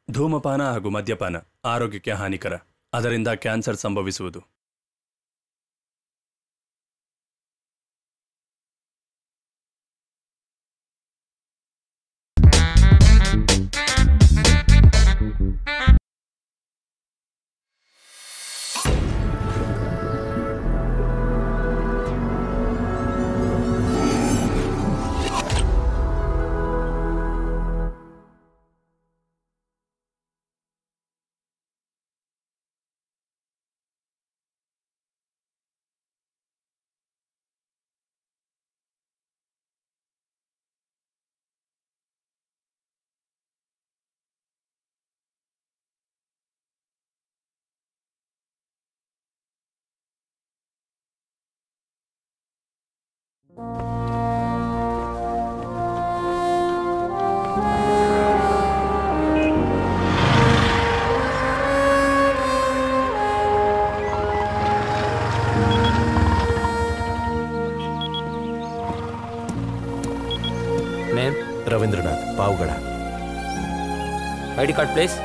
ಧೂಮಪಾನ ಹಾಗೂ ಮದ್ಯಪಾನ ಆರೋಗ್ಯಕ್ಕೆ ಹಾನಿಕರ ಅದರಿಂದ ಕ್ಯಾನ್ಸರ್ ಸಂಭವಿಸುವುದು name Ravindranath Pavagada I D card place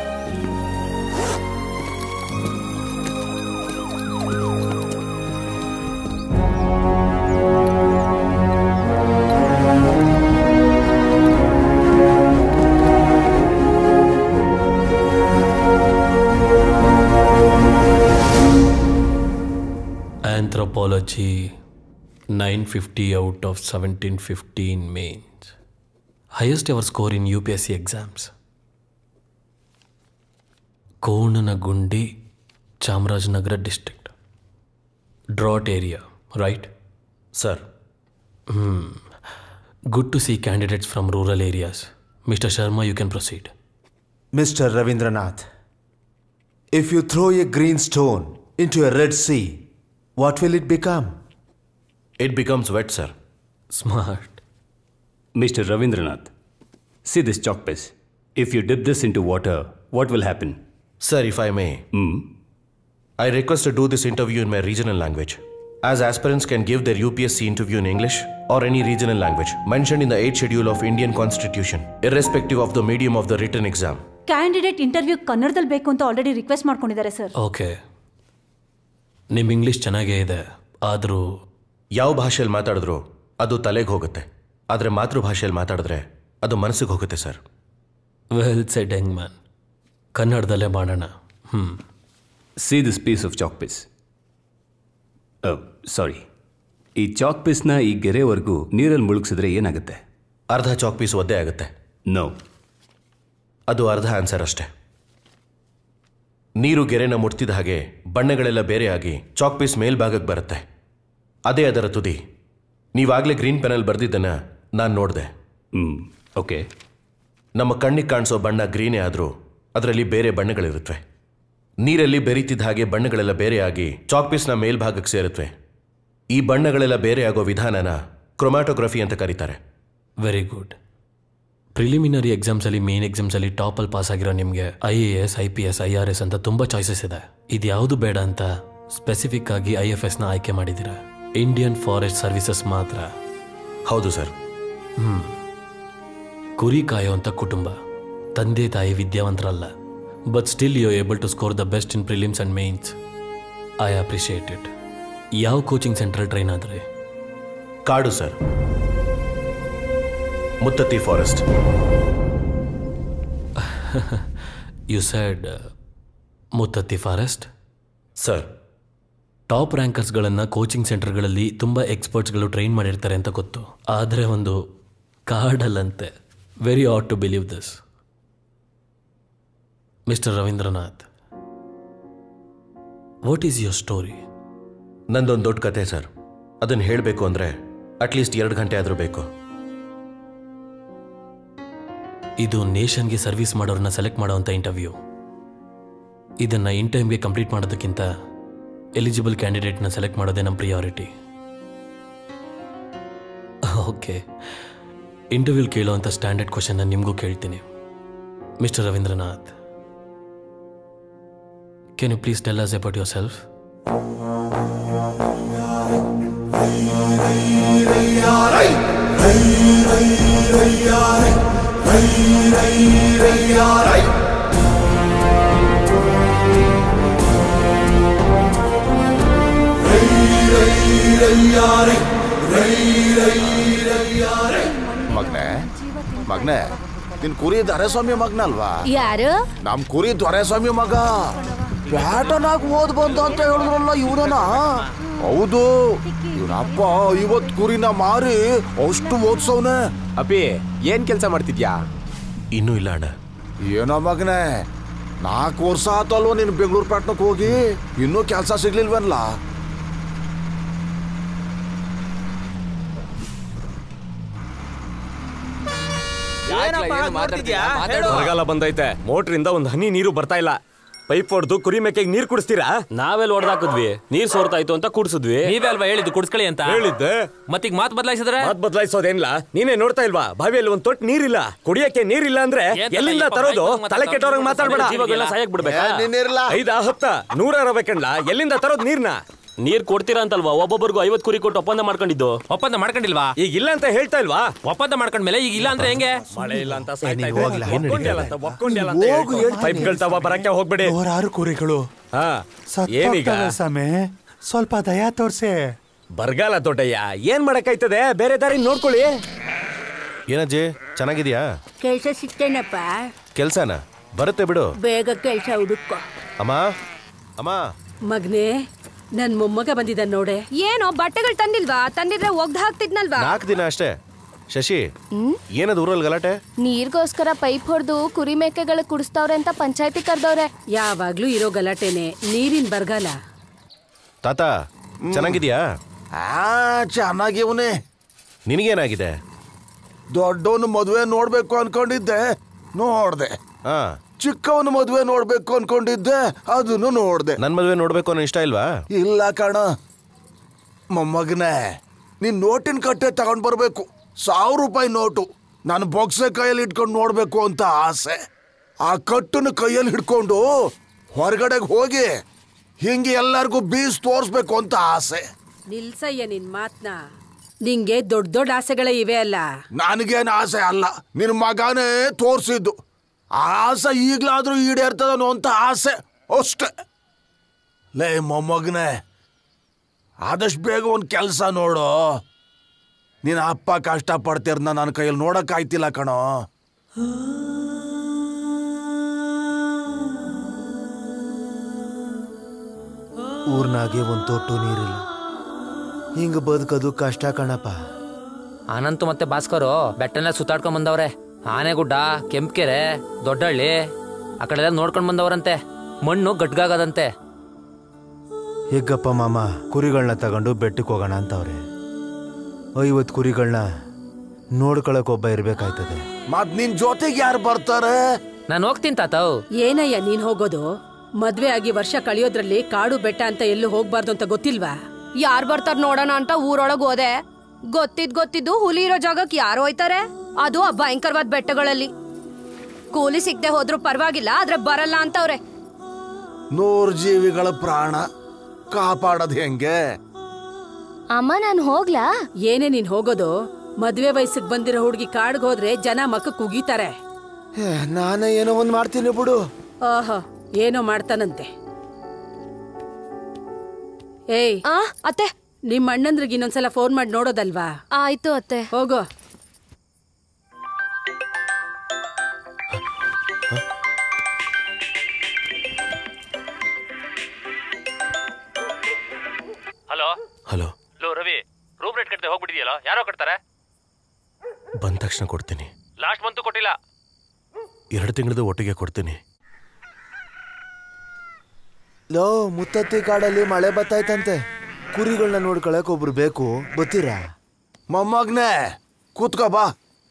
Anthropology 950 out of 1715 mains. Highest ever score in UPSC exams. Kownanagundi, Chamarajanagar district. Drought area, right? Sir Good to see candidates from rural areas. Mr. Sharma, you can proceed. Mr. Ravindranath, if you throw a green stone into a red sea, what will it become? It becomes wet sir Smart. Mr. Ravindranath, see this chalk piece. If you dip this into water, what will happen? Sir if I may Hmm? I request to do this interview in my regional language. As aspirants can give their UPSC interview in English or any regional language mentioned in the 8th schedule of Indian Constitution, irrespective of the medium of the written exam. Candidate interview ಕನ್ನಡದಲ್ಲಿ ಬೇಕು ಅಂತ already request ಮಾಡ್ಕೊಂಡಿದ್ದಾರೆ sir okay ನಿಮ್ಮ English ಚೆನ್ನಾಗೇ ಇದೆ ಆದರೂ ಯಾವ ಭಾಷೆಯಲ್ಲಿ ಮಾತಾಡಿದ್ರು ಅದು ತಲೆಗೆ ಹೋಗುತ್ತೆ ಆದರೆ ಮಾತೃಭಾಷೆಯಲ್ಲಿ ಮಾತಾಡಿದ್ರೆ ಅದು ಮನಸ್ಸಿಗೆ ಹೋಗುತ್ತೆ sir well said young man ಕನ್ನಡದಲ್ಲೇ ಮಾಡೋಣ ಹ್ಞೂ See this piece of chalk piece. Oh, ಸಾರಿ ಈ ಚಾಕ್ ಪೀಸ್ನ ಈ ಗೆರೆವರೆಗೂ ನೀರಲ್ಲಿ ಮುಳುಗಿಸಿದ್ರೆ ಏನಾಗುತ್ತೆ ಅರ್ಧ ಚಾಕ್ ಪೀಸ್ ಒದ್ದೆ ಆಗುತ್ತೆ ನೋ ಅದು ಅರ್ಧ ಆನ್ಸರ್ ಅಷ್ಟೇ ನೀರು ಗೆರೆನ ಮುಟ್ತಿದ ಹಾಗೆ ಬಣ್ಣಗಳೆಲ್ಲ ಬೇರೆಯಾಗಿ ಚಾಕ್ ಪೀಸ್ ಮೇಲ್ಭಾಗಕ್ಕೆ ಬರುತ್ತೆ ಅದೇ ಅದರ ತುದಿ ನೀವಾಗಲೇ ಗ್ರೀನ್ ಪೆನಲ್ಲಿ ಬರೆದಿದ್ದನ್ನ ನಾನು ನೋಡಿದೆ ಹ್ಞೂ ಓಕೆ ನಮ್ಮ ಕಣ್ಣಿಗೆ ಕಾಣಿಸೋ ಬಣ್ಣ ಗ್ರೀನೇ ಆದರೂ ಅದರಲ್ಲಿ ಬೇರೆ ಬಣ್ಣಗಳಿರುತ್ತವೆ ನೀರಲ್ಲಿ ಬೆರೀತಿದ್ದ ಹಾಗೆ ಬಣ್ಣಗಳೆಲ್ಲ ಬೇರೆಯಾಗಿ ಚಾಕ್ ಪೀಸ್ನ ಮೇಲ್ಭಾಗಕ್ಕೆ ಸೇರುತ್ತವೆ ಈ ಬಣ್ಣಗಳೆಲ್ಲ ಬೇರೆ ಆಗೋ ವಿಧಾನನ ಕ್ರೊಮ್ಯಾಟೋಗ್ರಫಿ ಅಂತ ಕರೀತಾರೆ ವೆರಿ ಗುಡ್ ಪ್ರಿಲಿಮಿನರಿ ಎಕ್ಸಾಮ್ಸಲ್ಲಿ ಮೇನ್ ಎಕ್ಸಾಮ್ಸಲ್ಲಿ ಟಾಪಲ್ಲಿ ಪಾಸ್ ಆಗಿರೋ ನಿಮಗೆ I A S I P S I R S ಅಂತ ತುಂಬ ಚಾಯ್ಸಸ್ ಇದೆ ಇದು ಯಾವುದು ಬೇಡ ಅಂತ ಸ್ಪೆಸಿಫಿಕ್ ಆಗಿ ಐ ಎಫ್ ಎಸ್ನ ಆಯ್ಕೆ ಮಾಡಿದ್ದೀರಾ ಇಂಡಿಯನ್ ಫಾರೆಸ್ಟ್ ಸರ್ವಿಸಸ್ ಮಾತ್ರ ಹೌದು ಸರ್ ಕುರಿ ಕಾಯೋಂಥ ಕುಟುಂಬ ತಂದೆ ತಾಯಿ ವಿದ್ಯಾವಂತರಲ್ಲ but still you able to score the best in prelims and mains I appreciate it ಯಾವ ಕೋಚಿಂಗ್ ಸೆಂಟ್ರಲ್ ಟ್ರೈನ್ ಆದರೆ ಕಾಡು sir Muthathi forest you said Muthathi forest sir top ರ್ಯಾಂಕರ್ಸ್ಗಳನ್ನು ಕೋಚಿಂಗ್ ಸೆಂಟರ್ಗಳಲ್ಲಿ ತುಂಬ ಎಕ್ಸ್ಪರ್ಟ್ಸ್ಗಳು ಟ್ರೈನ್ ಮಾಡಿರ್ತಾರೆ ಅಂತ ಗೊತ್ತು ಆದರೆ ಒಂದು ಕಾರ್ಡಲ್ಲಂತೆ very hard to believe this mister Ravindranath what is your story ನಂದೊಂದು ದೊಡ್ಡ ಕತೆ ಸರ್ ಅದನ್ನು ಹೇಳಬೇಕು ಅಂದರೆ ಅಟ್ಲೀಸ್ಟ್ ಎರಡು ಗಂಟೆ ಆದರೂ ಬೇಕು ಇದು ನೇಷನ್ಗೆ ಸರ್ವಿಸ್ ಮಾಡೋರನ್ನ ಸೆಲೆಕ್ಟ್ ಮಾಡೋವಂಥ ಇಂಟರ್ವ್ಯೂ ಇದನ್ನು ಇನ್ ಟೈಮ್ಗೆ ಕಂಪ್ಲೀಟ್ ಮಾಡೋದಕ್ಕಿಂತ ಎಲಿಜಿಬಲ್ ಕ್ಯಾಂಡಿಡೇಟ್ನ ಸೆಲೆಕ್ಟ್ ಮಾಡೋದೇ ನಮ್ಮ ಪ್ರಿಯಾರಿಟಿ ಓಕೆ ಇಂಟರ್ವ್ಯೂಲ್ ಕೇಳೋವಂಥ ಸ್ಟ್ಯಾಂಡರ್ಡ್ ಕ್ವಶನ್ನ ನಿಮಗೂ ಕೇಳ್ತೀನಿ mister Ravindranath can you please tell us about yourself Ray, ray, ray, ray, ray, ray, ray, ray, ray, ray, ಮಗ್ನೆ ಮಗ್ನೆ ನಿನ್ ಕುರಿ ದೊರೆಸ್ವಾಮಿ ಮಗ್ನ ಅಲ್ವಾ ಯಾರು ನಮ್ ಕುರಿ ದೊರೆಸ್ವಾಮಿ ಮಗ ಪ್ಯಾಟರ್ನ್ ಆಗಿ ಓದ್ ಬಂದ ಅಂತ ಹೇಳಿದ್ರಲ್ಲ ಇವನನ ಹೌದು ಇವನಪ್ಪ ಇವತ್ ಕುರಿನ ಮಾರಿ ಅಷ್ಟು ಓದ್ಸವ್ನೆ ಅಪ್ಪಿ ಏನ್ ಕೆಲಸ ಮಾಡ್ತಿದ್ಯಾ ಇನ್ನೂ ಇಲ್ಲ ಅಣ್ಣ ಏನೋ ಮಗನೆ ನಾಲ್ಕು ವರ್ಷ ಆತಲ್ವ ನೀನು ಬೆಂಗಳೂರು ಪಟ್ಟಣಕ್ಕೆ ಹೋಗಿ ಇನ್ನೂ ಕೆಲಸ ಸಿಗ್ಲಿಲ್ವಲ್ಲ ಬರಗಾಲ ಬಂದೈತೆ ಮೋಟ್ರಿಂದ ಒಂದ್ ಹನಿ ನೀರು ಬರ್ತಾ ಇಲ್ಲ ಪೈಪ್ ಹೊಡೆದು ಕುರಿ ಮೇಕೆಗೆ ನೀರ್ ಕುಡಿಸ್ತೀರಾ ನಾವೆಲ್ಲ ಹೊಡೆದಾಕಿದ್ವಿ ನೀರ್ ಸೋರ್ತಾಯ್ತು ಅಂತ ಕುಡ್ಸಿದ್ವಿ ನೀವೇ ಅಲ್ವಾ ಹೇಳಿದ್ದು ಕುಡ್ಸ್ಕೊಳ್ಳಿ ಅಂತ ಹೇಳಿದ್ದೆ ಮತ್ತೀಗ ಮಾತು ಬದಲಾಯಿಸಿದ್ರೆ ಮಾತ್ ಬದಲಾಯಿಸೋದೇನಿಲ್ಲ ನೀನೇ ನೋಡ್ತಾ ಇಲ್ವಾ ಬಾವಿಯಲ್ಲಿ ಒಂದ್ ತೊಟ್ಟು ನೀರಿಲ್ಲ ಕುಡಿಯಕ್ಕೆ ನೀರಿಲ್ಲ ಅಂದ್ರೆ ಏನ್ ಎಲ್ಲಿಂದ ತಲೆ ತರೋದು ಮಾತಾಡ್ತಾ ತಲೆ ಕೆಟ್ಟವ್ರಂಗ್ ಮಾತಾಡ್ಬೇಡ ಜೀವಗಳೆಲ್ಲ ಸಾಯಕ್ ಬಿಡ್ಬೇಕಾ ನೀನಿರ್ಲ ಐದಾ ಹತ್ತ ನೂರ ಇರಬೇಕಣ್ಣ ಎಲ್ಲಿಂದ ತರೋದ್ ನೀರ್ನ ನೀರ್ ಕೊಡ್ತೀರಾ ಅಂತಲ್ವಾ ಒಬ್ಬೊಬ್ಬರಿಗೂ ಐವತ್ ಕುರಿ ಕೊಟ್ಟು ಒಪ್ಪಂದ ಮಾಡ್ಕೊಂಡಿದ್ದು ಒಪ್ಪಂದ ಮಾಡ್ಕೊಂಡಿಲ್ವಾ ಈಗ ಇಲ್ಲ ಅಂತ ಹೇಳ್ತಾ ಇಲ್ವಾ ಒಪ್ಪಂದ ಮಾಡ್ಕೊಂಡ್ಮೇಲೆ ಈಗ ಇಲ್ಲ ಅಂದ್ರೆ ಹೆಂಗೆ ಮಳೆ ಇಲ್ಲ ಅಂತ ಸಾಯ್ತಾ ನೀನ್ ಇದೆ. ಹೋಗ್ಲಾ? ಒಪ್ಕೊಂಡ್ಯಲ್ಲ ಅಂತ, ಒಪ್ಕೊಂಡ್ಯಲ್ಲ ಅಂತ ಹೋಗು ಹೇಳ್ಕೊ. ಹೇಳ್ತೀನಿ. ಪೈಪ್ಗಳ್ ತವ ಬರಕ್ಕೆ ಹೋಗ್ಬೇಡಿ ನೂರಾರು ಕುರಿಗಳು ಹಾ ಏನೀಗ ಸತ್ತೋಗ್ತವೆ ಸಮೆ ಸ್ವಲ್ಪ ದಯಾ ತೋರ್ಸೆ ಬರಗಾಲ ದೊಡ್ಡಯ್ಯ ಏನ್ ಮಾಡಕ್ಕಾಯ್ತದೆ ಬೇರೆ ದಾರಿ ನೋಡ್ಕೊಳ್ಳಿ ಏನಜ್ಜಿ ಚೆನ್ನಾಗಿದ್ಯಾ ಕೆಲ್ಸ ಸಿಗ್ತೇನಪ್ಪ ಕೆಲ್ಸನ ಬರುತ್ತೆ ಬಿಡು ಬೇಗ ಕೆಲ್ಸ ಹುಡುಕೋ ಅಮ್ಮ ಅಮ್ಮ ಮಗ್ನೆ ನನ್ ಮೊಮ್ಮಗ ಬಂದಿದ್ದ ನೋಡೆ ಏನೋ ಬಟ್ಟೆಗಳು ತಂದಿಲ್ವಾ ತಂದಿದ್ರೆ ಒಗ್ದು ಹಾಕ್ತಿದ್ನಲ್ವಾ ನಾಲ್ಕು ದಿನ ಅಷ್ಟೇ ಶಶಿ ಏನದು ಊರಲ್ಲಿ ಗಲಾಟೆ ನೀರ್ಗೋಸ್ಕರ ಪೈಪ್ ಹೊಡೆದು ಕುರಿ ಮೇಕೆಗಳು ಕುಡಿಸ್ತವ್ರೆ ಅಂತ ಪಂಚಾಯತಿ ಕರ್ದವ್ರೆ ಯಾವಾಗ್ಲೂ ಇರೋ ಗಲಾಟೆನೆ ನೀರಿನ ಬರಗಾಲ ತಾತ ಚೆನ್ನಾಗಿದ್ಯಾ ಆ ಚೆನ್ನಾಗಿವ್ನೆ ನಿನಗೇನಾಗಿದೆ ದೊಡ್ಡವನು ಮದುವೆ ನೋಡ್ಬೇಕು ಅನ್ಕೊಂಡಿದ್ದೆ ನೋಡ್ದೆ ಹಾ ಚಿಕ್ಕವನು ಮದುವೆ ನೋಡ್ಬೇಕು ಅನ್ಕೊಂಡಿದ್ದೆ ಅದನ್ನು ನೋಡ್ದೆ ನನ್ ಮದ್ವೆ ನೋಡ್ಬೇಕು ಅನ್ನೋ ಇಷ್ಟ ಇಲ್ವಾ ಇಲ್ಲ ಕಣ ಮೊಮ್ಮಗನೇ ನೀನ್ ನೋಟಿನ ಕಟ್ಟೆ ತಗೊಂಡ್ ಬರ್ಬೇಕು ಸಾವಿರ ರೂಪಾಯಿ ನೋಟು ನಾನು ಬೊಕ್ಸೆ ಕೈಯಲ್ಲಿ ಇಟ್ಕೊಂಡು ನೋಡ್ಬೇಕು ಅಂತ ಆಸೆ ಆ ಕಟ್ಟನ್ನು ಕೈಯಲ್ಲಿ ಹಿಡ್ಕೊಂಡು ಹೊರಗಡೆಗೆ ಹೋಗಿ ಹಿಂಗೆ ಎಲ್ಲರಿಗೂ ಬೀಸ್ ತೋರಿಸ್ಬೇಕು ಅಂತ ಆಸೆ ನಿಲ್ಸಯ್ಯ ನಿನ್ ಮಾತ್ನ ನಿಂಗೆ ದೊಡ್ಡ ದೊಡ್ಡ ಆಸೆಗಳೇ ಇವೆ ಅಲ್ಲ ನನಗೇನು ಆಸೆ ಅಲ್ಲ ನಿನ್ನ ಮಗನೇ ತೋರಿಸಿದ್ದು ಆ ಆಸೆ ಈಗಲಾದ್ರೂ ಈಡೇರ್ತದನೋ ಅಂತ ಆಸೆ ಅಷ್ಟೆ ಲೇ ಮೊಮ್ಮಗನೇ ಆದಷ್ಟು ಬೇಗ ಒಂದು ಕೆಲಸ ನೋಡು ನಿನ್ನ ಅಪ್ಪ ಕಷ್ಟಪಡ್ತಿರ್ನ ನನ್ನ ಕೈಯಲ್ಲಿ ನೋಡಕ್ಕಾಯ್ತಿಲ್ಲ ಕಣೋ ಊರ್ನಾಗೆ ಒಂದ್ ತೊಟ್ಟು ನೀರಿಲ್ಲ ಹಿಂಗ ಬದುಕೋದು ಕಷ್ಟ ಕಣಪ್ಪ ಅನಂತು ಮತ್ತೆ ಭಾಸ್ಕರು ಬೆಟ್ಟನೆಲ್ಲ ಸುತ್ತಾಡ್ಕೊಂಡ್ ಬಂದವ್ರೆ ಆನೆಗುಡ್ಡ ಕೆಂಪ್ಕೆರೆ ದೊಡ್ಡಹಳ್ಳಿ ಆ ಕಡೆ ಎಲ್ಲ ನೋಡ್ಕೊಂಡ್ ಬಂದವ್ರಂತೆ ಮಣ್ಣು ಗಟ್ಗಾಗದಂತೆ ಹೆಗ್ಗಪ್ಪ ಮಾಮ ಕುರಿಗಳನ್ನ ತಗೊಂಡು ಬೆಟ್ಟಕ್ಕೆ ಹೋಗೋಣ ಅಂತವ್ರೆ ಐವತ್ತು ಕುರಿಗಳನ್ನ ನೋಡ್ಕೊಳಕ್ ಒಬ್ಬ ಇರ್ಬೇಕಾಯ್ತದೆ ಮತ್ ನಿನ್ ಜೊತೆಗೆ ಯಾರು ಬರ್ತಾರೆ ನಾನು ಹೋಗ್ತೀನಿ ತಾತವ್ ಏನಯ್ಯ ನೀನ್ ಹೋಗೋದು ಮದ್ವೆ ಆಗಿ ವರ್ಷ ಕಳಿಯೋದ್ರಲ್ಲಿ ಕಾಡು ಬೆಟ್ಟ ಅಂತ ಎಲ್ಲೂ ಹೋಗ್ಬಾರ್ದು ಅಂತ ಗೊತ್ತಿಲ್ವಾ ಯಾರ್ ಬರ್ತಾರ ನೋಡೋಣ ಅಂತ ಊರೊಳಗ್ ಹೋದೆ ಗೊತ್ತಿದ್ ಗೊತ್ತಿದ್ದು ಹುಲಿ ಇರೋ ಜಾಗಕ್ಕೆ ಯಾರು ಹೋಯ್ತಾರೆ ಅದು ಆ ಭಯಂಕರವಾದ ಬೆಟ್ಟಗಳಲ್ಲಿ ಕೂಲಿ ಸಿಗದೆ ಹೋದ್ರು ಪರವಾಗಿಲ್ಲ ಆದ್ರೆ ಬರಲ್ಲ ಅಂತವ್ರೆ ನೂರು ಜೀವಿಗಳ ಪ್ರಾಣ ಕಾಪಾಡೋದು ಹೆಂಗೆ ಅಮ್ಮ ನಾನು ಹೋಗ್ಲಾ ಏನೇ ನೀನ್ ಹೋಗೋದು ಮದ್ವೆ ವಯಸ್ಸಿಗೆ ಬಂದಿರೋ ಹುಡುಗಿ ಕಾಡ್ಗ್ ಹೋದ್ರೆ ಜನ ಮಕ್ಕ ಕುಗೀತಾರೆ ಹೇ, ನಾನೇ ಏನೋ ಒಂದ್ ಮಾಡ್ತೀನಿ ಬಿಡು ಆಹಾ ಏನೋ ಮಾಡ್ತಾನಂತೆ ಏಯ್ ಆ ಅತ್ತೆ ನಿಮ್ ಅಣ್ಣಂದ್ರಿಗೆ ಇನ್ನೊಂದ್ಸಲ ಫೋನ್ ಮಾಡಿ ನೋಡೋದಲ್ವಾ ಆಯ್ತು ಅತ್ತೆ ಹೋಗೋ ಹಲೋ ಹಲೋ ಲೋ ರವಿ ರೂಮ್ ರೇಟ್ ಕಟ್ತೆ ಹೋಗ್ಬಿಟ್ಟಿದ್ಯಲ್ಲ ಯಾರೋ ಕಟ್ತಾರೆ ಬಂದ ತಕ್ಷಣ ಕೊಡ್ತೀನಿ ಲಾಸ್ಟ್ ಮಂತು ಕೊಟ್ಟಿಲ್ಲ ಎರಡು ತಿಂಗಳದು ಒಟ್ಟಿಗೆ ಕೊಡ್ತೀನಿ ಲೋ ಮುತ್ತತ್ತಿ ಕಾಡಲ್ಲಿ ಮಳೆ ಬತ್ತಾಯ್ತಂತೆ ಕುರಿಗಳನ್ನ ನೋಡ್ಕೊಳಕ್ ಒಬ್ರು ಬೇಕು ಗೊತ್ತೀರಾ ಮೊಮ್ಮಗ್ನೆ ಕೂತ್ಕೋ ಬಾ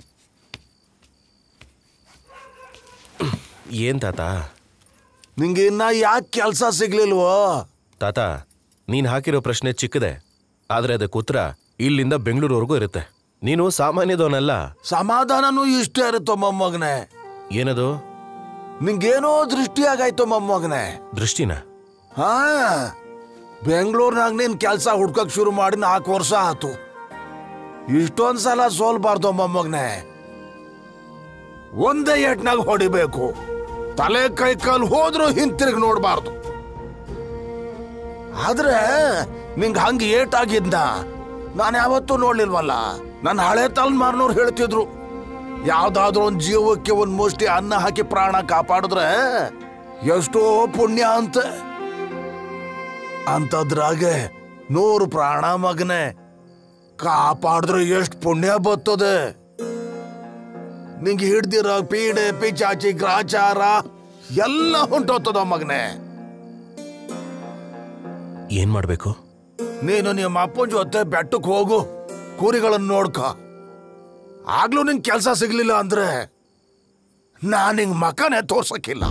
ಏನ್ ತಾತ ನಿಂಗೆ ಇನ್ನ ಯಾಕೆ ಕೆಲಸ ಸಿಗ್ಲಿಲ್ವೋ ತಾತ ನೀನ್ ಹಾಕಿರೋ ಪ್ರಶ್ನೆ ಚಿಕ್ಕದೆ ಆದ್ರೆ ಅದಕ್ಕೆ ಉತ್ತರ ಇಲ್ಲಿಂದ ಬೆಂಗಳೂರುವರೆಗೂ ಇರುತ್ತೆ ನೀನು ಸಾಮಾನ್ಯದವನಲ್ಲ ಸಮಾಧಾನನೂ ಇಷ್ಟೇ ಇರುತ್ತೋ ಮೊಮ್ಮಗನೆ ಏನದು ನಿಂಗೇನೋ ದೃಷ್ಟಿ ಆಗಾಯ್ತು ಮೊಮ್ಮಗನೆ ದೃಷ್ಟಿನ ಹಾ ಬೆಂಗಳೂರಿನಾಗ ನೀನ್ ಕೆಲಸ ಹುಡ್ಕಕ್ ಶುರು ಮಾಡಿ ನಾಲ್ಕು ವರ್ಷ ಆತು ಇಷ್ಟೊಂದ್ ಸಲ ಸೋಲ್ಬಾರ್ದು ಮೊಮ್ಮಗನೆ ಒಂದೇ ಏಟ್ನಾಗ ಹೊಡಿಬೇಕು ತಲೆ ಕೈ ಕಾಲು ಹೋದ್ರೂ ಹಿಂತಿರುಗಿ ನೋಡ್ಬಾರ್ದು ಆದ್ರೆ ನಿಂಗೆ ಹಂಗೆ ಏಟಾಗಿದ್ನ ನಾನು ಯಾವತ್ತೂ ನೋಡ್ಲಿಲ್ವಲ್ಲ ನನ್ನ ಹಳೆ ತಲೆಮಾರಿನವ್ರು ಹೇಳ್ತಿದ್ರು ಯಾವ್ದಾದ್ರೂ ಒಂದು ಜೀವಕ್ಕೆ ಒಂದು ಮುಷ್ಟಿ ಅನ್ನ ಹಾಕಿ ಪ್ರಾಣ ಕಾಪಾಡಿದ್ರೆ ಎಷ್ಟೋ ಪುಣ್ಯ ಅಂತ ಅಂತದ್ರಾಗೆ ನೂರು ಪ್ರಾಣ ಮಗನೆ ಕಾಪಾಡಿದ್ರೆ ಎಷ್ಟು ಪುಣ್ಯ ಬರ್ತದೆ ನಿಂಗೆ ಹಿಡ್ದಿರೋ ಪೀಡೆ ಪಿಚಾಚಿ ಗ್ರಾಚಾರ ಎಲ್ಲ ಹೊಂಟೋಗ್ತದ ಮಗನೆ ಏನ್ ಮಾಡ್ಬೇಕು ನೀನು ನಿಮ್ಮ ಅಪ್ಪನ ಜೊತೆ ಬೆಟ್ಟಕ್ಕೆ ಹೋಗು ಕುರಿಗಳನ್ನು ನೋಡ್ಕ ಆಗ್ಲೂ ನಿಂಗೆ ಕೆಲಸ ಸಿಗ್ಲಿಲ್ಲ ಅಂದ್ರೆ ನಾನು ನಿಂಗೆ ಮಕನೇ ತೋರ್ಸಕ್ಕಿಲ್ಲ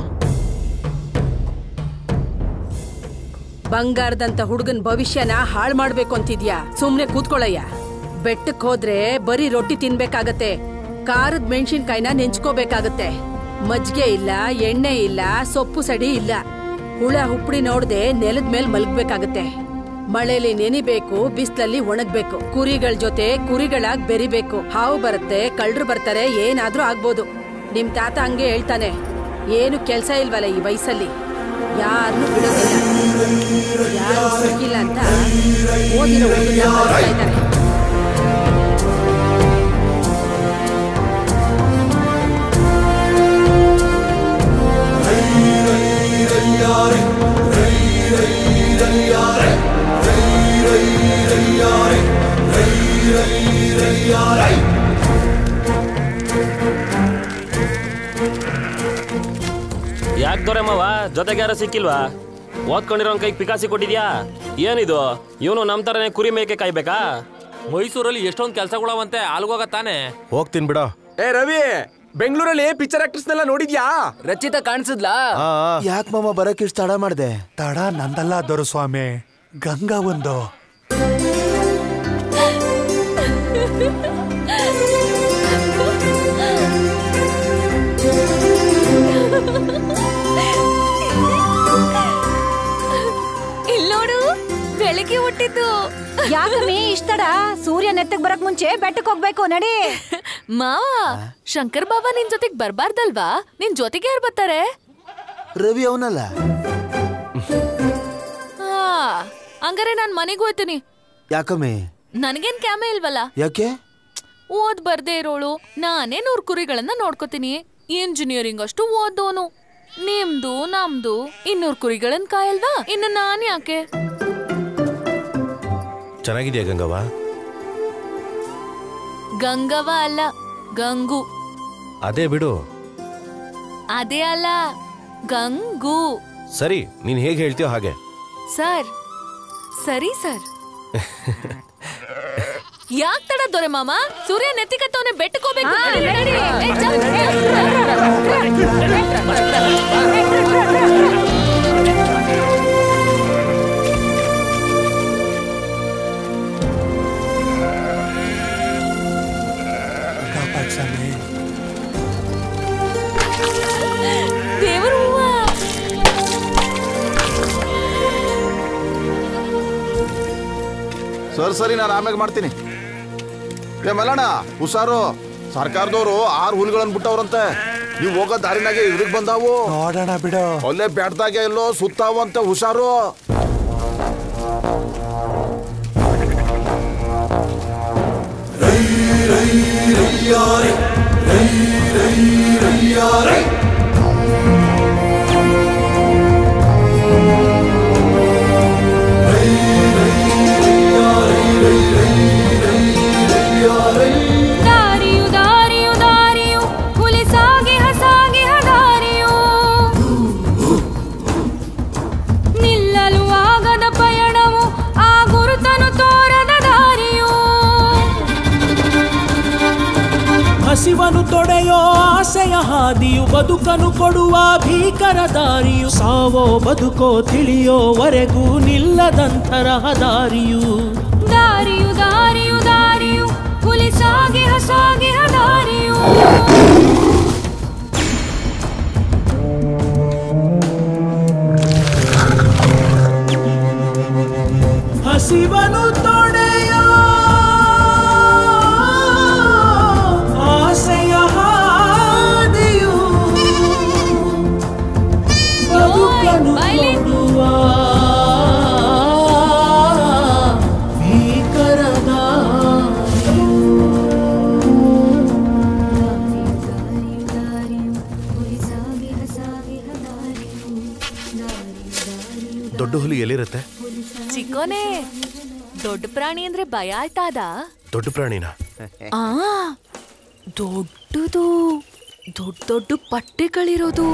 ಬಂಗಾರದಂತ ಹುಡುಗನ್ ಭವಿಷ್ಯನ ಹಾಳ್ ಮಾಡ್ಬೇಕು ಅಂತಿದ್ಯಾ ಸುಮ್ನೆ ಕೂತ್ಕೊಳ್ಳಯ್ಯ ಬೆಟ್ಟಕ್ ಹೋದ್ರೆ ಬರೀ ರೊಟ್ಟಿ ತಿನ್ಬೇಕಾಗತ್ತೆ ಖಾರದ ಮೆಣಸಿನ್ಕಾಯಿನ ನೆಂಚ್ಕೋಬೇಕಾಗತ್ತೆ ಮಜ್ಗೆ ಇಲ್ಲ ಎಣ್ಣೆ ಇಲ್ಲ ಸೊಪ್ಪು ಸಡಿ ಇಲ್ಲ ಹುಳ ಹುಪ್ಪಡಿ ನೋಡ್ದೆ ನೆಲದ ಮೇಲ್ ಮಲ್ಗ್ಬೇಕಾಗತ್ತೆ ಮಳೆಲಿ ನೆನಿಬೇಕು ಬಿಸ್ಲಲ್ಲಿ ಒಣಗ್ಬೇಕು ಕುರಿಗಳ ಜೊತೆ ಕುರಿಗಳಾಗ್ ಬೆರಿಬೇಕು ಹಾವು ಬರುತ್ತೆ ಕಳ್ರು ಬರ್ತಾರೆ ಏನಾದ್ರೂ ಆಗ್ಬೋದು ನಿಮ್ ತಾತ ಹಂಗೆ ಹೇಳ್ತಾನೆ ಏನು ಕೆಲ್ಸ ಇಲ್ವಲ್ಲ ಈ ವಯಸ್ಸಲ್ಲಿ ಯಾರನ್ನೂ ಬಿಡೋದಿಲ್ಲ ಯಾರು ಸಿಕ್ಕಿಲ್ಲ ಅಂತ ಓದಿರೋ ಹುಡುಗನ್ನ ಕಳ್ಸ್ತಾ ಇದ್ದಾರೆ ಯಾಕೆ ದೊರೆ ಮಾವ ಜೊತೆಗೆ ಯಾರು ಸಿಕ್ಕಿಲ್ವಾ ಓದ್ಕೊಂಡಿರೋ ಕೈಗೆ ಪಿಕಾಸಿ ಕೊಟ್ಟಿದ್ಯಾ ಏನಿದು ಇವನು ನಮ್ ತರನೇ ಕುರಿ ಮೇಕೆ ಕಾಯ್ಬೇಕಾ ಮೈಸೂರಲ್ಲಿ ಎಷ್ಟೊಂದು ಕೆಲಸಗಳವಂತೆ ಅಲ್ಗೋಗ ತಾನೆ ಹೋಗ್ತೀನಿ ಬಿಡ ಏ ರವಿ ಬೆಂಗಳೂರಲ್ಲಿ ಪಿಕ್ಚರ್ ಆಕ್ಟರ್ಸ್ನೆಲ್ಲ ನೋಡಿದ್ಯಾ ರಚಿತ ಕಾಣಿಸಿದ್ಲಾ ಯಾಕೆ ಮಾಮ ಬರಕ್ಕೆ ಇಷ್ಟು ತಡ ಮಾಡಿದೆ ತಡ ನಂದಲ್ಲ ದೊರೆಸ್ವಾಮಿ ಗಂಗಾ ಒಂದು ಇಲ್ಲೋಡು ಬೆಳಗ್ಗೆ ಹುಟ್ಟಿದ್ದು ಯಾಕಮ್ಮಿ ಇಷ್ಟಡ ಸೂರ್ಯ ನೆತ್ತಗ್ ಬರಕ್ ಮುಂಚೆ ಬೆಟ್ಟಕ್ ಹೋಗ್ಬೇಕು ನಡಿ ಮಾವ ಶಂಕರ್ ಬಾಬಾ ನಿನ್ ಜೊತೆಗ್ ಬರ್ಬಾರ್ದಲ್ವಾ ನಿನ್ ಜೊತೆಗೆ ಯಾರು ಬರ್ತಾರೆ ರವಿ ಅವನಲ್ಲ ಆ, ಹಂಗಾರೆ ನಾನ್ ಮನೆಗೆ ಹೋಯ್ತೀನಿ ಯಾಕಮ್ಮಿ ನನ್ಗೇನ್ ಕ್ಯಾಮೆ ಇಲ್ವಲ್ಲ ಯಾಕೆ ಓದ್ ಬರ್ದೇ ಇರೋಳು ನಾನೇ ನೂರ್ ಕುರಿಗಳನ್ನ ನೋಡ್ಕೋತೀನಿ ಇಂಜಿನಿಯರಿಂಗ್ ಅಷ್ಟು ಓದೋನು ನಿಮ್ದು ನಮ್ದು ಇನ್ನೂರ್ ಕುರಿಗಳನ್ ಕಾಯಲ್ವಾ ಇನ್ನು ನಾನ್ ಯಾಕೆ ಚೆನ್ನಾಗಿದ್ಯಾ ಗಂಗವ್ವ ಗಂಗವ ಅಲ್ಲ ಗಂಗು ಅದೇ ಬಿಡು ಅದೇ ಅಲ್ಲ ಗಂಗು ಸರಿ ನೀನ್ ಹೇಗೆ ಹೇಳ್ತೀಯೋ ಹಾಗೆ ಸರ್ ಸರಿ ಸರ್ ಯಾಕ್ ತಡ ದೊರೆ ಮಾಮ ಸೂರ್ಯ ನೆತ್ತಿಕತ್ತವನೆ ಬೆಟ್ಟಕೋಬೇಕು ದೇವರು ಹೂವ ಸರಿ ಸರಿ ನಾನು ಆಮ್ಯಾಗ ಮಾಡ್ತೀನಿ ಏ ಮಲ್ಲಣ್ಣ ಹುಷಾರು ಸರ್ಕಾರದವರು ಆರು ಹುಲಿಗಳನ್ನ ಬಿಟ್ಟವ್ರಂತೆ ನೀವು ಹೋಗೋ ದಾರಿನಾಗೆ ಇದ್ರಿಗೆ ಬಂದಾವು ನೋಡೋಣ ಬಿಡು ಅಲ್ಲೇ ಬೆಡ್ದಾಗೆ ಎಲ್ಲೋ ಸುತ್ತಾವಂತೆ ಹುಷಾರು ದಾರಿಯು ದಾರಿಯು ದಾರಿಯು ಹುಲಿ ಸಾಗಿ ಹಸಾಗಿ ಹದಾರಿಯು ನಿಲ್ಲಲು ಆಗದ ಪಯಣವು ಆ ಗುರುತನು ತೋರದ ದಾರಿಯು ಹಸಿವನು ತೊಡೆಯೋ ಆಸೆಯ ಹಾದಿಯು ಬದುಕನು ಕೊಡುವ ಭೀಕರ ದಾರಿಯು ಸಾವೋ ಬದುಕೋ ತಿಳಿಯೋವರೆಗೂ ನಿಲ್ಲದಂತರಹ ದಾರಿಯು ದಾರಿಯು ದಾರಿಯು ದಾರಿಯು ಹುಲಿ ಸಾಗಿ ಹಸಾಗಿ ಹದಾರಿಯು ಹಸಿವನು ತೊಡೆಯೋ ಆಸೆಯ ಹಾದಿಯು ಬದುಕನು ಕೊಡುವ ಎಲ್ಲಿರುತ್ತೆ ಚಿಕ್ಕೋನೆ ದೊಡ್ಡ ಪ್ರಾಣಿ ಅಂದ್ರೆ ಭಯ ಆಯ್ತಾದ ದೊಡ್ಡ ಪ್ರಾಣಿನ ಆ ದೊಡ್ಡದು ದೊಡ್ಡ ದೊಡ್ಡ ಪಟ್ಟೆಗಳಿರೋದು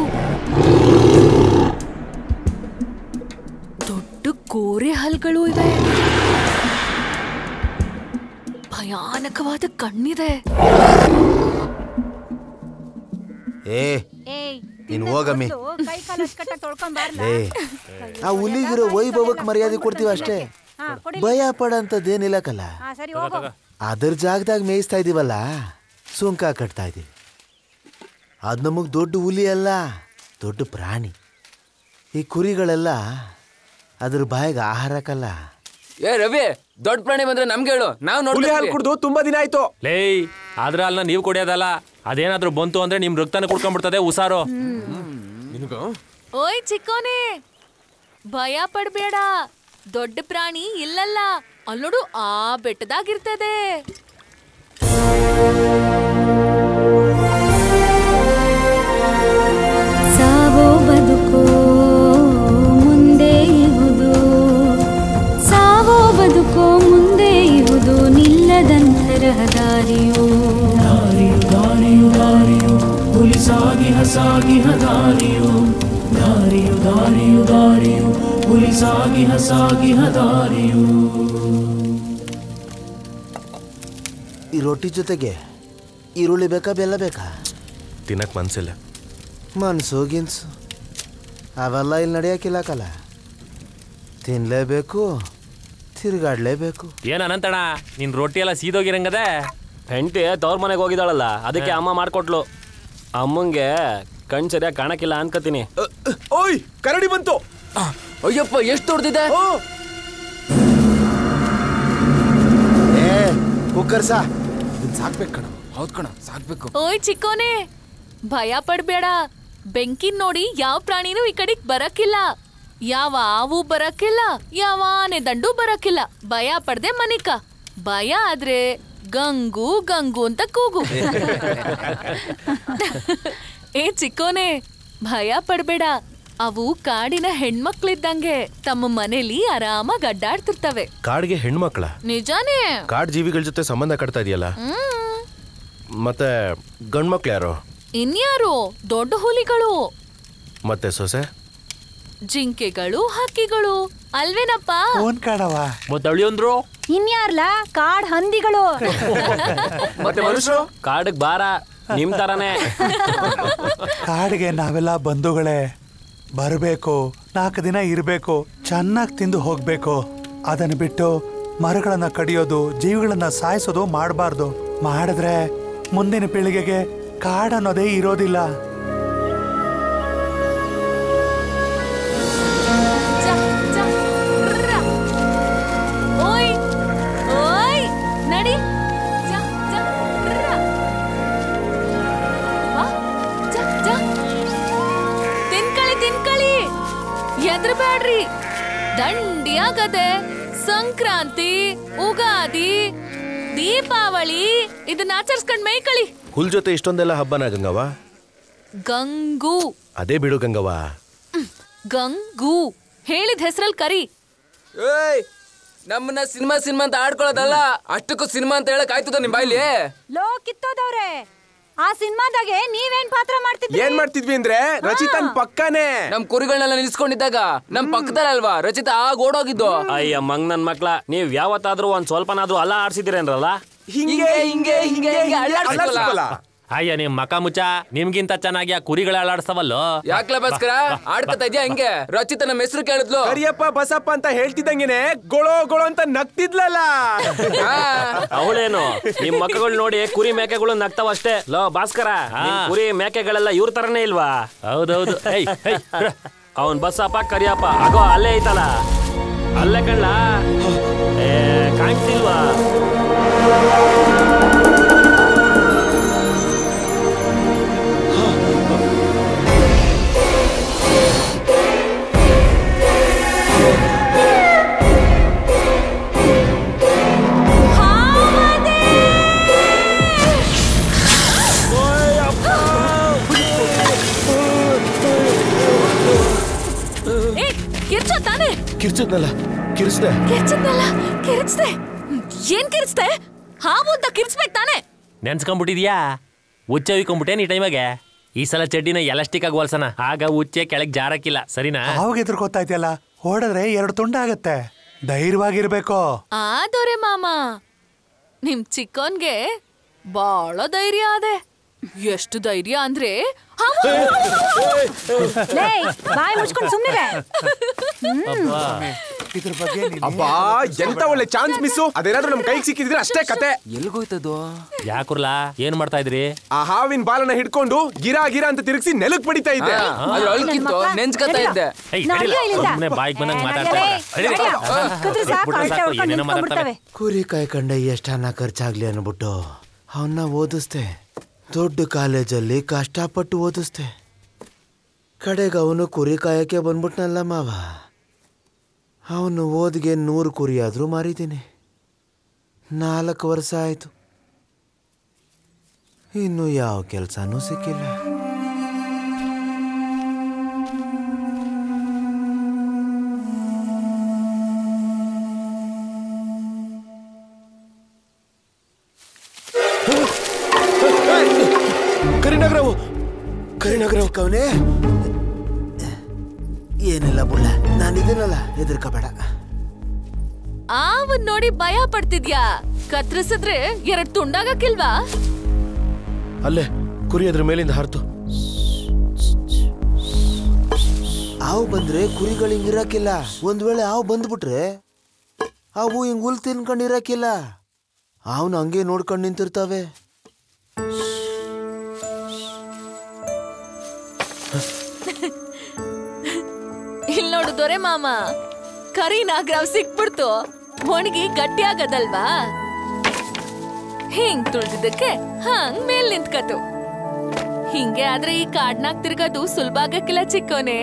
ದೊಡ್ಡ ಕೋರೆ ಹಲ್ಗಳು ಇವೆ ಭಯಾನಕವಾದ ಕಣ್ಣಿದೆ ಏ ನೀನ್ ಹೋಗಮ್ಮಿ ಕೈ ಕಾಲು ಕಟ್ಟ ತೊಳ್ಕೊಂಡ್ ಬಾರ್ಲ ಏ ಆ ಹುಲಿಗಿರೋ ವೈಭವಕ್ಕೆ ಮರ್ಯಾದೆ ಕೊಡ್ತೀವಿ ಅಷ್ಟೇ ಭಯ ಪಡಂತದ್ದೇನಿಲ್ಲಕಲ್ಲ ಹಾ ಸರಿ ಹೋಗು ಅದ್ರ ಜಾಗದಾಗ ಮೇಯಿಸ್ತಾ ಇದೀವಲ್ಲ ಸುಂಕ ಕಟ್ತಾ ಇದೀವಿ ಅದು ನಮಗ್ ದೊಡ್ಡ ಹುಲಿ ಅಲ್ಲ ದೊಡ್ಡ ಪ್ರಾಣಿ ಈ ಕುರಿಗಳೆಲ್ಲ ಅದ್ರ ಬಾಯಿಗೆ ಆಹಾರಕ್ಕಲ್ಲ ಏ ರವಿ ದೊಡ್ಡ ಪ್ರಾಣಿ ಬಂದ್ರೆ ನಮ್ಗೆ ಹೇಳು ನಾವು ಹುಲಿ ಹಾಲು ನೋಡಿ ಕುಡ್ದು ತುಂಬಾ ದಿನ ಆಯ್ತು ಲೇಯ್ ಆದ್ರ ಅಲ್ಲ ನೀವು ಕುಡಿಯೋದಲ್ಲ ಅದೇನಾದ್ರೂ ಬಂತು ಅಂದ್ರೆ ನಿಮ್ ರಕ್ತನ ಕುಡ್ಕೊಂಡ್ಬಿಡ್ತದೆ ಉಸಾರು ಓಯ್ ಚಿಕ್ಕೋನೆ ಭಯ ಪಡ್ಬೇಡ ದೊಡ್ಡ ಪ್ರಾಣಿ ಇಲ್ಲಲ್ಲ ಅಲ್ಲೋಡು ಆ ಬೆಟ್ಟದಾಗಿರ್ತದೆ ಸಾವೋ ಬದುಕೋ ಮುಂದೆ ಇಹುದು ಸಾವೋ ಬದುಕೋ ಮುಂದೆ ಇಹುದು ನಿಲ್ಲದಂತ ರಹದಾರಿಯು ದಾರಿಯು ದಾರಿಯು ದಾರಿಯು ಹುಲಿ ಸಾಗಿ ಹಸಾಗಿ ಹದಾರಿಯು ದಾರಿಯು ದಾರಿಯು ದಾರಿಯು ಹುಲಿ ಸಾಗಿ ಹಸಾಗಿ ಹದಾರಿಯು ಈ ರೊಟ್ಟಿ ಜೊತೆಗೆ ಈರುಳ್ಳಿ ಬೇಕಾ ಬೆಲ್ಲ ಬೇಕಾ ತಿನ್ನಕ್ ಮನ್ಸಿಲ್ಲ ಮನ್ಸು ಗಿನ್ಸು ಅವೆಲ್ಲ ಇಲ್ಲಿ ನಡೆಯೋಕ್ಕಿಲ್ಲಕಲ್ಲ ತಿನ್ಲೇಬೇಕು ತಿರುಗಾಡ್ಲೇಬೇಕು ಏನ್ ಅನಂತಣ ನಿನ್ ರೊಟ್ಟಿ ಎಲ್ಲ ಸೀದೋಗಿರಂಗದೆ ಹೆಂಡತಿ ತವ್ರ ಮನೆಗೆ ಹೋಗಿದ್ದಾಳಲ್ಲ ಅದಕ್ಕೆ ಅಮ್ಮ ಮಾಡ್ಕೊಟ್ಲು ಅಮ್ಮಂಗೆ ಕಣ್ ಸರಿಯಾಗಿ ಕಾಣಕ್ಕಿಲ್ಲ ಅನ್ಕೋತೀನಿ ಓಯ್ ಕರಡಿ ಬಂತು ಅಯ್ಯಪ್ಪ ಎಷ್ಟು ದೊಡ್ಡದಿದೆ ಏ ಕುಕ್ಕರ್ಸ ಸಾಕ್ಬೇಕು ಕಣ ಹೌದ್ ಕಣ ಸಾಕ್ಬೇಕು ಓಯ್ ಚಿಕ್ಕೋನೆ ಭಯ ಪಡ್ಬೇಡ ಬೆಂಕಿ ನೋಡಿ ಯಾವ ಪ್ರಾಣಿನೂ ಈ ಕಡೆಗ್ ಬರಕ್ಕಿಲ್ಲ ಯಾವ ಹಾವು ಬರಕ್ಕಿಲ್ಲ ಯಾವ ಆನೆ ದಂಡು ಬರಕ್ಕಿಲ್ಲ ಭಯ ಪಡ್ದೆ ಮನಿಕ ಭಯ ಆದ್ರೆ ಗಂಗು ಗಂಗು ಅಂತ ಕೂಗು ಏ ಚಿಕ್ಕೋನೆ ಭಯ ಪಡ್ಬೇಡ ಅವು ಕಾಡಿನ ಹೆಣ್ಮಕ್ಳಿದ್ದಂಗೆ ತಮ್ಮ ಮನೇಲಿ ಆರಾಮಾಗಿ ಅಡ್ಡಾಡ್ತಿರ್ತವೆ ಕಾಡ್ಗೆ ಹೆಣ್ಮಕ್ಳ ನಿಜಾನೇ ಕಾಡ್ ಜೀವಿಗಳ ಜೊತೆ ಸಂಬಂಧ ಕಟ್ತಾ ಇದೆಯಲ್ಲ ಹ್ಮ್ ಮತ್ತೆ ಗಂಡ್ಮಕ್ಳು ಯಾರು ಇನ್ಯಾರು ದೊಡ್ಡ ಹುಲಿಗಳು ಮತ್ತೆ ಸೊಸೆ ಜಿಂಕೆಗಳು ಹಕ್ಕಿಗಳು ಅಲ್ವೇನಪ್ಪ ಫೋನ್ ಕಾಡವ ಮತ್ತೆ ಅಂದ್ರು ಇನ್ಯಾರ್ಲ ಕಾಡ್ ಹಂದಿಗಳು ಮತ್ತೆ ಮನುಷ್ಯರು ಕಾಡಿಗೆ ಬಾರ ನಿಮ್ ತರಾನೇ ಕಾಡಿಗೆ ನಾವೆಲ್ಲ ಬಂಧುಗಳೇ ಬರಬೇಕು ನಾಲ್ಕು ದಿನ ಇರಬೇಕು ಚೆನ್ನಾಗಿ ತಿಂದು ಹೋಗ್ಬೇಕು ಅದನ್ನು ಬಿಟ್ಟು ಮರಗಳನ್ನ ಕಡಿಯೋದು ಜೀವಿಗಳನ್ನ ಸಾಯಿಸೋದು ಮಾಡಬಾರ್ದು ಮಾಡಿದ್ರೆ ಮುಂದಿನ ಪೀಳಿಗೆಗೆ ಕಾಡನ್ನೋದೇ ಇರೋದಿಲ್ಲ ಓಯ್ ಓಯ್ ನಡಿ ಜ, ಜ, ರ್ರ. ಬಾ, ಜ, ಜ. ತಿನ್ಕಳಿ ತಿನ್ಕಳಿ ಎದ್ರಬೇಡ್ರಿ ದಂಡಿ ಆಗದೆ ಸಂಕ್ರಾಂತಿ ಉಗಾದಿ ದೀಪಾವಳಿ ಇದನ್ನ ಆಚರಿಸ್ಕೊಂಡ್ ಮೇಯ್ಕಳಿ ಹುಲ್ ಜೊತೆ ಇಷ್ಟೊಂದೆಲ್ಲ ಹಬ್ಬನ ಗಂಗವ್ವ ಗಂಗು ಅದೇ ಬಿಡು ಗಂಗವ್ವ ಗಂಗು ಹೇಳಿದ ಹೆಸರಲ್ಲಿ ಕರಿ ಏಯ್ ನಮ್ಮನ್ನ ಸಿನಿಮಾ ಸಿನಿಮಾ ಅಂತ ಆಡ್ಕೊಳ್ಳೋದಲ್ಲ ಅಷ್ಟಕ್ಕೂ ಸಿನಿಮಾ ಅಂತ ಹೇಳಕ್ ಆಯ್ತದ ನಿಮ್ ಬಾಯ್ಲಿ ಲೋ ಕಿತ್ತೋದವ್ರೆ ಆ ಸಿನಿಮಾದಾಗೆ ನೀವೇನ್ ಪಾತ್ರ ಮಾಡ್ತಿದ್ರಿ ಏನ್ ಮಾಡ್ತಿದ್ವಿ ಅಂದ್ರೆ ರಚಿತನ್ ಪಕ್ಕನೇ ನಮ್ ಕುರಿಗಳನ್ನೆಲ್ಲ ನಿಲ್ಸ್ಕೊಂಡಿದ್ದಾಗ ನಮ್ ಪಕ್ಕದಲ್ಲಲ್ವಾ ರಚಿತಾ ಆಗ ಓಡೋಗಿದ್ದು ಅಯ್ಯ ಮಂಗ್ ನನ್ ಮಕ್ಳ ನೀವ್ ಯಾವತ್ತಾದ್ರೂ ಒಂದ್ ಸ್ವಲ್ಪನಾದ್ರೂ ಅಲ್ಲ ಆಡ್ಸಿದಿರೇನ್ರಲ್ಲ ಹಿಂಗೆ ಹಿಂಗೆ ಹಿಂಗೆ ಹಿಂಗೆ ಅಲ್ಲಾಡ್ಸ್ಕೊಲ್ಲ. ಅಯ್ಯ ನಿಮ್ ಮಕ ಮುಚ್ಚ ನಿಮ್ಗಿಂತ ಚೆನ್ನಾಗಿ ಆ ಕುರಿಗಳ ಅಳಾಡ್ಸವಲ್ಲೋ ಯಾಕ್ಲ ಭಾಸ್ಕರ ಆಡ್ಕೊತಾ ಇದ್ಯಾ ಹಿಂಗೆ ರಚಿತ ನಮ್ಮ ಹೆಸರು ಕೇಳಿದ್ಲು ಕರಿಯಪ್ಪ ಬಸಪ್ಪ ಅಂತ ಹೇಳ್ತಿದ್ದಂಗೆನೆ ಗೊಳೋ ಗೊಳೋ ಅಂತ ನಗ್ತಿದ್ಲಲ್ಲ ಅವಳೇನು ನಿಮ್ ಮಕ್ಕಳು ನೋಡಿ ಕುರಿ ಮೇಕೆಗಳು ನಗ್ತಾವ ಅಷ್ಟೇ ಲೋ ಭಾಸ್ಕರ ನಿಮ್ ಕುರಿ ಮೇಕೆಗಳೆಲ್ಲ ಇವ್ರ ತರನೇ ಇಲ್ವಾ ಹೌದೌದು ಅವನ್ ಬಸ್ಸಪ್ಪ ಕರಿಯಪ್ಪ ಆಗೋ ಅಲ್ಲೇ ಐತಲ್ಲ ಅಲ್ಲೇ ಕಳ್ಳ ಏ ಕಾಣಿಸ್ತಿಲ್ವಾ ಏ ಕಿರ್ಚ ತಾನೆ ಕಿರ್ಚು ಕಿರ್ಚದ್ನಲ್ಲ ಕಿರ್ಸ್ದೆ ಕಿರ್ಚದ್ನಲ್ಲ ಕಿರ್ಚ್ದೆ ಏನ್ ಕಿರ್ಚ್ದೆ ಹಾವು ಅಂತ ಕಿರ್ಚ್ಬೇಕು ತಾನೆ ನೆನ್ಸ್ಕೊಂಡ್ಬಿಟ್ಟಿದ್ಯಾ ಹುಚ್ಚ ಹುಯ್ಕೊಂಡ್ಬಿಟ್ಟೆ ನೀ ಟೈಮಾಗೆ ಈ ಸಲ ಚಡ್ಡಿನ ಎಲಾಸ್ಟಿಕ್ ಆಗಿ ಹೊಲ್ಸನ ಆಗ ಹುಚ್ಚೆ ಕೆಳಗೆ ಜಾರಕ್ಕಿಲ್ಲ ಸರಿನಾ ಅವಾಗ ಎದುರ್ಕೋತಾ ಇದೆಯಲ್ಲ ಹೊಡೆದ್ರೆ ಎರಡು ತುಂಡ ಆಗತ್ತೆ ಧೈರ್ಯವಾಗಿರ್ಬೇಕು ಆ ದೊರೆ ಮಾಮ ನಿಮ್ ಚಿಕ್ಕವನ್ಗೆ ಬಾಳ ಧೈರ್ಯ ಅದೆ ಎಷ್ಟು ಧೈರ್ಯ ಅಂದ್ರೆ ಹಾವು- ಲೇಯ್, ಬಾಯ್ ಮುಚ್ಕೊಂಡು ಸುಮ್ಮನೆ ಇದ್ರ ಬಗ್ಗೆ ನೀನ್ ಅಬ್ಬಾ ಎಂತ ಒಳ್ಳೆ ಚಾನ್ಸ್ ಮಿಸ್ಸು ಅದೇನಾದ್ರೂ ನಮ್ ಕೈಗೆ ಸಿಕ್ಕಿದ್ರೆ ಅಷ್ಟೇ ಕತೆ ಎಲ್ಗೋಯ್ತದು ಯಾಕುರ್ಲಾ ಏನ್ ಮಾಡ್ತಾ ಇದ್ರಿ ಆ ಹಾವಿನ ಬಾಲನ ಹಿಡ್ಕೊಂಡು ಗಿರಾ ಗಿರಾ ಅಂತ ತಿರುಗಿಸಿ ನೆಲಕ್ ಬಡಿತಾ ಇದ್ದೆ ಹಾ, ಅದ್ರ ಅಳ್ಕಿತ್ತು ನೆಂಚ್ಕೊತಾ ಇದ್ದೆ ಏಯ್, ನಾನ್ ನಡೀಲ. ಇಲ್ಲಿಂದ. ಸುಮ್ನೆ ಬಾಯಿಗೆ ಬಂದಂಗ್ ಮಾತಾಡ್ತಾ ನಡೀಲ. ಇದ್ದಾರೆ. ನಡೀಲ. ಕದ್ರೆ ಸಾಕು, ಬಿಟ್ಬಿಟ್ರೆ ಅಳ್ತಾ ಸಾಕು, ಉಳ್ಕೊಂಡು ಏನೇನೋ ಮಾತಾಡ್ತವೆ. ನಿಂತ್ಕೊಂಡ್ಬಿಡ್ತವೆ. ಕುರಿ ಕಾಯ್ಕೊಂಡ ಎಷ್ಟು ಹಣ ಖರ್ಚಾಗ್ಲಿ ಅನ್ಬಿಟ್ಟು ಅವನ್ನ ಓದಿಸ್ದೆ ದೊಡ್ಡ ಕಾಲೇಜಲ್ಲಿ ಕಷ್ಟಪಟ್ಟು ಓದಿಸ್ದೆ ಕಡೆಗೆ ಅವನು ಕುರಿ ಕಾಯಕ್ಕೆ ಬಂದ್ಬಿಟ್ನಲ್ಲ ಮಾವ ಅವನು ಓದಿಗೆ ನೂರು ಕುರಿ ಆದರೂ ಮಾರಿದ್ದೀನಿ ನಾಲ್ಕು ವರ್ಷ ಆಯಿತು ಇನ್ನು ಯಾವ ಕೆಲಸನೂ ಸಿಕ್ಕಿಲ್ಲ ಕರಿನಗರವು ಕರಿನಗರ ಕವನೆ ಏನಿಲ್ಲ ಬುಳ್ಳ ನಾನಿದ್ದೀನಲ್ಲ ಹೆದರ್ಕೋಬೇಡ ಆವನ್ ನೋಡಿ ಭಯ ಪಡ್ತಿದ್ಯಾ ಕತ್ರಿಸಿದ್ರೆ ಎರಡ್ ತುಂಡಾಗಕ್ಕಿಲ್ವಾ ಅಲ್ಲೇ ಕುರಿ ಅದ್ರ ಮೇಲಿಂದ ಹಾರ್ತು ಹಾವು ಬಂದ್ರೆ ಕುರಿಗಳು ಹಿಂಗ್ ಇರಕ್ಕಿಲ್ಲ ಒಂದ್ ವೇಳೆ ಹಾವು ಬಂದ್ಬಿಟ್ರೆ ಅವು ಹಿಂಗ್ ಹುಲ್ ತಿನ್ಕೊಂಡ್ ಇರಕ್ಕಿಲ್ಲ ಅವನು ಹಂಗೆ ನೋಡ್ಕೊಂಡ್ ನಿಂತಿರ್ತಾವೆ ಇಲ್ ನೋಡು ದೊರೆ ಮಾಮ ಕರಿ ನಾಗ್ರಾವ್ ಸಿಕ್ಬಿಡ್ತು ಒಣಗಿ ಗಟ್ಟಿ ಆಗದಲ್ವಾ ಹಿಂಗ್ ತುಳ್ದಿದ್ದಕ್ಕೆ ಹಂಗ್ ಮೇಲ್ ನಿಂತ್ಕತು ಹಿಂಗೆ ಆದ್ರೆ ಈ ಕಾಡ್ನಾಗ್ ತಿರ್ಗೋದು ಸುಲಭ ಆಗಕ್ಕಿಲ್ಲ ಚಿಕ್ಕೋನೆ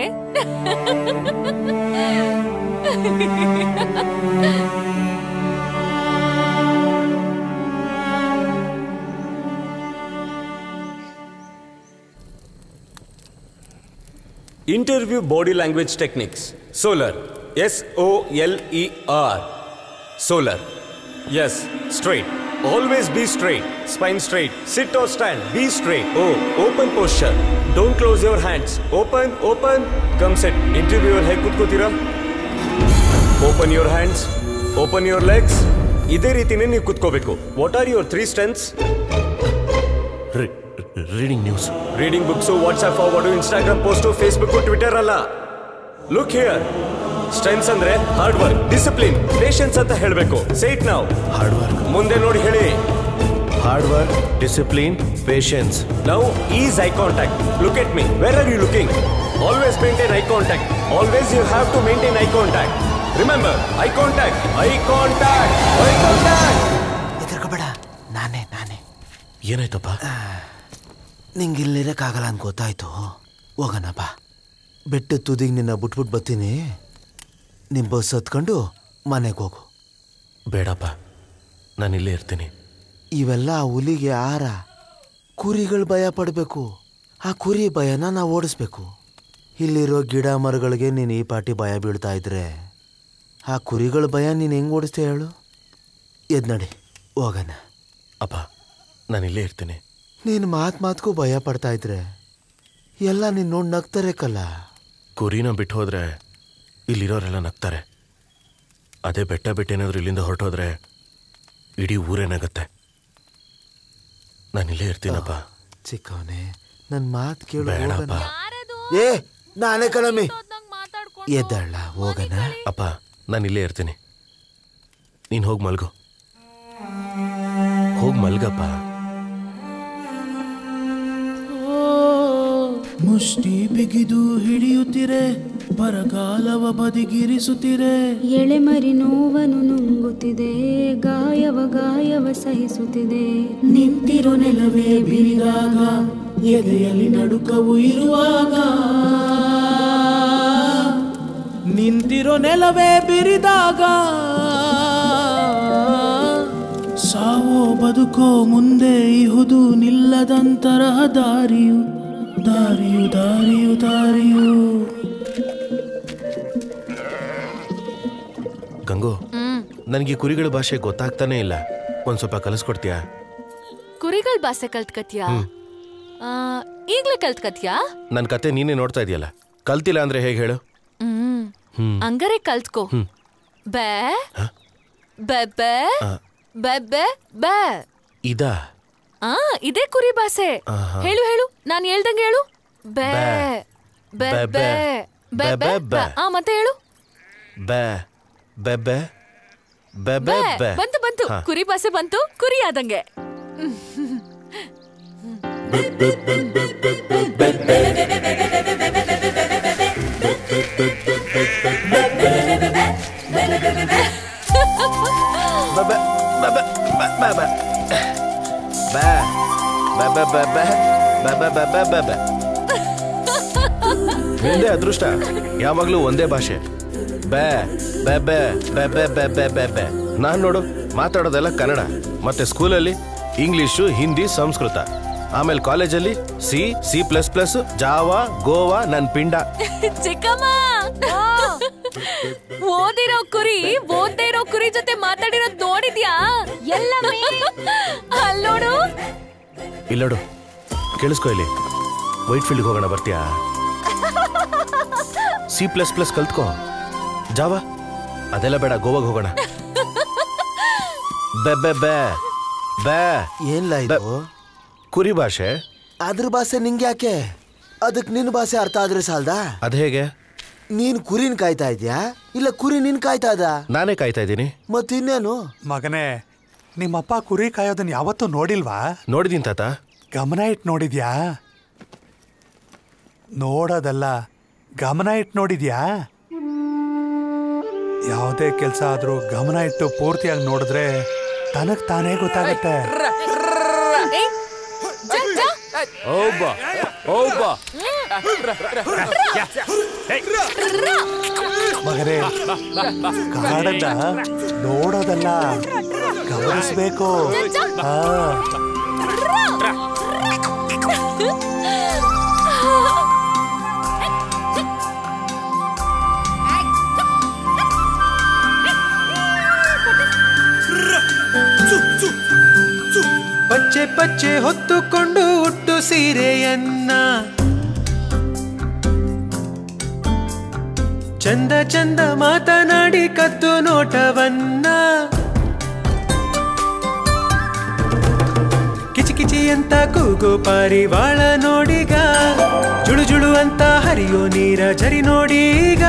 Interview body language techniques. Solar. S O L E R. Solar. Yes, straight. Always be straight. Spine straight. Sit or stand. Be straight. Oh, open posture. Don't close your hands. Open, open. Come sit. Interview your head ಕೂತ್ಕೋತೀರಾ open your hands open your legs ಇದೇ ರೀತಿನೇ ನೀವು ಕುತ್ಕೋಬೇಕು what are your three strengths reading news reading books WhatsApp forward Instagram post Facebook Twitter ಅಲ್ಲ look here strengths ಅಂದ್ರೆ hard work discipline patience ಅಂತ ಹೇಳಬೇಕು ಸೇಟ್ ನಾವು ಹಾರ್ಡ್ ವರ್ಕ್ ಮುಂದೆ ನೋಡಿ ಹೇಳಿ ಹಾರ್ಡ್ ವರ್ಕ್ ಡಿಸಿಪ್ಲಿನ್ ಪೇಷನ್ಸ್ ನಾವು is eye contact look at me where are you looking always maintain eye contact always you have to maintain eye contact remember eye contact eye contact eye contact ಹೆದರ್ಕೋಬೇಡ ನಾನೇ ನಾನೇ ಏನಾಯ್ತಪ್ಪ ನಿಂಗೆ ಇಲ್ಲಿರಕ್ಕಾಗಲ್ಲ ಅಂತ ಗೊತ್ತಾಯ್ತು ಹೋಗೋಣ ಬಾ ಬೆಟ್ಟದ ತುದಿಗೆ ನಿನ್ನ ಬಿಟ್ಬಿಟ್ಟು ಬರ್ತೀನಿ ನಿಮ್ಮ ಬಸ್ ಹತ್ಕೊಂಡು ಮನೆಗೆ ಹೋಗು ಬೇಡಪ್ಪ ನಾನು ಇಲ್ಲೇ ಇರ್ತೀನಿ ಇವೆಲ್ಲ ಆ ಹುಲಿಗೆ ಆಹಾರ ಕುರಿಗಳು ಭಯ ಪಡಬೇಕು ಆ ಕುರಿ ಭಯನ ನಾವು ಓಡಿಸ್ಬೇಕು ಇಲ್ಲಿರೋ ಗಿಡ ಮರಗಳಿಗೆ ನೀನು ಈ ಪಾಟಿ ಭಯ ಬೀಳ್ತಾ ಇದ್ರೆ ಆ ಕುರಿಗಳ ಭಯ ನೀನು ಹೆಂಗೆ ಓಡಿಸ್ತೀಯ ಹೇಳು ಎದ್ ನಡಿ ಹೋಗೋಣ ಅಪ್ಪ ನಾನು ಇಲ್ಲೇ ಇರ್ತೀನಿ ನೀನು ಮಾತು ಮಾತ್ಗೂ ಭಯ ಪಡ್ತಾ ಇದ್ರೆ ಎಲ್ಲ ನೀನು ನೋಡಿ ನಗ್ತಾರೆ ಕಲ್ಲ ಕುರಿನ ಬಿಟ್ಟು ಹೋದ್ರೆ ಇಲ್ಲಿರೋರೆಲ್ಲ ನಗ್ತಾರೆ ಅದೇ ಬೆಟ್ಟ ಬಿಟ್ಟೇನಾದ್ರೂ ಇಲ್ಲಿಂದ ಹೊರಟೋದ್ರೆ ಇಡೀ ಊರೇ ನಗತ್ತೆ ನಾನು ಇಲ್ಲೇ ಇರ್ತೀನಪ್ಪ ಚಿಕ್ಕವನೇ ನನ್ನ ಮಾತು ಕೇಳು ಬೇಡಪ್ಪ ಹೋಗೋಣ. ಏ ನಾನೇ ಕಣಮಿ ಎದ್ದಳ್ಳ ಹೋಗೋಣ ಅಪ್ಪ ನಾನು ಇಲ್ಲೇ ಇರ್ತೀನಿ ನೀನು ಹೋಗಿ ಮಲ್ಗು ಹೋಗಿ ಮಲ್ಗಪ್ಪ ಮುಷ್ಟಿ ಬಿಗಿದು ಹಿಡಿಯುತ್ತಿರೆ ಬರಗಾಲವ ಬದಿಗಿರಿಸುತ್ತಿರೆ ಎಳೆಮರಿ ನೋವನು ನುಂಗುತ್ತಿದೆ ಗಾಯವ ಗಾಯವ ಸಹಿಸುತ್ತಿದೆ ನಿಂತಿರೋ ನೆಲವೇ ಬಿರಿದಾಗ ಎದೆಯಲ್ಲಿ ನಡುಕವು ಇರುವಾಗ ನಿಂತಿರೋ ನೆಲವೇ ಬಿರಿದಾಗ ಸಾವೋ ಬದುಕೋ ಮುಂದೆ ಇಹುದು ನಿಲ್ಲದಂತರಹ ದಾರಿಯು ದಾರಿಯು ದಾರಿಯು ದಾರಿಯು ಗಂಗು ಹ್ಮ್ ನನಗೆ ಈ ಕುರಿಗಳ ಭಾಷೆ ಗೊತ್ತಾಗ್ತಾನೆ ಇಲ್ಲ ಒಂದ್ ಸ್ವಲ್ಪ ಕಲಿಸ್ಕೊಡ್ತೀಯಾ ಕುರಿಗಳ ಭಾಷೆ ಕಲ್ತ್ಕತ್ಯಾ ಆ, ಈಗ್ಲೇ ಕಲ್ತ್ಕತ್ಯಾ ನನ್ನ ಕತೆ ನೀನೇ ನೋಡ್ತಾ ಇದೆಯಲ್ಲ ಕಲ್ತಿಲ್ಲ ಅಂದ್ರೆ ಹೇಗೆ ಹೇಳು ಹ್ಮ್ ಹ್ಮ್ ಹಂಗಾರೆ ಕಲ್ತ್ಕೋ ಹ್ಮ್. ಬೇ ಬೆ ಬೆ ಆ. ಬೆ ಬೆ ಬೆ ಇದಾ ಆ ಇದೇ ಕುರಿ ಭಾಷೆ ಆಹಾ. ಹೇಳು ಹೇಳು ನಾನು ಹೇಳ್ದಂಗೆ ಹೇಳು ಬೇ ಬೆ ಬೆ, ಬೆ ಬೆ, ಬೆ ಬೆ, ಬೆ ಬೆ. ಆ ಮತ್ತೆ ಹೇಳು ಬೆ ಬೆ ಬೆ ಬೆ ಬೆ ಬೆ ಬೆ ಬಂತು ಬಂತು ಹಾ. ಕುರಿ ಭಾಷೆ ಬಂತು ಕುರಿ ಆದಂಗೆ ಬೆ ಬೆ ಬೆ ಬೆ ಬೆ ಬೆ ಬೆ ಬೆ ಬೆ ಬೆ ಬೆ ಬೆ ಬೆ ಬೆ ಬೆ ಬೆ ನಿಂದೆ ಅದೃಷ್ಟ ಯಾವಾಗ್ಲೂ ಒಂದೇ ಭಾಷೆ ಬೆ ಬೆ ಬೆ ಬೆ ಬೆ ಬೆ ಬೆ ಬೆ ಬೆ ನಾನ್ ನೋಡು ಮಾತಾಡೋದೆಲ್ಲ ಕನ್ನಡ ಮತ್ತೆ ಸ್ಕೂಲಲ್ಲಿ ಇಂಗ್ಲಿಷು ಹಿಂದಿ ಸಂಸ್ಕೃತ ಆಮೇಲೆ ಕಾಲೇಜಲ್ಲಿ C C plus plus Java Goa ನನ್ ಪಿಂಡ ಚಿಕ್ಕಮ್ಮ ಓದಿರೋ ಕುರಿ ಓದ್ದೇ ಇರೋ ಕುರಿ ಜೊತೆ ಮಾತಾಡಿರೋದ್ ನೋಡಿದ್ಯಾ ಎಲ್ಲ ಅಲ್ಲೋಡು ಇಲ್ಲೋಡು ಕೇಳಿಸ್ಕೊ ಇಲ್ಲಿ ವೈಟ್ ಫೀಲ್ಡ್ಗೆ ಹೋಗೋಣ ಬರ್ತೀಯಾ ಸಿ ಪ್ಲಸ್ ಪ್ಲಸ್ ಕಲ್ತ್ಕೋ ಜಾವಾ ಅದೆಲ್ಲ ಬೇಡ ಗೋವಾಗೆ ಹೋಗೋಣ ಬೆ ಬೆ ಬೆ ಬೆ ಏನ್ಲ ಇದು ಕುರಿ ಭಾಷೆ ಅದ್ರ ಭಾಷೆ ನಿಂಗೆ ಯಾಕೆ ಅದಕ್ ನಿನ್ನ ಭಾಷೆ ಅರ್ಥ ಆದ್ರೆ ಸಾಲ್ದಾ ಅದ್ ಹೇಗೆ ನೀನ್ ಕುರಿನ್ ಕಾಯ್ತಾ ಇದ್ಯಾ ಇಲ್ಲ ಕುರಿ ನಿನ್ ಕಾಯ್ತಾ ಇದ್ದ ನಾನೇ ಕಾಯ್ತಾ ಇದ್ದೀನಿ ಮತ್ತಿನ್ನೇನು ಮಗನೇ ನಿಮ್ಮಪ್ಪ ಕುರಿ ಕಾಯೋದನ್ನ ಯಾವತ್ತೂ ನೋಡಿಲ್ವಾ ನೋಡಿದೀನಿ ತಾತ ಗಮನ ಇಟ್ಟು ನೋಡಿದ್ಯಾ ನೋಡೋದಲ್ಲ ಗಮನ ಇಟ್ಟು ನೋಡಿದ್ಯಾ ಯಾವುದೇ ಕೆಲಸ ಆದ್ರೂ ಗಮನ ಇಟ್ಟು ಪೂರ್ತಿಯಾಗಿ ನೋಡಿದ್ರೆ ತನಗ್ ತಾನೇ ಗೊತ್ತಾಗತ್ತೆ ಏ, ಜ, ಜ. ಒಬ್ಬ ಒಬ್ಬ ಮಗನೇ ಕಾಡನ್ನ ನೋಡೋದಲ್ಲ ಗಮನಿಸ್ಬೇಕು ಹಾ ಪಚ್ಚೆ ಪಚ್ಚೆ ಹೊತ್ತುಕೊಂಡು ಹುಟ್ಟು ಸೀರೆಯನ್ನ ಚಂದ ಚಂದ ಮಾತನಾಡಿ ಕತ್ತು ನೋಟವನ್ನ ಕಿಚಿ ಕಿಚಿ ಅಂತ ಕೂಗು ಪಾರಿವಾಳ ನೋಡಿಗ ಜುಳು ಜುಳು ಅಂತ ಹರಿಯೋ ನೀರ ಜರಿ ನೋಡೀಗ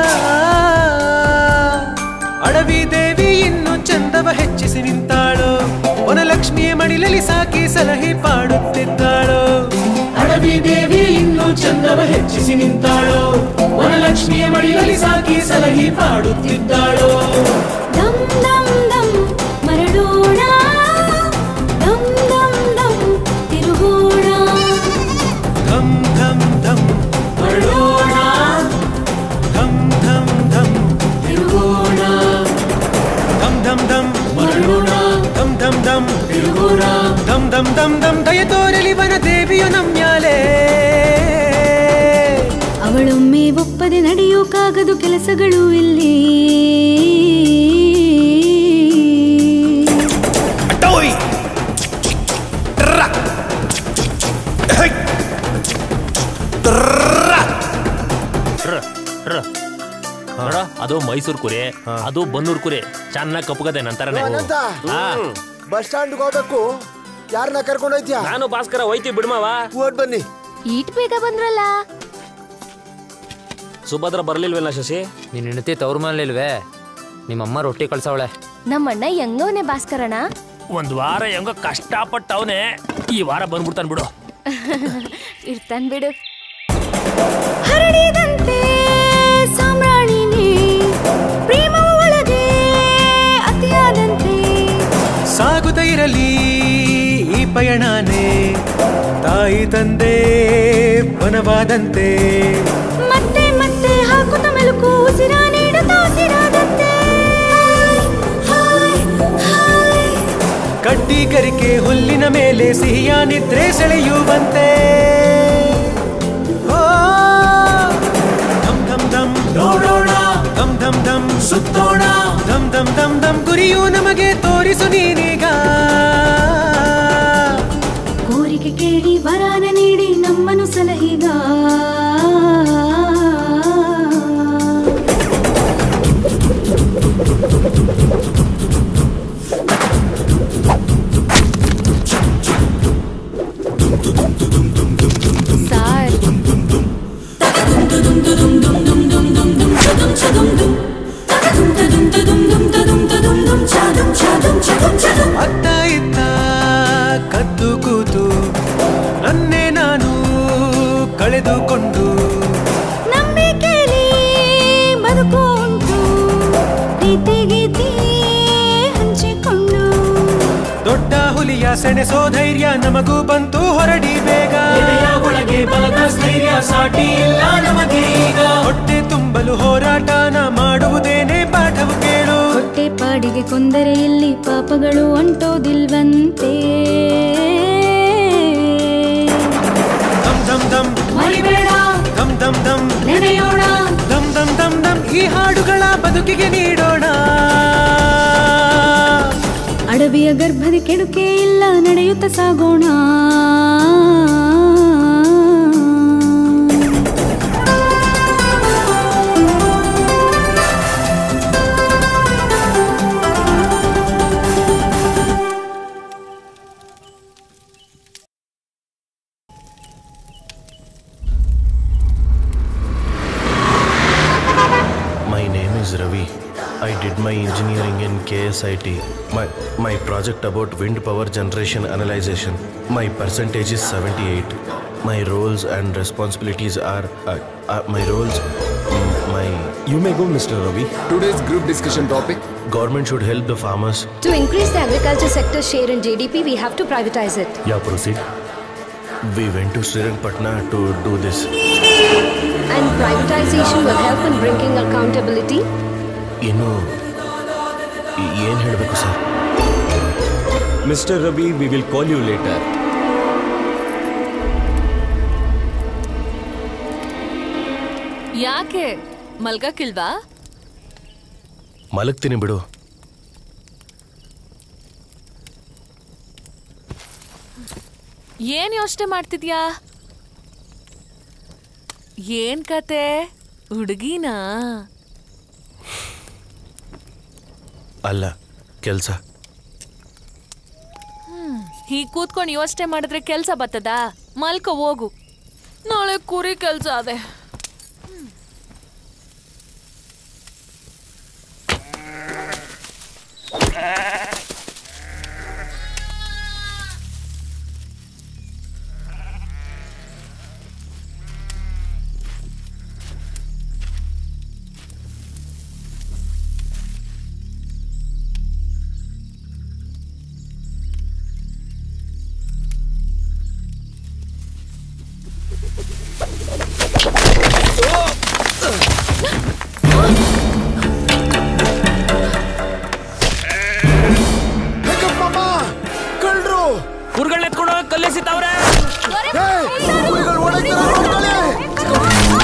ಅಡವಿ ದೇವಿ ಇನ್ನು ಚಂದವ ಹೆಚ್ಚಿಸಿ ನಿಂತಾಳು ವನಲಕ್ಷ್ಮಿಯ ಮಡಿಲಲ್ಲಿ ಸಾಕಿ ಸಲಹೆ ಪಾಡುತ್ತಿದ್ದಾಳು ಅಡವಿ ದೇವಿ ಇನ್ನು ಚಂದವ ಹೆಚ್ಚಿಸಿ ನಿಂತಾಳು ವನಲಕ್ಷ್ಮಿಯ ಮಡಿಲಲ್ಲಿ ಸಾಕಿ ಸಲಹೆ ಪಾಡುತ್ತಿದ್ದಾಳು ದಮ್ ದಮ್ ದಮ್ ಮರಳೋಣ ದಮ್ ದಮ್ ದಮ್ ತಿರುಗೋಣ ಧಮ್ ಧಮ್ ಧಮ್ ಮರಳೋಣ ಧಮ್ ಧಮ್ ಧಮ್ ತಿರುಗೋಣ ಧಮ್ ಧಮ್ ಧಮ್ ಮರಳೋಣ ಧಮ್ ಧಮ್ ಧಮ್ ತಿರುಗೋಣ ಧಮ್ ಧಮ್ ಧಮ್ ಧಮ್ ದಯ ತೋರಲಿ ವನ ದೇವಿಯು ನಮ್ಯಾಲೆ ಅವಳೊಮ್ಮೆ ಒಪ್ಪದೆ ನಡೆಯೋಕಾಗದು ಕೆಲಸಗಳು ಇಲ್ಲಿ ರ, ರ. ನೋಡ ಅದು ಮೈಸೂರು ಕುರಿ ಅದು ಬನ್ನೂರು ಕುರಿ ಚೆನ್ನಾಗಿ ಕಪ್ಪಗದೆ ನಂತರನೇ ಅನಂತ ಬಸ್ ಸ್ಟ್ಯಾಂಡ್ ಹೋಗ್ಬೇಕು ಯಾರನ್ನ ಕರ್ಕೊಂಡು ಹೋಯ್ತ್ಯಾ ನಾನು ಭಾಸ್ಕರ ಹೋಯ್ತೀವಿ ಬಿಡ್ಮಾವ ಓಡ್ ಬನ್ನಿ ಈಟ್ ಬೇಗ ಬಂದ್ರಲ್ಲ ಸುಭದ್ರ ಬರ್ಲಿಲ್ವೇನ ಶಶಿ ನಿನ್ನ ಹೆಂಡತಿ ತವ್ರ ಮನೇಲಿಲ್ವೇ ನಿಮ್ಮಮ್ಮ ರೊಟ್ಟಿ ಕಳ್ಸವಳೆ ನಮ್ಮಣ್ಣ ಹೆಂಗವನೆ ಭಾಸ್ಕರಣ ಒಂದ್ ವಾರ ಹೆಂಗ ಕಷ್ಟಪಟ್ಟವನೆ ಈ ವಾರ ಬಂದ್ಬಿಡ್ತಾನೆ ಬಿಡು ಇರ್ತಾನ್ ಬಿಡು ಹರಡಿದಂತೆ ಸಾಮ್ರಾಣಿನೇ ಪ್ರೇಮವು ಒಳಗೆ ಅತಿಯಾದಂತೆ ಸಾಗುತ್ತ ಇರಲಿ ಈ ಪಯಣನೇ ತಾಯಿ ತಂದೆ ವನವಾದಂತೆ ಮತ್ತೆ ಮತ್ತೆ ಹಾಕುತ್ತ ಮೆಲುಕು ಉಸಿರ ನೀಡುತ್ತಾ ಉಸಿರಾದಂತೆ ಹಾಯ್, ಹಾಯ್. ಕಡ್ಡಿ ಕರಿಕೆ ಹುಲ್ಲಿನ ಮೇಲೆ ಸಿಹಿಯ ನಿದ್ರೆ ಸೆಳೆಯುವಂತೆ ಓ, ಧಮ್ ಧಮ್ ಧಮ್ ನೋಡೋಣ ಧಮ್ ಧಮ್ ಧಮ್ ಸುತ್ತೋಣ ಧಮ್ ದಮ್ ದಮ್ ದಮ್ ಗುರಿಯು ನಮಗೆ ತೋರಿಸು ನೀನೀಗ ಕೋರಿಕೆ ಕೇಳಿ ವರಾನ ನೀಡಿ ನಮ್ಮನು ಸಲಹೀಗ ಸಾರ್ ಅತ್ತ ಇತ್ತ ಕದ್ದು ಕೂತು ನನ್ನೇ ನಾನು ಕಳೆದುಕೊಂಡು ನಂಬಿಕೆಲಿ ಬದುಕು ಉಂಟು ಪ್ರೀತಿ ಗೀತಿ ಹಂಚಿಕೊಂಡು ದೊಡ್ಡ ಹುಲಿಯ ಸೆಣೆಸೋ ಧೈರ್ಯ ನಮಗೂ ಬಂತು ಹೊರಡಿ ಬೇಗ ಒಳಗೆ ಬಲದ ಸ್ಥೈರ್ಯ ಸಾಟಿ ಇಲ್ಲ ನಮಗೆ ಈಗ ಹೊಟ್ಟೆ ತುಂಬಲು ಹೋರಾಟನ ಮಾಡುವುದೇನೆ ಪಾಠವು ಕೇಳು ಹೊಟ್ಟೆ ಪಾಡಿಗೆ ಕೊಂದರೆ ಇಲ್ಲಿ ಪಾಪಗಳು ಅಂಟೋದಿಲ್ವಂತೆ ದಮ್ ದಮ್ ದಮ್ ಮರಿಬೇಡ ದಮ್ ದಮ್ ದಮ್ ನೆನೆಯೋಣ ದಮ್ ದಮ್ ದಮ್ ದಮ್ ಈ ಹಾಡುಗಳ ಬದುಕಿಗೆ ನೀಡೋಣ ಅಡವಿಯ ಗರ್ಭದ ಕೆಡುಕೆ ಇಲ್ಲ ನಡೆಯುತ್ತ ಸಾಗೋಣ My name is Ravi. I did my engineering in KSIT. My, my project about wind power generation analyzation. My percentage is 78. My roles and responsibilities are, uh, uh, my roles, mm, my... You may go, Mr. Ravi. Today's group discussion topic Government should help the farmers. To increase the agriculture sector's share in GDP, we have to privatize it. Yeah, proceed. We went to Srirangpatna to do this. And privatization will help in bringing accountability. ಇನ್ನು ಏನು ಹೇಳಬೇಕು sir Mr. Ravi, we will call you later. ಯಾಕೆ ಮಲ್ಗಕ್ಕಿಲ್ವಾ ಮಲಗ್ತೀನಿ ಬಿಡು ಏನ್ ಯೋಚನೆ ಮಾಡ್ತಿದ್ಯಾ ಏನ್ ಕತೆ ಹುಡುಗಿನಾ ಅಲ್ಲ ಕೆಲಸ ಹೀಗ್ ಕೂತ್ಕೊಂಡು ಯೋಚನೆ ಮಾಡಿದ್ರೆ ಕೆಲ್ಸ ಬರ್ತದ ಮಲ್ಕ ಹೋಗು ನಾಳೆ ಕುರಿ ಕೆಲ್ಸ ಅದೇ ಕಳ್ರು ಕುರಿಗಳನ್ನ ಎತ್ಕೊಂಡು ಕಲ್ಲೆಸಿತಾವ್ರೆ ಕುರಿಗಳು ಓಡಾಡ್ತಾರೆ ನೋಡ್ಕೊಳ್ಳಿ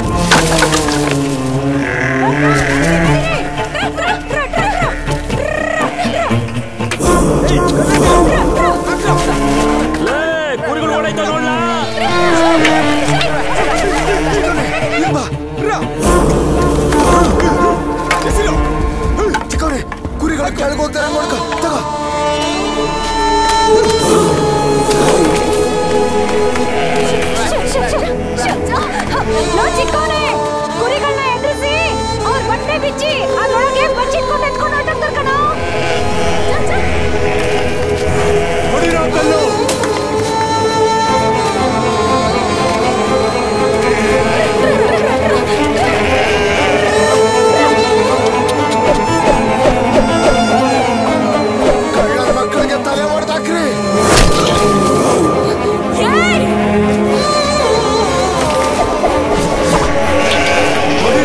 ಕುರಿಗಳು ಓಡಾಯ್ತು ನೋಡ್ಲಾ ಚಿಕ್ಕವ್ರೆ ಕುರಿಗಳು ಕೆಳಗೆ ಹೋಗ್ತಾರೆ ನೋಡ್ಕೊ ತಗೋ ಚಿಕ್ಕವನೇ ಕುರಿಗಳನ್ನ ಎದುರಿಸಿ ಅವ್ರ ಬಟ್ಟೆ ಬಿಚ್ಚಿ ಅದ್ರೊಳಗೆ ಬಚ್ಚಿಟ್ಕೊಂಡು ಎತ್ಕೊಂಡು ಹೊರಟೋಗ್ತಾರೆ ಕಣೋ ಕಳ್ಳರ ಮಕ್ಕಳಿಗೆ ತಲೆ ಹೊಡೆದಾಕ್ರಿ ಏಯ್!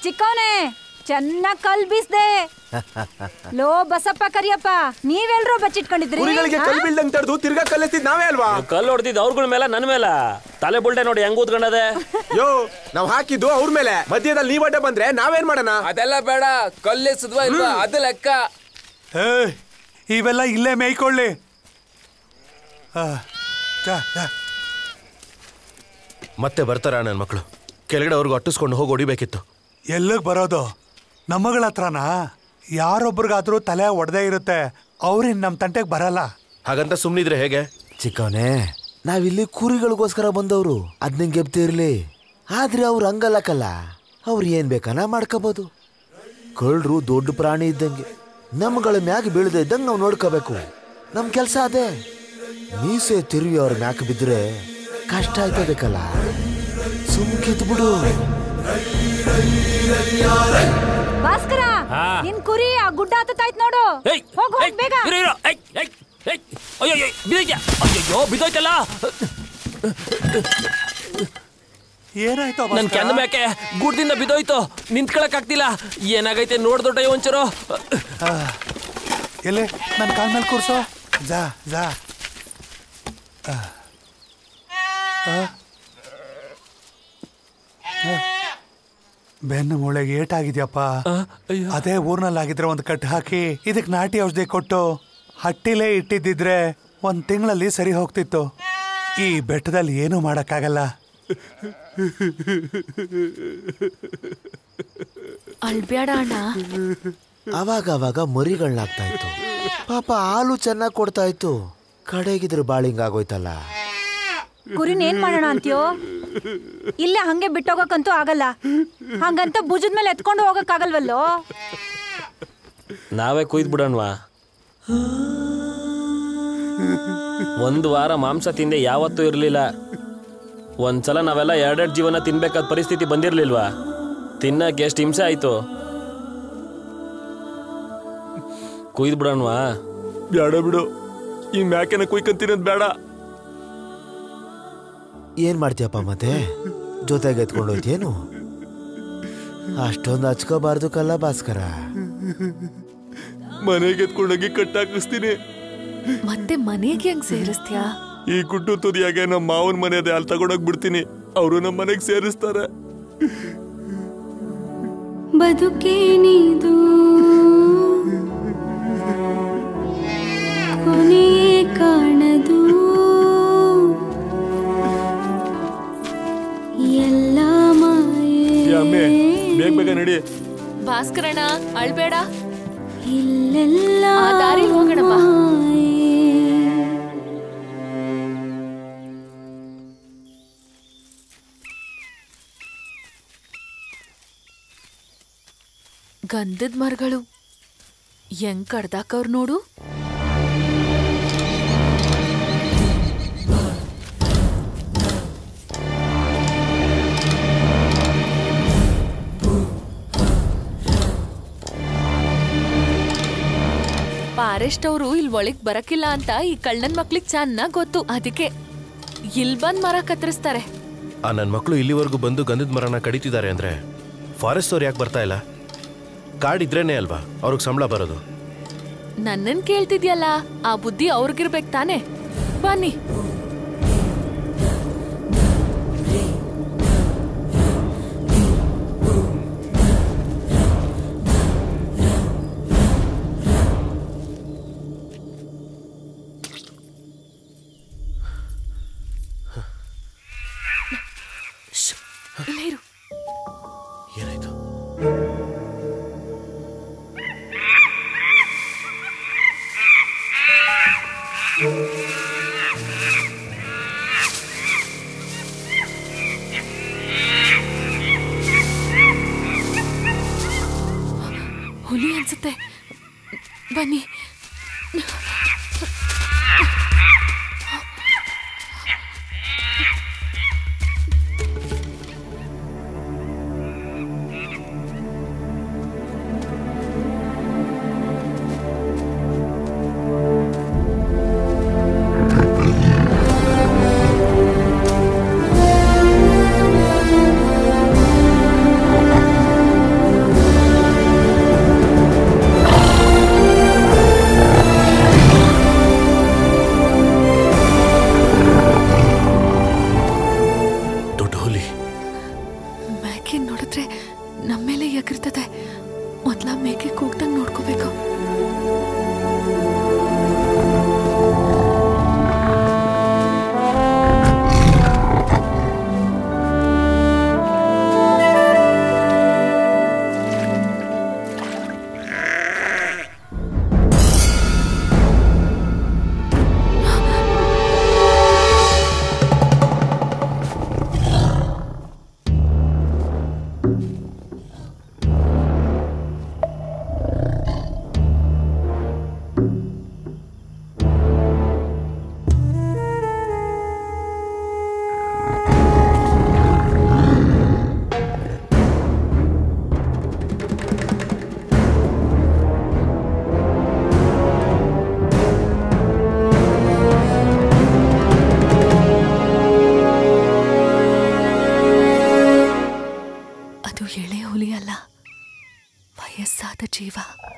ಚಿಕ್ಕವನೇ ಚೆನ್ನಾಗ್ ಕಲ್ ಬೀಸ್ದೆ ಲೋ ಬಸಪ್ಪ ಕರಿಯಪ್ಪ ನೀವೆಲ್ರೂ ಬಚ್ಚಿಟ್ಕೊಂಡಿದ್ರಿ ಕುರಿಗಳಿಗೆ ಹಾ? ಕಲ್ ಬೀಳ್ದಂಗ್ ತಡೆದು ತಿರ್ಗಾ ಕಲ್ಲೆತ್ತಿದ್ ನಾವೇ ಅಲ್ವಾ ಕಲ್ಲು ಹೊಡೆದಿದ್ದು ಅವ್ರಗಳ ಮೇಲೆ ನನ್ನ ಮೇಲೆ ತಲೆ ಬುಲ್ಡೆ ನೋಡಿ ಹೆಂಗ್ ಊದ್ಕೊಂಡದೆ ಯೋ ನಾವ್ ಹಾಕಿದ್ದು ಅವ್ರ ಮೇಲೆ ಮಧ್ಯದಲ್ಲಿ ನೀವ್ ಅಡ್ಡ ಬಂದ್ರೆ ನಾವೇನ್ ಮಾಡೋಣ ಅದೆಲ್ಲ ಬೇಡ ಕಲ್ಲೆಸದ್ವಾ ಇಲ್ವಾ ಅದು ಲೆಕ್ಕ ಏ ಇವೆಲ್ಲ ಇಲ್ಲೇ ಮೇಯ್ಕೊಳ್ಳಿ ಆ, ಜಾ, ಜಾ. ಮತ್ತೆ ಬರ್ತಾರ ನನ್ನ ಮಕ್ಕಳು ಕೆಳಗಡೆ ಅವ್ರಿಗೆ ಅಟ್ಟಿಸ್ಕೊಂಡು ಹೋಗಿ ಹೊಡಿಬೇಕಿತ್ತು ಎಲ್ಲಿಗ್ ಬರೋದು ನಮ್ಮಗಳ ಹತ್ರನಾ ಯಾರೊಬ್ರಿಗಾದ್ರೂ ತಲೆ ಒಡೆದೇ ಇರುತ್ತೆ ಅವ್ರಿನ್ ನಮ್ಮ ತಂಟೆಗೆ ಬರಲ್ಲ ಹಾಗಂತ ಸುಮ್ಮನಿದ್ರೆ ಹೇಗೆ ಚಿಕ್ಕವನೇ ನಾವಿಲ್ಲಿ ಕುರಿಗಳಿಗೋಸ್ಕರ ಬಂದವರು ಅದ್ ನಿಂಗೆ ಗೆಬ್ತಿರ್ಲಿ ಆದ್ರೆ ಅವ್ರು ಹಂಗಲ್ಲಕಲ್ಲ ಅವ್ರು ಏನ್ ಬೇಕಾನ ಮಾಡ್ಕೋಬೋದು ಕಳ್ರು ದೊಡ್ಡ ಪ್ರಾಣಿ ಇದ್ದಂಗೆ ನಮ್ಗಳ ಮ್ಯಾಗ ಬೀಳದೆ ಇದ್ದಂಗೆ ನಾವು ನೋಡ್ಕೋಬೇಕು ನಮ್ ಕೆಲಸ ಅದೇ ಮೀಸೆ ತಿರುವಿ ಅವ್ರ ಮ್ಯಾಕ್ ಬಿದ್ರೆ ಕಷ್ಟ ಆಯ್ತದಕ್ಕಲ್ಲ ಸುಮ್ ಬಿಡು ಭಾಸ್ಕರ ಹಾ. ನಿನ್ ಕುರಿ ಆ ಗುಡ್ಡ ಹತ್ತಾಯ್ತು ನೋಡು ಹೋಗು ಹೋಗ್ ಬೇಗ ಇರು, ಇರು. ಏಯ್, ಏಯ್, ಏಯ್. ಅಯ್ಯೋ ಅಯ್ಯೋ, ಬಿದ್ದೋಯ್ತ್ಯಾ? ಅಯ್ಯಯ್ಯೋ ಬಿದ್ದೋಯ್ತಲ್ಲ ಏನಾಯ್ತು ನನ್ ಕೆಂದ ಮ್ಯಾಕೆ ಗುಡ್ದಿಂದ ಬಿದ್ದೋಯ್ತು ನಿಂತ್ಕೊಳಕ್ ಆಗ್ತಿಲ್ಲ ಏನಾಗೈತೆ ನೋಡ್ದೊಡ್ಡ ಒಂಚೂರು ಎಲ್ಲಿ ನನ್ನ ಕಾಲ್ ಮೇಲೆ ಕೂರ್ಸೋ ಜಾ ಜಾ ಆ. ಆ. ಆ. ಬೆನ್ನು ಮೂಳೆಗೆ ಏಟಾಗಿದ್ಯಪ್ಪ ಅದೇ ಊರ್ನಲ್ಲಿ ಆಗಿದ್ರೆ ಒಂದು ಕಟ್ಟು ಹಾಕಿ ಇದಕ್ ನಾಟಿ ಔಷಧಿ ಕೊಟ್ಟು ಹಟ್ಟಿಲೇ ಇಟ್ಟಿದ್ದಿದ್ರೆ ಒಂದ್ ತಿಂಗಳಲ್ಲಿ ಸರಿ ಹೋಗ್ತಿತ್ತು ಈ ಬೆಟ್ಟದಲ್ಲಿ ಏನೂ ಮಾಡಕ್ಕಾಗಲ್ಲ ಅಳ್ಬೇಡ ಅಣ್ಣ ಅವಾಗ ಅವಾಗ ಮರಿಗಳನ್ನಾಗ್ತಾ ಇತ್ತು ಪಾಪ ಹಾಲು ಚೆನ್ನಾಗಿ ಕೊಡ್ತಾ ಇತ್ತು ಕಡೆಗಿದ್ರ ಬಾಳಿಂಗ್ ಆಗೋಯ್ತಲ್ಲ ಕುರಿನ ಏನ್ ಮಾಡೋಣ ಅಂತೀಯೋ ಇಲ್ಲೇ ಹಂಗೆ ಬಿಟ್ಟೋಗಕ್ಕಂತೂ ಆಗಲ್ಲ ಹಂಗಂತ ಭುಜದ ಮೇಲೆ ಎತ್ಕೊಂಡು ಹೋಗಕ್ಕಾಗಲ್ವಲ್ಲೋ ನಾವೇ ಕುಯ್ದು ಬಿಡೋಣವಾ ಒಂದು ವಾರ ಮಾಂಸ ತಿಂದೆ ಯಾವತ್ತೂ ಇರಲಿಲ್ಲ ಒಂದ್ಸಲ ನಾವೆಲ್ಲ ಎರಡೆರಡು ಜೀವನ ತಿನ್ಬೇಕಾದ ಪರಿಸ್ಥಿತಿ ಬಂದಿರ್ಲಿಲ್ವಾ ತಿನ್ನಕ್ಕೆ ಎಷ್ಟು ಹಿಂಸೆ ಆಯ್ತು ಕುಯ್ದು ಬಿಡೋಣವಾ ಬೇಡ ಬಿಡು ಈ ಮ್ಯಾಕೆನ ಕುಯ್ಕೊಂತಿರೋದ್ ಬೇಡ ಏನ್ ಮಾಡ್ತೀಯಪ್ಪ ಮತ್ತೆ ಜೊತೆಗೆ ಎತ್ಕೊಂಡು ಹೋಯ್ತೇನು ಅಷ್ಟೊಂದು ಹಚ್ಕೋಬಾರ್ದು ಕಲ್ಲ ಭಾಸ್ಕರ ಮನೆಗೆ ಎತ್ಕೊಂಡೋಗಿ ಕಟ್ಟಾಕಿಸ್ತೀನಿ ಮತ್ತೆ ಮನೆಗೆ ಹೆಂಗ್ ಸೇರಿಸ್ತ್ಯಾ ಈ ಗುಡ್ಡು ತುದಿಯಾಗೆ ನಮ್ಮ ಮಾವನ ಮನೆ ಅದೇ ಅಲ್ಲಿ ತಗೊಂಡೋಗ್ ಬಿಡ್ತೀನಿ ಅವರು ನಮ್ಮ ಮನೆಗೆ ಸೇರಿಸ್ತಾರೆ ಬದುಕೇನಿದು ಕೊನೆಯೇ ಕಾಣದು ಎಲ್ಲ ಅಮ್ಮೆ ಬೇಗ ಬೇಗ ನಡಿ ಭಾಸ್ಕರಣ್ಣ ಅಳ್ಬೇಡ ಇಲ್ಲೆಲ್ಲ ಆ ದಾರಿ ಹೋಗೋಣ ಬಾ ಗಂಧದ ಮರಗಳು ಹೆಂಗ್ ಕಡ್ದಾಕವ್ರು ನೋಡು ಫಾರೆಸ್ಟ್ ಅವರು ಇಲ್ಲಿ ಒಳಗ್ ಬರಕಿಲ್ಲ ಅಂತ ಈ ಕಳ್ಳನ್ ಮಕ್ಳಿಗ್ ಚೆನ್ನಾಗ್ ಗೊತ್ತು ಅದಕ್ಕೆ ಇಲ್ ಬಂದ್ ಮರ ಕತ್ತರಿಸ್ತಾರೆ ಆ ನನ್ನ ಮಕ್ಕಳು ಇಲ್ಲಿವರೆಗೂ ಬಂದು ಗಂಧದ ಮರನ ಕಡಿತಿದ್ದಾರೆ ಅಂದ್ರೆ ಫಾರೆಸ್ಟ್ ಅವ್ರು ಯಾಕೆ ಬರ್ತಾ ಇಲ್ಲ ಕಾಡಿದ್ರೇನೆ ಅಲ್ವಾ ಅವ್ರಿಗೆ ಸಂಬಳ ಬರೋದು ನನ್ನನ್ ಕೇಳ್ತಿದ್ಯಲ್ಲ ಆ ಬುದ್ಧಿ ಅವ್ರಿಗಿರ್ಬೇಕು ತಾನೆ ಬನ್ನಿ ಶ್ಶ್, ಇಲ್ಲೇ ಇರು. ಏನಾಯ್ತು ಹುಲಿ ಅನ್ಸುತ್ತೆ ಬನ್ನಿ ಆಗಿರ್ತದೆ ಮೊದ್ಲ ಮೇಕೆ ಕೂಗ್ದಂಗ್ ನೋಡ್ಕೋಬೇಕು ಅದು ಎಳೆ ಹುಲಿ ಅಲ್ಲ ವಯಸ್ಸಾದ ಜೀವ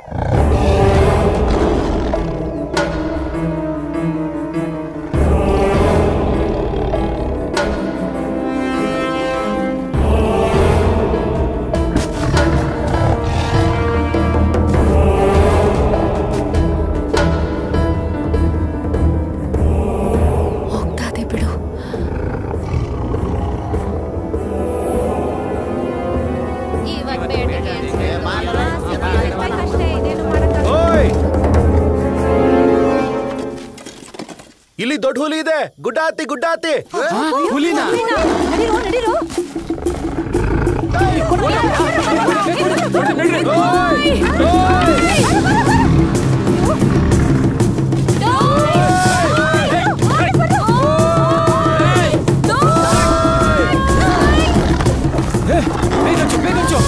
ಹೋಗ್ತಾದೆ ಬಿಡು ಇಲ್ಲಿ ದೊಡ್ಡ ಹುಲಿ ಇದೆ ಗುಡ್ಡಾತಿ ಗುಡ್ಡಾತಿ ಹುಲಿನ ನಡೀರೋ ನಡೀರೋ ಬೇಗಚ್ಚು ಬೇಗಚ್ಚು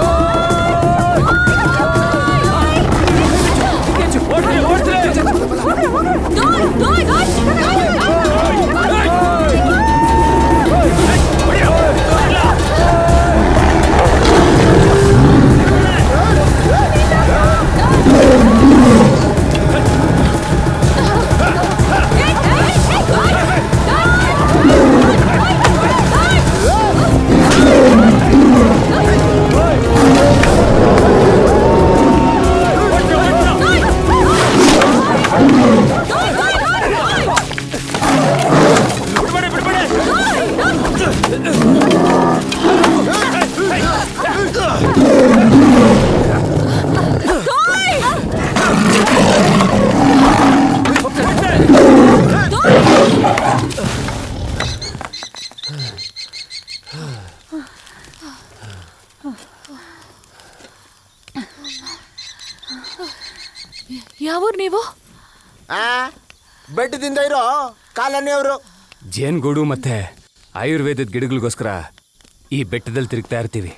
ಯಾವೂರ್ ನೀವು ಬೆಟ್ಟದಿಂದ ಇರೋ ಕಾಲನಿ ಅವರು ಜೇನ್ಗೂಡು ಮತ್ತೆ ಆಯುರ್ವೇದದ ಗಿಡಗಳಿಗೋಸ್ಕರ ಈ ಬೆಟ್ಟದಲ್ಲಿ ತಿರುಗ್ತಾ ಇರ್ತೀವಿ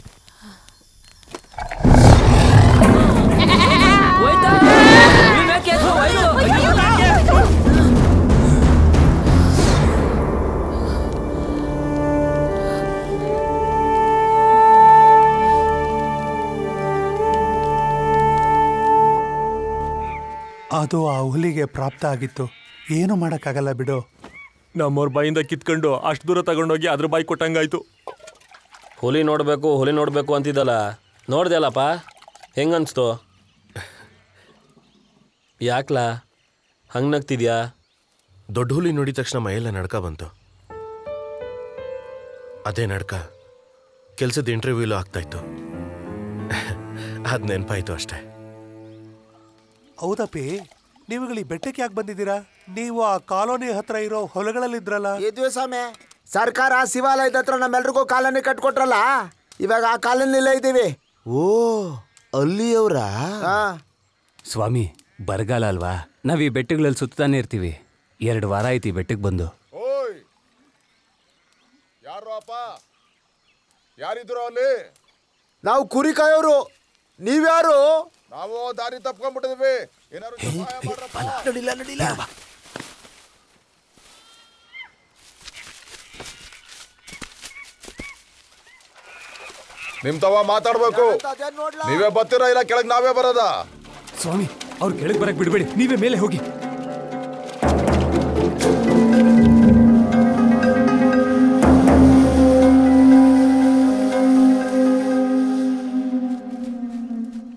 ಅದು ಆ ಹುಲಿಗೆ ಪ್ರಾಪ್ತ ಆಗಿತ್ತು ಏನು ಮಾಡೋಕ್ಕಾಗಲ್ಲ ಬಿಡು ನಮ್ಮವ್ರ ಬಾಯಿಂದ ಕಿತ್ಕೊಂಡು ಅಷ್ಟು ದೂರ ತಗೊಂಡೋಗಿ ಅದ್ರ ಬಾಯಿ ಕೊಟ್ಟಂಗಾಯ್ತು ಹುಲಿ ನೋಡಬೇಕು ಹುಲಿ ನೋಡಬೇಕು ಅಂತಿದ್ದಲ್ಲ ನೋಡ್ದೆ ಅಲ್ಲಪ್ಪ ಹೆಂಗನ್ಸ್ತು ಯಾಕ್ಲಾ ಹಂಗ್ ನಗ್ತಿದ್ಯಾ ದೊಡ್ಡ ಹುಲಿ ನೋಡಿದ ತಕ್ಷಣ ಮೈಯೆಲ್ಲ ನಡ್ಕ ಬಂತು ಅದೇ ನಡ್ಕ ಕೆಲ್ಸದ ಇಂಟರ್ವ್ಯೂಲು ಆಗ್ತಾ ಇತ್ತು ಅದ್ ನೆನಪಾಯ್ತು ಅಷ್ಟೇ ಹೌದಪ್ಪಿ ನೀವುಗಳು ಈ ಬೆಟ್ಟಕ್ಕೆ ಯಾಕೆ ಬಂದಿದ್ದೀರಾ ನೀವು ಆ ಕಾಲೋನಿ ಹತ್ರ ಇರೋ ಹೊಲಗಳಲ್ಲಿದ್ರಲ್ಲ ಇದ್ವಿ ಸ್ವಾಮಿ ಸರ್ಕಾರ ಶಿವಾಲಯದ ಹತ್ರ ನಮ್ಮೆಲ್ರಿಗೂ ಕಾಲನಿ ಕಟ್ಕೊಟ್ರಲ್ಲ ಇವಾಗ ಆ ಕಾಲನಿಲೇ ಇದ್ದೀವಿ ಓ ಅಲ್ಲಿಯವರಾ ಸ್ವಾಮಿ ಬರಗಾಲ ಅಲ್ವಾ ನಾವ್ ಈ ಬೆಟ್ಟಗಳಲ್ಲಿ ಸುತ್ತಾನೆ ಇರ್ತೀವಿ ಎರಡು ವಾರ ಆಯ್ತು ಈ ಬೆಟ್ಟಕ್ಕೆ ಬಂದು ಯಾರು ಅಪ್ಪ ಯಾರಿದ್ರು ಅಲ್ಲಿ ನಾವು ಕುರಿ ಕಾಯೋರು ನೀವ್ಯಾರು ನಾವು ದಾರಿ ತಪ್ಕೊಂಡ್ಬಿಟ್ಟಿದ್ವಿ ಏನಾರು ಸಹಾಯ ಮಾಡ್ರಪ್ಪ. ನಡಿಲ್ಲ ನಡಿಲ್ಲ ನಿಮ್ ತವ ಮಾತಾಡ್ಬೇಕು ನೀವೇ ಬರ್ತೀರಾ ಇಲ್ಲ ಕೆಳಗ್ ನಾವೇ ಬರೋದ ಸ್ವಾಮಿ ಅವ್ರು ಕೆಳಗೆ ಬರಕ್ ಬಿಡ್ಬೇಡಿ ನೀವೇ ಮೇಲೆ ಹೋಗಿ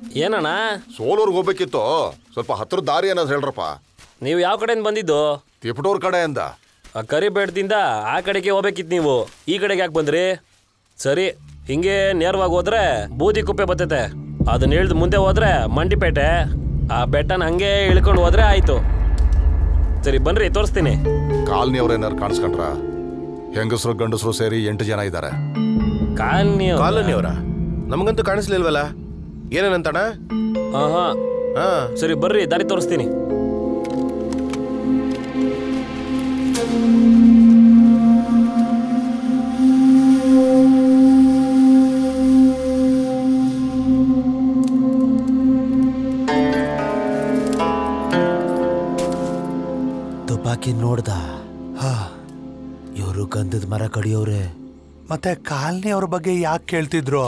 ಏನಣ್ಣ ಸೋಲೂರ್ಗೆ ಹೋಗ್ಬೇಕಿತ್ತು ಸ್ವಲ್ಪ ಹತ್ರ ದಾರಿ ಏನಾದ್ರು ಹೇಳ್ರಪ್ಪ ನೀವು ಯಾವ ಕಡೆಯಿಂದ ಬಂದಿದ್ದು ತಿಪಟೂರ್ ಕಡೆಯಿಂದ ಆ ಕರಿಬೇಡ್ದಿಂದ ಆ ಕಡೆಗೆ ಹೋಗ್ಬೇಕಿತ್ತು ನೀವು ಈ ಕಡೆಗೆ ಯಾಕೆ ಬಂದ್ರಿ ಸರಿ ಹಿಂಗೆ ನೇರವಾಗಿ ಹೋದ್ರೆ ಬೂದಿ ಕುಪ್ಪೆ ಬರ್ತೈತೆ ಅದನ್ನ ಇಳ್ದು ಮುಂದೆ ಹೋದ್ರೆ ಮಂಡಿಪೇಟೆ ಆ ಬೆಟ್ಟನ ಹಂಗೆ ಇಳ್ಕೊಂಡು ಹೋದ್ರೆ ಆಯ್ತು ಸರಿ ಬನ್ರಿ ತೋರಿಸ್ತೀನಿ ಕಾಲನಿಯವ್ರು ಏನಾರು ಕಾಣಿಸ್ಕೊಂಡ್ರ ಹೆಂಗಸರು ಗಂಡಸರು ಸೇರಿ ಎಂಟು ಜನ ಇದ್ದಾರೆ ಕಾಲನಿ ಕಾಲೋನಿಯವರ ನಮಗಂತೂ ಕಾಣಿಸ್ಲಿಲ್ವಲ್ಲ ಏನೇನಂತಣ್ಣ ಹಾ ಸರಿ ಬರ್ರಿ ದಾರಿ ತೋರಿಸ್ತೀನಿ ತುಪಾಕಿ ನೋಡ್ದ ಹಾ ಇವರು ಗಂಧದ ಮರ ಕಡಿಯೋರೆ ಮತ್ತೆ ಕಾಲನಿ ಅವ್ರ ಬಗ್ಗೆ ಯಾಕೆ ಕೇಳ್ತಿದ್ರು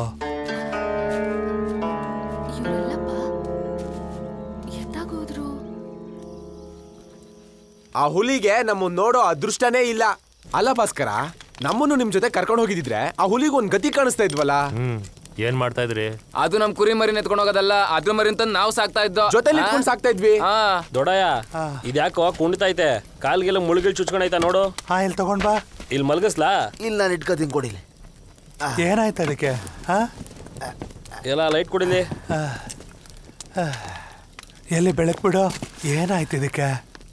ಆ ಹುಲಿಗೆ ನಮ್ಮನ್ನ ನೋಡೋ ಅದೃಷ್ಟನೇ ಇಲ್ಲ ಅಲ್ಲ ಭಾಸ್ಕರ ನಮ್ಮನ್ನು ನಿಮ್ ಜೊತೆ ಕರ್ಕೊಂಡು ಹೋಗಿದ್ರೆ ಆ ಹುಲಿಗೆ ಒಂದ್ ಗತಿ ಕಾಣಿಸ್ತಾ ಇದ್ವಲ್ಲ ಏನ್ ಮಾಡ್ತಾ ಇದ್ರಿ ಅದು ನಮ್ ಕುರಿ ಮರಿನ ಎತ್ಕೊಂಡು ಹೋಗೋದಲ್ಲ ಅದ್ರ ಮರಿ ಅಂತ ನಾವು ಸಾಕ್ತಾ ಇದ್ದೋ ಜೊತೆಲಿ ಇಟ್ಕೊಂಡ್ ಸಾಕ್ತಾ ಇದ್ವಿ ದೊಡ್ಡಯ್ಯ ಇದ್ಯಾಕೋ ಕುಣಿತೈತೆ ಕಾಲ್ಗೆಲ್ಲ ಮುಳುಗಿಲ್ ಚುಚ್ಕೊಂಡೈತ ನೋಡು ಹಾ ಇಲ್ಲಿ ತಗೊಂಡ್ ಬಾ ಇಲ್ಲಿ ಮಲ್ಗಸ್ಲಾ ಇಲ್ಲಿ ನಾನು ಇಟ್ಕೋತೀನಿ ಕೊಡಿಲಿ ಏನಾಯ್ತು ಅದಕ್ಕೆ ಹಾ ಎಲ್ಲ ಲೈಟ್ ಕೊಡಿಲಿ ಆ, ಎಲ್ಲಿ ಬೆಳಕ್ ಬಿಡು ಏನಾಯ್ತು ಇದಕ್ಕೆ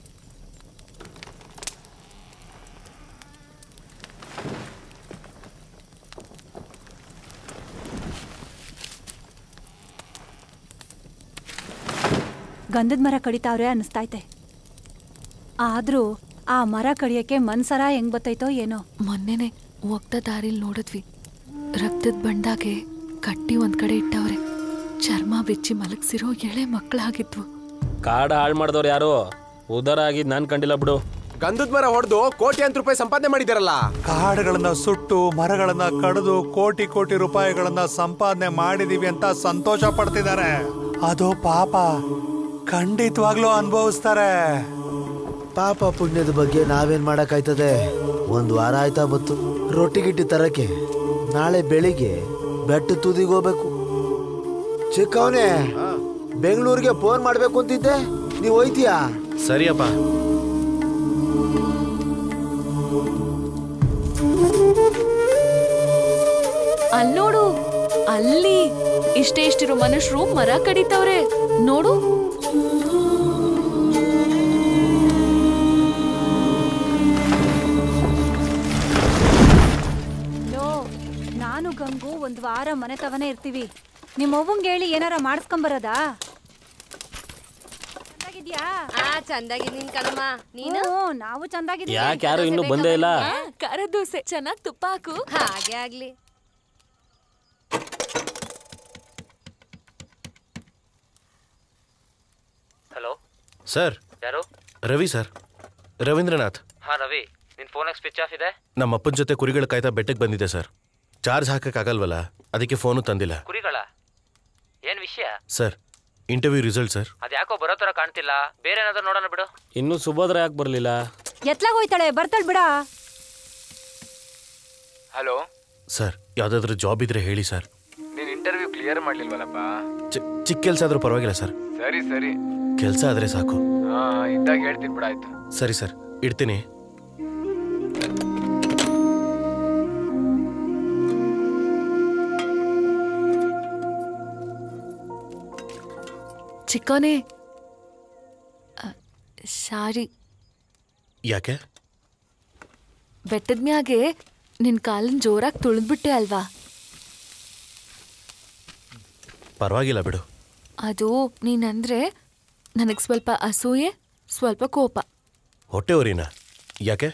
ಗಂಧದ ಮರ ಕಡಿತಾವ್ರೆ ಅನಿಸ್ತೈತೆ ಆದ್ರೂ ಆ ಮರ ಕಡಿಯಕ್ಕೆ ಮನ್ಸರ ಹೆಂಗ್ ಬತ್ತೈತೋ ಏನೋ ಮೊನ್ನೆನೆ ಹೋಗ್ತಾ ದಾರಿಲ್ ನೋಡಿದ್ವಿ ರಕ್ತದ ಬಂಡಾಗೆ ಕಟ್ಟಿ ಒಂದ್ ಕಡೆ ಇಟ್ಟವ್ರೆ ಚರ್ಮ ಬಿಚ್ಚಿ ಮಲಗ್ಸಿರೋ ಎಳೆ ಮಕ್ಕಳಾಗಿದ್ವು ಕಾಡ ಹಾಳು ಮಾಡಿದವ್ರು ಯಾರು ಉದಾರ ಆಗಿದ್ ನಾನ್ ಕಂಡಿಲ್ಲ ಬಿಡು ಗಂಧದ ಮರ ಹೊಡೆದು ಕೋಟ್ಯಾಂತರ ರೂಪಾಯಿ ಸಂಪಾದನೆ ಮಾಡಿದಾರಲ್ಲ ಕಾಡುಗಳನ್ನ ಸುಟ್ಟು ಮರಗಳನ್ನ ಕಡಿದು ಕೋಟಿ ಕೋಟಿ ರೂಪಾಯಿಗಳನ್ನ ಸಂಪಾದನೆ ಮಾಡಿದೀವಿ ಅಂತ ಸಂತೋಷ ಪಡ್ತಿದ್ದಾರೆ ಅದು ಪಾಪ ಖಂಡಿತವಾಗ್ಲೂ ಅನುಭವಿಸ್ತಾರೆ ಪಾಪ ಪುಣ್ಯದ ಬಗ್ಗೆ ನಾವೇನ್ ಮಾಡಕ್ಕಾಯ್ತದೆ ಒಂದ್ ವಾರ ಆಯ್ತಾ ಬತ್ತು ರೊಟ್ಟಿ ಗಿಟ್ಟಿ ತರಕ್ಕೆ ನಾಳೆ ಬೆಳಿಗ್ಗೆ ಬೆಟ್ಟ ತುದಿಗೆ ಹೋಗ್ಬೇಕು ಚಿಕ್ಕವನೇ ಬೆಂಗಳೂರಿಗೆ ಫೋನ್ ಮಾಡ್ಬೇಕು ಅಂತಿದ್ದೆ ನೀವು ಹೋಯ್ತೀಯಾ ಸರಿಯಪ್ಪ ಅಲ್ ನೋಡು ಅಲ್ಲಿ ಇಷ್ಟೇ ಇಷ್ಟಿರೋ ಮನುಷ್ಯರು ಮರ ಕಡಿತವ್ರೆ ನೋಡು ಲೋ ನಾನು ಗಂಗು ಒಂದ್ ವಾರ ಮನೆ ತವನೇ ಇರ್ತೀವಿ ನಿಮ್ಮ ಅವ್ವಂಗೆ ಹೇಳಿ ಏನಾರ ಮಾಡಿಸ್ಕೊಂಬರದಾ ಚೆನ್ನಾಗಿದ್ಯಾ ಚಂದಾಗಿದ್ದೀನಿ ಕಣಮ್ಮ ನೀನು ನಾವು ಚಂದಾಗಿದ್ದೀವಿ ಯಾಕೆ ಯಾರು ಇನ್ನೂ ಬಂದೇ ಇಲ್ಲ ಖಾರ ದೋಸೆ ಚೆನ್ನಾಗ್ ತುಪ್ಪ ಹಾಕು ಹಾಗೆ ಆಗ್ಲಿ ಹಲೋ ಸರ್ ಯಾರು ರವಿ ಸರ್ ರವೀಂದ್ರನಾಥ್ ಹಾ ರವಿ ನಿನ್ ಫೋನ್ ಸ್ವಿಚ್ ಆಫ್ ಇದೆ ನಮ್ಮ ಅಪ್ಪನ ಜೊತೆ ಕುರಿಗಳ ಕಾಯ್ತಾ ಬೆಟ್ಟಕ್ಕೆ ಬಂದಿದೆ ಸರ್ ಚಾರ್ಜ್ ಹಾಕಕ್ಕಾಗಲ್ವಲ್ಲ ಅದಕ್ಕೆ ಫೋನು ತಂದಿಲ್ಲ ಕುರಿಗಳ ಏನ್ ವಿಷಯ ಸರ್ ಇಂಟರ್ವ್ಯೂ ರಿಸಲ್ಟ್ ಸರ್ ಅದ್ಯಾಕೋ ಬರೋ ತರ ಕಾಣ್ತಿಲ್ಲ ಬೇರೆ ಏನಾದ್ರು ನೋಡೋಣ ಬಿಡು ಇನ್ನು ಸುಭದ್ರ ಯಾಕೆ ಬರ್ಲಿಲ್ಲ ಎತ್ಲಾಗ ಹೋಯ್ತಾಳೆ ಬರ್ತಾಳೆ ಬಿಡ ಹಲೋ ಸರ್ ಯಾವುದಾದ್ರೂ ಜಾಬ್ ಇದ್ರೆ ಹೇಳಿ ಸರ್ ನೀನ್ ಇಂಟರ್ವ್ಯೂ ಕ್ಲಿಯರ್ ಮಾಡ್ಲಿಲ್ವಲ್ಲಪ್ಪ ಚಿ- ಚಿಕ್ಕ ಕೆಲಸ ಆದ್ರೂ ಪರವಾಗಿಲ್ಲ ಸರ್ ಸರಿ ಸರಿ ಕೆಲಸ ಆದ್ರೆ ಸಾಕು ಹಾ ಇದ್ದಾಗ ಹೇಳ್ತೀನಿ ಬಿಡಾಯ್ತು ಸರಿ ಸರ್ ಇಡ್ತೀನಿ ಚಿಕ್ಕವನೇ ಸಾರಿ ಯಾಕೆ ಬೆಟ್ಟದ ಮ್ಯಾಗೆ ನಿನ್ ಕಾಲನ್ ಜೋರಾಗಿ ತುಳಿದ್ಬಿಟ್ಟೆ ಅಲ್ವಾ ಪರವಾಗಿಲ್ಲ ಬಿಡು ಅದು ನೀನಂದ್ರೆ ನನಗೆ ಸ್ವಲ್ಪ ಅಸೂಯೆ ಸ್ವಲ್ಪ ಕೋಪ ಹೊಟ್ಟೆ ಉರಿನಾ ಯಾಕೆ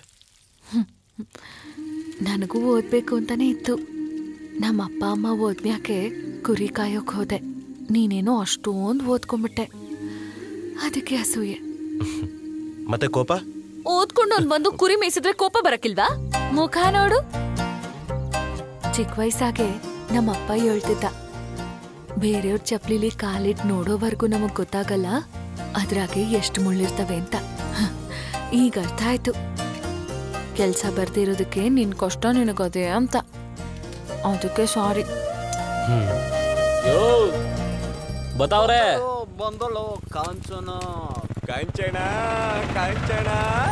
ನನಗೂ ಓದ್ಬೇಕು ಅಂತಾನೆ ಇತ್ತು ನಮ್ಮ ಅಪ್ಪ ಅಮ್ಮ ಓದ್ಮ್ಯಾಕೆ ಕುರಿ ಕಾಯೋಕ್ ಹೋದೆ ನೀನೇನೋ ಅಷ್ಟೊಂದು ಓದ್ಕೊಂಬಿಟ್ಟೆ ಅದಕ್ಕೆ ಅಸೂಯೆ ಮತ್ತೆ ಕೋಪ ಓದ್ಕೊಂಡು ಅವ್ನ್ ಬಂದು ಕುರಿ ಮೇಯಿಸಿದ್ರೆ ಕೋಪ ಬರಕಿಲ್ವಾ ಮುಖ ನೋಡು ಚಿಕ್ಕ ವಯಸ್ಸಾಗೆ ನಮ್ಮಪ್ಪ ಹೇಳ್ತಿದ್ದ ಬೇರೆಯವ್ರ ಚಪ್ಲಿಲಿ ಕಾಲಿಟ್ ನೋಡೋವರೆಗೂ ನಮಗ್ ಗೊತ್ತಾಗಲ್ಲ ಅದ್ರಾಗೆ ಎಷ್ಟು ಮುಳ್ಳಿರ್ತವೆ ಅಂತ ಹ, ಈಗ ಅರ್ಥ ಆಯ್ತು ಕೆಲ್ಸ ಬರ್ದಿರೋದಕ್ಕೆ ನಿನ್ ಕಷ್ಟ ನಿನಗದೆ ಅಂತ ಅದಕ್ಕೆ ಸಾರಿ ಯೋ ಬತಾವ್ರೆ ಬಂದಳು ಕಾಂಚನ ಕಾಂಚನ ಕಾಂಚನ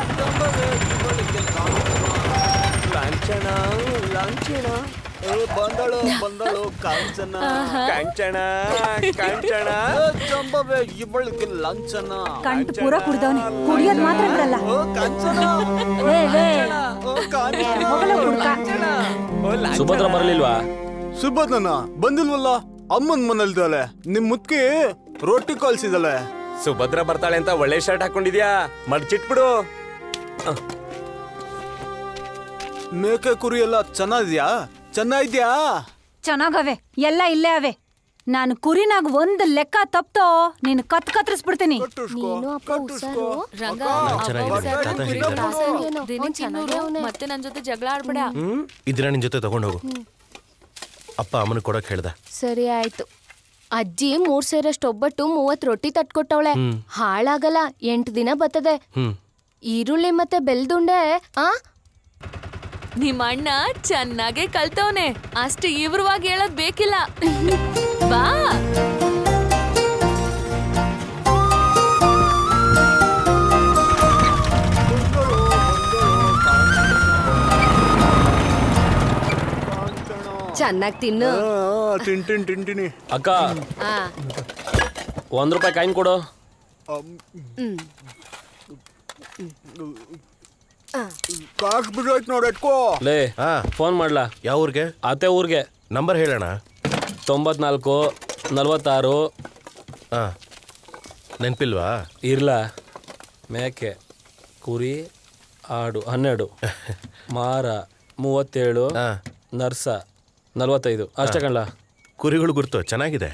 ಲಾಂಛನ ಲಾಂಛನ ಏ ಬಂದಳು ಬಂದಳು ಕಾಂಚನ ಕಾಂಚನ ಕಾಂಚನ ಚಂಬವೇ ಇವಳಿಗೆ ಲಾಂಛನ ಕಂಠ ಪೂರ ಕುಡ್ದವನೆ ಕುಡಿಯೋದ್ ಮಾತ್ರ ಬಿಡಲ್ಲ ಏ, ಏ. ಹೋಗಲ್ಲ ಹುಡ್ಕ. ಸುಭದ್ರ ಬರಲಿಲ್ವಾ ಸುಬ್ಬದನ ಬಂದಿಲ್ವಲ್ಲ ಅಮ್ಮನ್ ಮನೇಲಿದ್ದಾಳೆ ನಿಮ್ ಮುತ್ಕಿ ರೊಟ್ಟಿ ಕಳ್ಸಿದಾಳೆ ಸುಭದ್ರ ಬರ್ತಾಳೆ ಅಂತ ಒಳ್ಳೆ ಶರ್ಟ್ ಹಾಕೊಂಡಿದ್ಯಾ ಮಡ್ಚಿಟ್ಬಿಡು ಮೇಕೆ ಕುರಿ ಎಲ್ಲ ಚೆನ್ನಾಗಿದ್ಯಾ ಚೆನ್ನಾಗಿದ್ಯಾ ಚೆನ್ನಾಗವೆ ಎಲ್ಲ ಇಲ್ಲೇ ಅವೆ ನಾನು ಕುರಿನಾಗ ಒಂದ್ ಲೆಕ್ಕ ತಪ್ತೋ ನೀನ್ ಕತ್ ಕತ್ರಿಸ್ಬಿಡ್ತೀನಿ ನೀನು ಅಪ್ಪ ಹುಷಾರು ರಂಗ ನಾನ್ ಚೆನ್ನಾಗಿದೆ. ತಾತ ಹೇಗಿದ್ದಾರೆ? ದಿನ ಚೆನ್ನಾಗಿ ಮತ್ತೆ ನನ್ ಜೊತೆ ಜಗಳ ಆಡ್ಬೇಡ ಈ ದಿನ ನಿನ್ ಜೊತೆ ತಗೊಂಡೋಗು ಅಪ್ಪ ಅಮ್ಮನ ಕೊಡಕ್ ಹೇಳ್ದ ಸರಿ ಆಯ್ತು ಅಜ್ಜಿ ಮೂರ್ ಸೇರಷ್ಟು ಒಬ್ಬಟ್ಟು ಮೂವತ್ ರೊಟ್ಟಿ ತಟ್ಕೊಟ್ಟವಳೆ ಹ್ಮ್. ಹಾಳಾಗಲ್ಲ ಎಂಟು ದಿನ ಬರ್ತದೆ ಹ್ಮ್ ಈರುಳ್ಳಿ ಮತ್ತೆ ಬೆಲ್ದುಂಡೆ ಆ ನಿಮ್ಮ ಅಣ್ಣ ಚೆನ್ನಾಗೆ ಕಲ್ತವ್ನೆ ಅಷ್ಟು ಇವ್ರವಾಗಿ ಹೇಳೋದ್ ಬೇಕಿಲ್ಲ ಬಾ ಚೆನ್ನಾಗಿ ತಿನ್ನು ತಿಂಟಿನ್ ತಿಂಟಿನಿ ಅಕ್ಕ ಆ, ಒಂದ್ ರೂಪಾಯಿ ಕಾಯಿನ್ ಕೊಡು ಹ್ಮ್. ಕಾಸು ಬಿಡೋಯ್ತು ನೋಡಿ ಎಟ್ಕೋ ಲೇ ಫೋನ್ ಮಾಡ್ಲಾ ಯಾವ ಊರ್ಗೆ ಅತ್ತೆ ಊರ್ಗೆ ನಂಬರ್ ಹೇಳೋಣ ತೊಂಬತ್ನಾಲ್ಕು ನಲ್ವತ್ತಾರು ಹಾ ನೆನ್ಪಿಲ್ವಾ ಇರ್ಲ ಮೇಕೆ ಕುರಿ ಆಡು ಹನ್ನೆರಡು ಮಾರ ಮೂವತ್ತೇಳು ನರ್ಸ ನಲ್ವತ್ತೈದು ಅಷ್ಟೇ ಕಣ್ಲ ಕುರಿಗಳು ಗುರ್ತು ಚೆನ್ನಾಗಿದೆ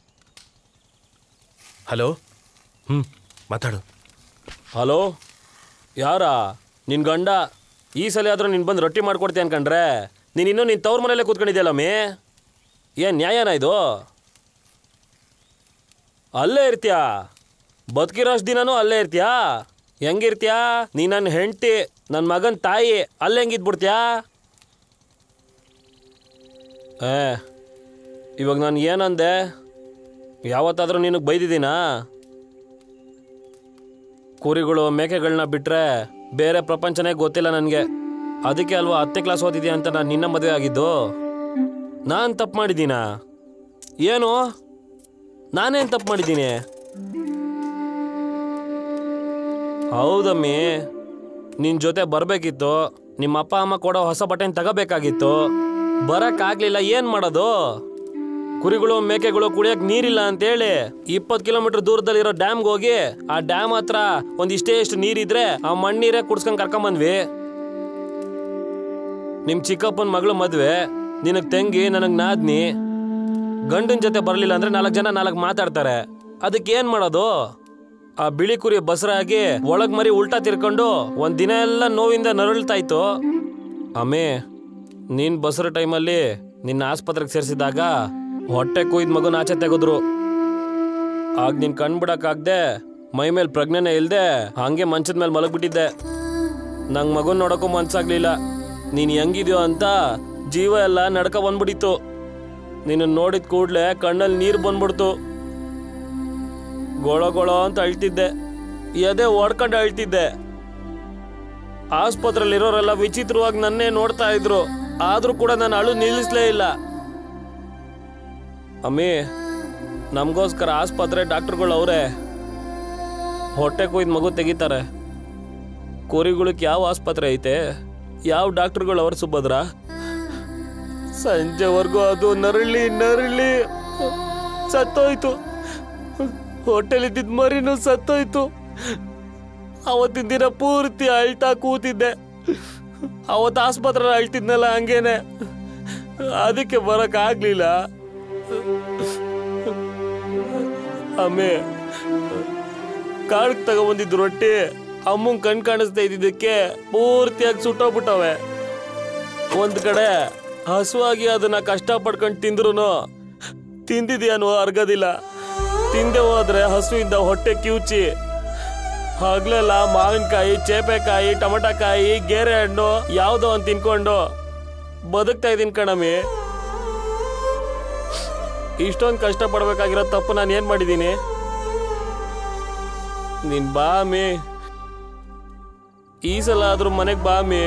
ಹಲೋ ಹ್ಮ್ ಮಾತಾಡು ಹಲೋ ಯಾರ ನಿನ್ ಗಂಡ ಈ ಸಲ ಆದ್ರೂ ನೀನು ಬಂದು ರೊಟ್ಟಿ ಮಾಡ್ಕೊಡ್ತೀಯ ಅನ್ಕಂಡ್ರೆ ನೀನು ಇನ್ನೂ ನಿನ್ನ ತವ್ರ ಮನೇಲೆ ಕೂತ್ಕೊಂಡಿದ್ಯಲ್ಲಮ್ಮಿ ಏನು ನ್ಯಾಯನ ಇದು ಅಲ್ಲೇ ಇರ್ತೀಯಾ ಬದುಕಿರೋಷ್ಟು ದಿನನೂ ಅಲ್ಲೇ ಇರ್ತೀಯಾ ಹೆಂಗಿರ್ತೀಯಾ ನೀ ನನ್ನ ಹೆಂಡತಿ ನನ್ನ ಮಗನ ತಾಯಿ ಅಲ್ಲೇ ಹೆಂಗಿದ್ಬಿಡ್ತೀಯಾ ಏ ಇವಾಗ ನಾನು ಏನಂದೆ ಯಾವತ್ತಾದರೂ ನಿನಗೆ ಬೈದಿದ್ದೀನಾ ಕುರಿಗಳು ಮೇಕೆಗಳನ್ನ ಬಿಟ್ರೆ ಬೇರೆ ಪ್ರಪಂಚನೇ ಗೊತ್ತಿಲ್ಲ ನನಗೆ ಅದಕ್ಕೆ ಅಲ್ವಾ ಹತ್ತನೇ ಕ್ಲಾಸ್ ಓದಿದ್ಯಾ ಅಂತ ನಾನು ನಿನ್ನ ಮದುವೆ ಆಗಿದ್ದು ನಾನು ತಪ್ಪು ಮಾಡಿದ್ದೀನಾ ಏನು ನಾನೇನು ತಪ್ಪು ಮಾಡಿದ್ದೀನಿ ಹೌದಮ್ಮಿ ನಿನ್ನ ಜೊತೆ ಬರಬೇಕಿತ್ತು ನಿಮ್ಮ ಅಪ್ಪ ಅಮ್ಮ ಕೊಡೋ ಹೊಸ ಬಟ್ಟೆನ ತಗೋಬೇಕಾಗಿತ್ತು ಬರೋಕ್ಕಾಗಲಿಲ್ಲ ಏನು ಮಾಡೋದು ಕುರಿಗಳು ಮೇಕೆಗಳು ಕುಡಿಯಕ್ ನೀರಿಲ್ಲ ಅಂತೇಳಿ ಇಪ್ಪತ್ತು ಕಿಲೋಮೀಟರ್ ದೂರದಲ್ಲಿರೋ ಡ್ಯಾಮ್ಗೆ ಹೋಗಿ ಆ ಡ್ಯಾಮ್ ಹತ್ರ ಒಂದಿಷ್ಟೇ ಇಷ್ಟು ನೀರಿದ್ರೆ ಆ ಮಣ್ಣೀರೇ ಕುಡ್ಸ್ಕೊಂಡ್ ಕರ್ಕೊಂಬಂದ್ವಿ ನಿಮ್ ಚಿಕ್ಕಪ್ಪನ ಮಗಳು ಮದ್ವೆ ನಿನಗ್ ತಂಗಿ ನನಗ್ ನಾದ್ನಿ ಗಂಡನ ಜೊತೆ ಬರಲಿಲ್ಲ ಅಂದ್ರೆ ನಾಲ್ಕು ಜನ ನಾಲ್ಕು ಮಾತಾಡ್ತಾರೆ ಅದಕ್ಕೆ ಏನ್ ಮಾಡೋದು ಆ ಬಿಳಿ ಕುರಿ ಬಸರಾಗಿ ಒಳಗ್ ಮರಿ ಉಲ್ಟಾ ತಿರ್ಕೊಂಡು ಒಂದ್ ದಿನ ಎಲ್ಲ ನೋವಿಂದ ನರಳ್ತಾ ಇತ್ತು ಅಮ್ಮೇ ನೀನ್ ಬಸರ ಟೈಮಲ್ಲಿ ನಿನ್ನ ಆಸ್ಪತ್ರೆಗೆ ಸೇರಿಸಿದಾಗ ಹೊಟ್ಟೆ ಕುಯ್ದ ಮಗುನ ಆಚೆ ತೆಗೆದ್ರು ಆಗ ನೀನ್ ಕಣ್ಬಿಡಕ್ಕಾಗ್ದೆ ಮೈ ಮೇಲೆ ಪ್ರಜ್ಞೆನೇ ಇಲ್ದೆ ಹಂಗೆ ಮಂಚದ ಮೇಲೆ ಮಲಗ್ಬಿಟ್ಟಿದ್ದೆ ನಂಗೆ ಮಗುನ್ ನೋಡಕ್ಕೂ ಮನ್ಸಾಗ್ಲಿಲ್ಲ ನೀನ್ ಹೆಂಗಿದ್ಯೋ ಅಂತ ಜೀವ ಎಲ್ಲ ನಡ್ಕ ಬಂದ್ಬಿಟ್ಟಿತ್ತು ನಿನ್ನ ನೋಡಿದ ಕೂಡ್ಲೆ ಕಣ್ಣಲ್ಲಿ ನೀರು ಬಂದ್ಬಿಡ್ತು ಗೊಳ ಗೊಳ ಅಂತ ಅಳ್ತಿದ್ದೆ ಎದೆ ಓಡ್ಕೊಂಡು ಅಳ್ತಿದ್ದೆ ಆಸ್ಪತ್ರೆಯಲ್ಲಿರೋರೆಲ್ಲ ವಿಚಿತ್ರವಾಗಿ ನನ್ನೇ ನೋಡ್ತಾ ಇದ್ರು ಆದ್ರೂ ಕೂಡ ನಾನು ಅಳು ನಿಲ್ಲಿಸ್ಲೇ ಇಲ್ಲ ಅಮ್ಮಿ ನಮಗೋಸ್ಕರ ಆಸ್ಪತ್ರೆ ಡಾಕ್ಟರ್ಗಳು ಅವರೇ ಹೊಟ್ಟೆ ಕೊಯ್ದು ಮಗು ತೆಗಿತಾರೆ ಕುರಿಗಳಿಗೆ ಯಾವ ಆಸ್ಪತ್ರೆ ಐತೆ ಯಾವ ಡಾಕ್ಟರ್ಗಳು ಅವ್ರ ಸುಭದ್ರ ಸಂಜೆವರೆಗೂ ಅದು ನರಳಿ ನರಳಿ ಸತ್ತೋಯ್ತು ಹೊಟ್ಟೆಲಿದ್ದಿದ್ ಮರಿನೂ ಸತ್ತೋಯ್ತು ಅವತ್ತಿನ ದಿನ ಪೂರ್ತಿ ಅಳ್ತಾ ಕೂತಿದ್ದೆ ಅವತ್ತು ಆಸ್ಪತ್ರೆ ಅಳ್ತಿದ್ನಲ್ಲ ಹಂಗೇನೆ ಅದಕ್ಕೆ ಬರಕ್ ಆಗ್ಲಿಲ್ಲ ಅಮ್ಮೆ ಕಾಳಕ್ ತಗೊಂಬಂದಿದ್ದು ರೊಟ್ಟಿ ಅಮ್ಮಂಗ್ ಕಣ್ ಕಾಣಿಸ್ತಾ ಇದ್ದಿದ್ದಕ್ಕೆ ಪೂರ್ತಿಯಾಗಿ ಸುಟ್ಟೋಗ್ಬಿಟ್ಟವೆ ಒಂದ್ ಕಡೆ ಹಸುವಾಗಿ ಅದನ್ನ ಕಷ್ಟ ಪಡ್ಕೊಂಡು ತಿಂದ್ರು ತಿಂದಿದ್ಯಾನು ಅರ್ಗದಿಲ್ಲ ತಿಂದೆ ಹೋದ್ರೆ ಹಸುವಿಂದ ಹೊಟ್ಟೆ ಕಿವುಚಿ ಹಗ್ಲೆಲ್ಲ ಮಾವಿನಕಾಯಿ ಚೇಪೆಕಾಯಿ ಟೊಮಟಕಾಯಿ ಗೇರೆ ಹಣ್ಣು ಯಾವ್ದೋ ಅಂತ ತಿನ್ಕೊಂಡು ಬದುಕ್ತಾ ಇದೀನಿ ಕಣಮಿ ಇಷ್ಟೊಂದು ಕಷ್ಟ ಪಡ್ಬೇಕಾಗಿರೋ ತಪ್ಪು ನಾನು ಏನ್ ಮಾಡಿದ್ದೀನಿ ನೀನ್ ಬಾ ಅಮ್ಮಿ ಈ ಸಲ ಆದ್ರೂ ಮನೆಗೆ ಬಾ ಅಮ್ಮಿ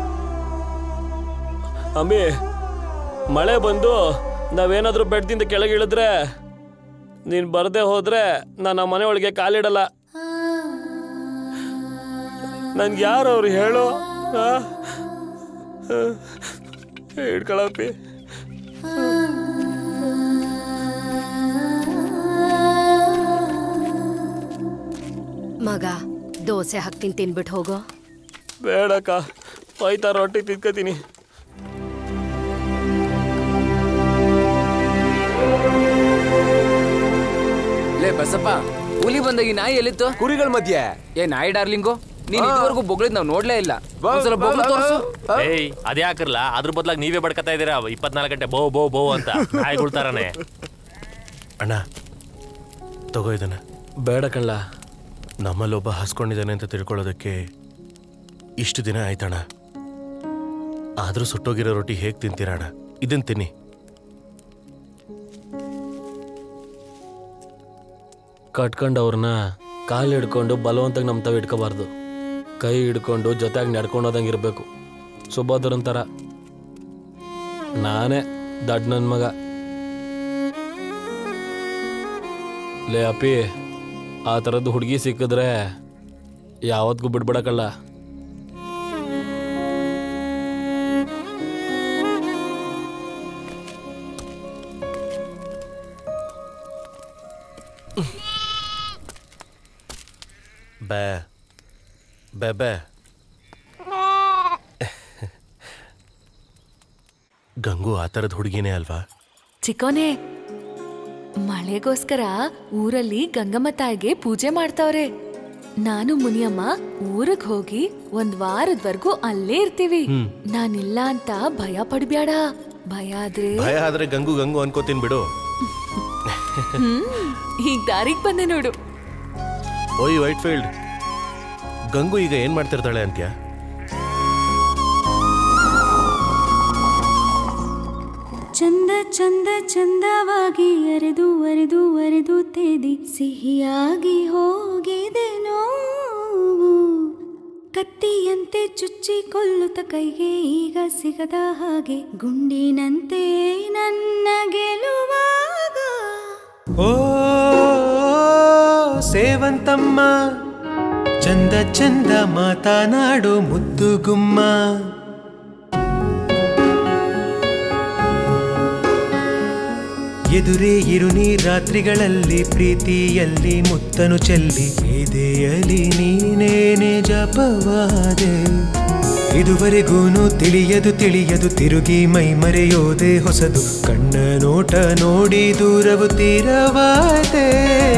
ಅಮ್ಮಿ ಮಳೆ ಬಂದು ನಾವೇನಾದ್ರೂ ಬೆಡ್ದಿಂದ ಕೆಳಗೆ ಇಳಿದ್ರೆ ನೀನ್ ಬರ್ದೆ ಹೋದ್ರೆ ನಾನು ಆ ಮನೆ ಒಳಗೆ ಕಾಲಿಡಲ್ಲ ನನ್ಗೆ ಯಾರು ಅವ್ರು ಹೇಳು ಆ? ಆ, ಹಿಡ್ಕೊಳಪ್ಪಿ ಮಗ ದೋಸೆ ಹಾಕ್ತೀನಿ ತಿನ್ಬಿಟ್ಟು ಹೋಗೋ ಬೇಡಕ್ಕ ಹೋಯ್ತಾ ರೊಟ್ಟಿ ತಿನ್ಕೋತೀನಿ ಲೇ ಬಸಪ್ಪ ಹುಲಿ ಬಂದಾಗ ಈ ನಾಯಿ ಎಲ್ಲಿತ್ತು ಕುರಿಗಳ ಮಧ್ಯೆ ಏ ನಾಯಿ ಡಾರ್ಲಿಂಗು ನೀನ್ ಆ. ಇದುವರೆಗೂ ಬೊಗಳಿದ್ ನಾವು ನೋಡ್ಲೇ ಇಲ್ಲ ಬಾ, ಒಂದ್ಸಲ ಬಾ, ಬೊಗಳು ಬಾ, ತೋರ್ಸು ಬಾ. ಏಯ್ ಅದೇ ಹಾಕಿರ್ಲ ಅದ್ರ ಬದಲಾಗಿ ನೀವೇ ಬಡ್ಕತಾ ಇದೀರಾ ಇಪ್ಪತ್ನಾಲ್ಕು ಗಂಟೆ ಬೋ ಬೋ ಬೋ ಅಂತ ನಾಯಿಗಳ ಥರನೇ ಅಣ್ಣ ತಗೋ ಇದನ್ನ ಬೇಡ ಕಳ್ಳ ನಮ್ಮಲ್ಲೊಬ್ಬ ಹಸ್ಕೊಂಡಿದ್ದಾನೆ ಅಂತ ತಿಳ್ಕೊಳ್ಳೋದಕ್ಕೆ ಇಷ್ಟು ದಿನ ಆಯ್ತಣ್ಣ ಆದ್ರೂ ಸುಟ್ಟೋಗಿರೋ ರೊಟ್ಟಿ ಹೇಗೆ ತಿಂತೀರಣ್ಣ ಇದನ್ ತಿನ್ನಿ ಕಟ್ಕೊಂಡವ್ರನ್ನ ಕಾಲು ಹಿಡ್ಕೊಂಡು ಬಲವಂತಾಗಿ ನಮ್ಮ ತಾವು ಇಟ್ಕೋಬಾರ್ದು ಕೈ ಹಿಡ್ಕೊಂಡು ಜೊತೆಯಾಗಿ ನಡ್ಕೊಂಡು ಹೋದಂಗೆ ಇರಬೇಕು ಸುಭದ್ರನ್ ಥರ ನಾನೇ ದಡ್ ನನ್ನ ಮಗ ಲೇ ಅಪ್ಪಿ ಆ ಥರದ್ದು ಹುಡುಗಿ ಸಿಕ್ಕಿದ್ರೆ ಯಾವತ್ತಿಗೂ ಬಿಡ್ಬಿಡಕಲ್ಲ ಬೇ ಬೇ ಬೇ ಗಂಗು ಆ ಥರದ ಹುಡುಗಿನೇ ಅಲ್ವಾ ಚಿಕ್ಕೋನೆ ಮಳೆಗೋಸ್ಕರ ಊರಲ್ಲಿ ಗಂಗಮ್ಮ ತಾಯಿಗೆ ಪೂಜೆ ಮಾಡ್ತಾವ್ರೆ ನಾನು ಮುನಿಯಮ್ಮ ಊರಿಗೆ ಹೋಗಿ ಒಂದ್ ವಾರದವರೆಗೂ ಅಲ್ಲೇ ಇರ್ತೀವಿ ಹ್ಮ್. ನಾನಿಲ್ಲ ಅಂತ ಭಯ ಪಡ್ಬ್ಯಾಡ ಭಯ ಆದ್ರೆ ಭಯ ಆದ್ರೆ ಗಂಗು ಗಂಗು ಅನ್ಕೋತೀನಿ ಬಿಡು ಹ್ಮ್ ಈಗ ದಾರಿಗ್ ಬಂದೆ ನೋಡು ಓಯ್ ವೈಟ್ ಫೀಲ್ಡ್ ಗಂಗು ಈಗ ಏನ್ ಮಾಡ್ತಿರ್ತಾಳೆ ಅಂತ್ಯ ಚಂದ ಚಂದ ಚಂದವಾಗಿ ಅರೆದು ಅರೆದು ಅರೆದು ತೇದಿ ಸಿಹಿಯಾಗಿ ಹೋಗಿದೆ ನೋವು ಕತ್ತಿಯಂತೆ ಚುಚ್ಚಿ ಕೊಲ್ಲುತ್ತ ಕೈಗೆ ಈಗ ಸಿಗದ ಹಾಗೆ ಗುಂಡಿನಂತೆ ನನ್ನ ಗೆಲುವಾಗ ಓ ಸೇವಂತಮ್ಮ ಚಂದ ಚಂದ ಮಾತನಾಡು ಮುದ್ದು ಗುಮ್ಮ ಎದುರೇ ಇರು ನೀ ರಾತ್ರಿಗಳಲ್ಲಿ ಪ್ರೀತಿಯಲ್ಲಿ ಮುತ್ತನು ಚೆಲ್ಲಿ ಎದೆಯಲಿ ನೀನೇನೆ ಜಪವಾದೆ ಇದುವರೆಗೂನು ತಿಳಿಯದು ತಿಳಿಯದು ತಿರುಗಿ ಮೈ ಮರೆಯೋದೆ ಹೊಸದು ಕಣ್ಣ ನೋಟ ನೋಡಿ ದೂರವು ತೀರವಾದೆ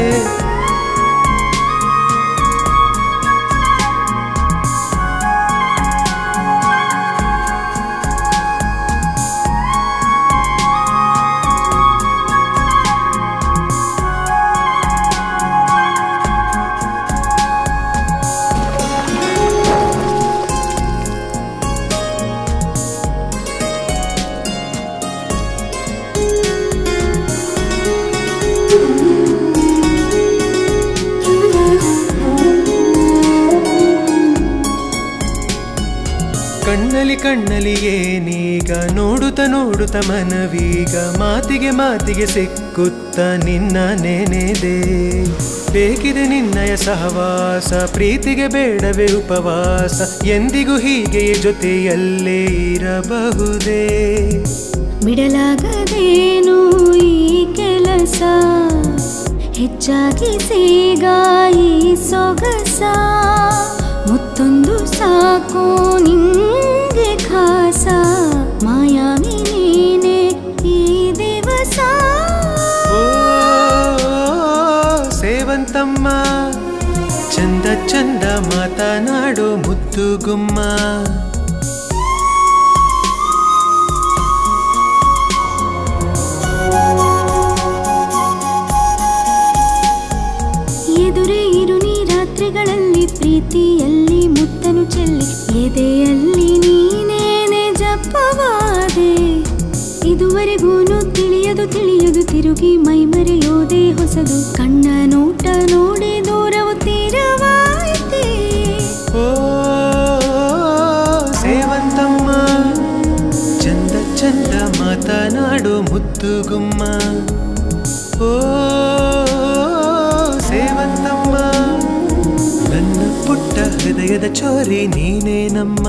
ಕಣ್ಣಲಿ ಕಣ್ಣಲಿ ಏನೀಗ ನೋಡುತ್ತ ನೋಡುತ್ತ ಮನವೀಗ ಮಾತಿಗೆ ಮಾತಿಗೆ ಸಿಕ್ಕುತ್ತ ನಿನ್ನ ನೆನೆದೆ ಬೇಕಿದೆ ನಿನ್ನಯ ಸಹವಾಸ ಪ್ರೀತಿಗೆ ಬೇಡವೇ ಉಪವಾಸ ಎಂದಿಗೂ ಹೀಗೆಯೇ ಜೊತೆಯಲ್ಲೇ ಇರಬಹುದೇ ಬಿಡಲಾಗದೇನು ಈ ಕೆಲಸ ಹೆಚ್ಚಾಗಿ ಸೇಗ ಈ ಸೊಗಸ ಮತ್ತೊಂದು ಸಾಕು ನಿಂಗೆ ಖಾಸ ಮಾಯಾವಿ ನೀನೆ ಈ ದಿವಸ ಓ ಸೇವಂತಮ್ಮ ಚಂದ ಚಂದ ಮಾತನಾಡು ಮುದ್ದು ಗುಮ್ಮ ಎದುರೇ ಇರು ನೀ ರಾತ್ರಿಗಳಲ್ಲಿ ಪ್ರೀತಿಯಲ್ಲಿ ಮುತ್ತನು ಚೆಲ್ಲಿ ಎದೆಯಲ್ಲಿ ನೀನೇನೆ ಜಪವಾದೆ ಇದುವರೆಗೂನು ತಿಳಿಯ ತಿಳಿಯದು ತಿಳಿಯದು ತಿರುಗಿ ಮೈ ಮರೆಯೋದೆ ಹೊಸದು ಕಣ್ಣ ನೋಟ ನೋಡಿ ದೂರವು ತೀರವಾಯಿತೆ ಓ ಸೇವಂತಮ್ಮ ಚಂದ ಚಂದ ಮಾತನಾಡು ಮುತ್ತುಗುಮ್ಮ ಓ ಸೇವಂತಮ್ಮ ನನ್ನ ಪುಟ್ಟ ಹೃದಯದ ಚೋರಿ ನೀನೇ ನಮ್ಮ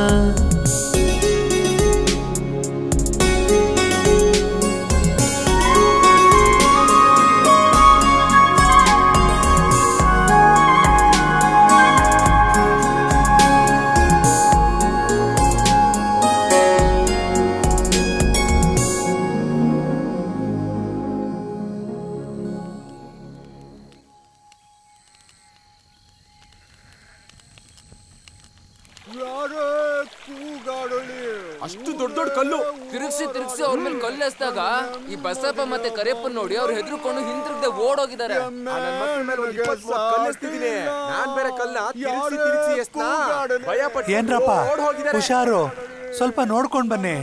ಅಷ್ಟು ದೊಡ್ಡ ದೊಡ್ಡ ಕಲ್ಲು ತಿರುಗಿಸಿ ತಿರುಗಿಸಿ ಅವ್ರ ಮೇಲೆ ಕಲ್ಲು ಎಸ್ದಾಗ ಈ ಬಸಪ್ಪ ಮತ್ತೆ ಕರಿಯಪ್ಪನ್ ನೋಡಿ ಅವ್ರು ಹೆದರ್ಕೊಂಡು ಹಿಂತಿರುಗದೆ ಓಡೋಗಿದ್ದಾರೆ ನಾನ್ ಬೇರೆ ಕಲ್ಲ ತಿರುಗಿಸಿ ತಿರುಗಿಸಿ ಎಸ್ನಾ ಭಯ ಪಟ್ಟು ಏನ್ರಪ್ಪ ಓಡ್ ಹೋಗಿದ್ದಾರೆ. ಹುಷಾರು ಸ್ವಲ್ಪ ನೋಡ್ಕೊಂಡ್ ಬನ್ನಿ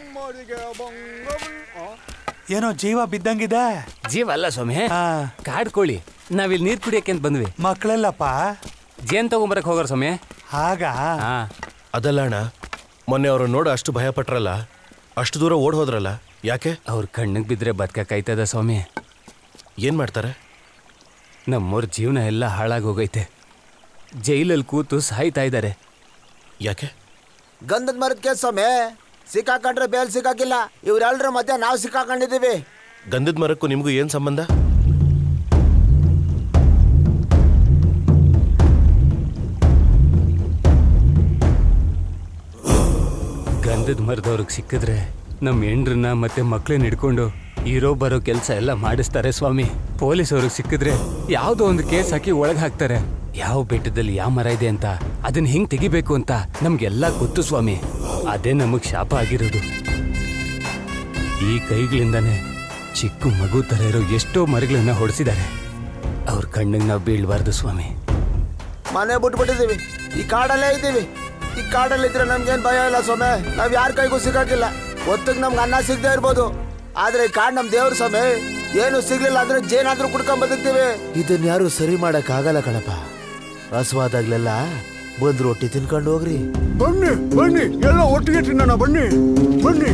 ಏನೋ ಜೀವ ಬಿದ್ದಂಗಿದೆ ಜೀವ ಅಲ್ಲ ಸ್ವಾಮಿ ಕಾಡ್ಕೊಳ್ಳಿ ನಾವಿಲ್ಲಿ ನೀರ್ ಕುಡಿಯಕ್ಕೆ ಅಂತ ಬಂದ್ವಿ ಮಕ್ಕಳೆಲ್ಲಪ್ಪ ಜೇನ್ ತಗೊಂಬರಕ್ ಹೋಗೋರ್ ಸ್ವಾಮಿ ಆಗ ಅದಲ್ಲ ಅಣ್ಣ ಮೊನ್ನೆ ಅವರು ನೋಡ ಅಷ್ಟು ಭಯ ಪಟ್ರಲ್ಲ ಅಷ್ಟು ದೂರ ಓಡ್ ಹೋದ್ರಲ್ಲ ಯಾಕೆ ಅವ್ರ ಕಣ್ಣಿಗೆ ಬಿದ್ರೆ ಬದುಕಕ್ಕಾಯ್ತದ ಸ್ವಾಮಿ ಏನ್ ಮಾಡ್ತಾರೆ ನಮ್ಮವ್ರ ಜೀವನ ಎಲ್ಲ ಹಾಳಾಗಿ ಹೋಗೈತೆ ಜೈಲಲ್ಲಿ ಕೂತು ಸಾಯ್ತಾ ಇದ್ದಾರೆ ಯಾಕೆ ಗಂಧದ ಮರದ ಕೇಸ್ ಸ್ವಾಮಿ ಸಿಕ್ಕಾಕೊಂಡ್ರೆ ಬೇಲ್ ಸಿಕ್ಕಾಕಿಲ್ಲ ಇವ್ರೆಲ್ರ ಮಧ್ಯೆ ನಾವು ಸಿಕ್ಕಾಕೊಂಡಿದ್ದೀವಿ ಗಂಧದ ಮರಕ್ಕೂ ನಿಮಗೂ ಏನ್ ಸಂಬಂಧ ಗಂಧದ ಮರದವ್ರಿಗೆ ಸಿಕ್ಕಿದ್ರೆ ನಮ್ಮ ಹೆಂಡ್ರನ್ನ ಮತ್ತೆ ಮಕ್ಳನ್ನ ಹಿಡ್ಕೊಂಡು ಇರೋ ಬರೋ ಕೆಲಸ ಎಲ್ಲ ಮಾಡಿಸ್ತಾರೆ ಸ್ವಾಮಿ ಪೊಲೀಸವ್ರಿಗೆ ಸಿಕ್ಕಿದ್ರೆ ಯಾವುದೋ ಒಂದು ಕೇಸ್ ಹಾಕಿ ಒಳಗೆ ಹಾಕ್ತಾರೆ ಯಾವ ಬೆಟ್ಟದಲ್ಲಿ ಯಾವ ಮರ ಇದೆ ಅಂತ ಅದನ್ನ ಹಿಂಗ್ ತೆಗಿಬೇಕು ಅಂತ ನಮ್ಗೆಲ್ಲ ಗೊತ್ತು ಸ್ವಾಮಿ ಅದೇ ನಮಗ್ ಶಾಪ ಆಗಿರೋದು ಈ ಕೈಗಳಿಂದಾನೆ ಚಿಕ್ಕ ಮಗು ತರ ಇರೋ ಎಷ್ಟೋ ಮರಗಳನ್ನ ಹೊಡೆಸಿದ್ದಾರೆ ಅವ್ರ ಕಣ್ಣಿಗೆ ನಾವು ಬೀಳ್ಬಾರ್ದು ಸ್ವಾಮಿ ಮನೆ ಬಿಟ್ಬಿಟ್ಟಿದ್ದೀವಿ ಈ ಕಾಡಲ್ಲೇ ಇದ್ದೀವಿ ಈ ಕಾಡಲ್ಲಿ ಇದ್ರೆ ನಮ್ಗೇನ್ ಭಯ ಇಲ್ಲ ಸ್ವಾಮಿ ನಾವ್ ಯಾರ ಕೈಗೂ ಸಿಕ್ಕಾಕಿಲ್ಲ ಒತ್ತಿಗೆ ನಮ್ಗೆ ಅನ್ನ ಸಿಗದೆ ಇರ್ಬೋದು ಆದ್ರೆ ಈ ಕಾಡ್ ನಮ್ ದೇವ್ರ ಸ್ವಾಮಿ ಏನು ಸಿಗ್ಲಿಲ್ಲ ಅಂದ್ರೆ ಜೇನಾದ್ರೂ ಕುಡ್ಕೊಂಡ್ ಬದುಕ್ತೀವಿ ಇದನ್ನ ಯಾರು ಸರಿ ಮಾಡಕ್ ಆಗಲ್ಲ ಕಣಪ್ಪ ಹಸುವಾದಾಗ್ಲೆಲ್ಲ ಬಂದ್ ರೊಟ್ಟಿ ತಿನ್ಕೊಂಡು ಹೋಗ್ರಿ ಬನ್ನಿ ಬನ್ನಿ ಎಲ್ಲ ಒಟ್ಟಿಗೆ ತಿನ್ನೋಣ ಬನ್ನಿ ಬನ್ನಿ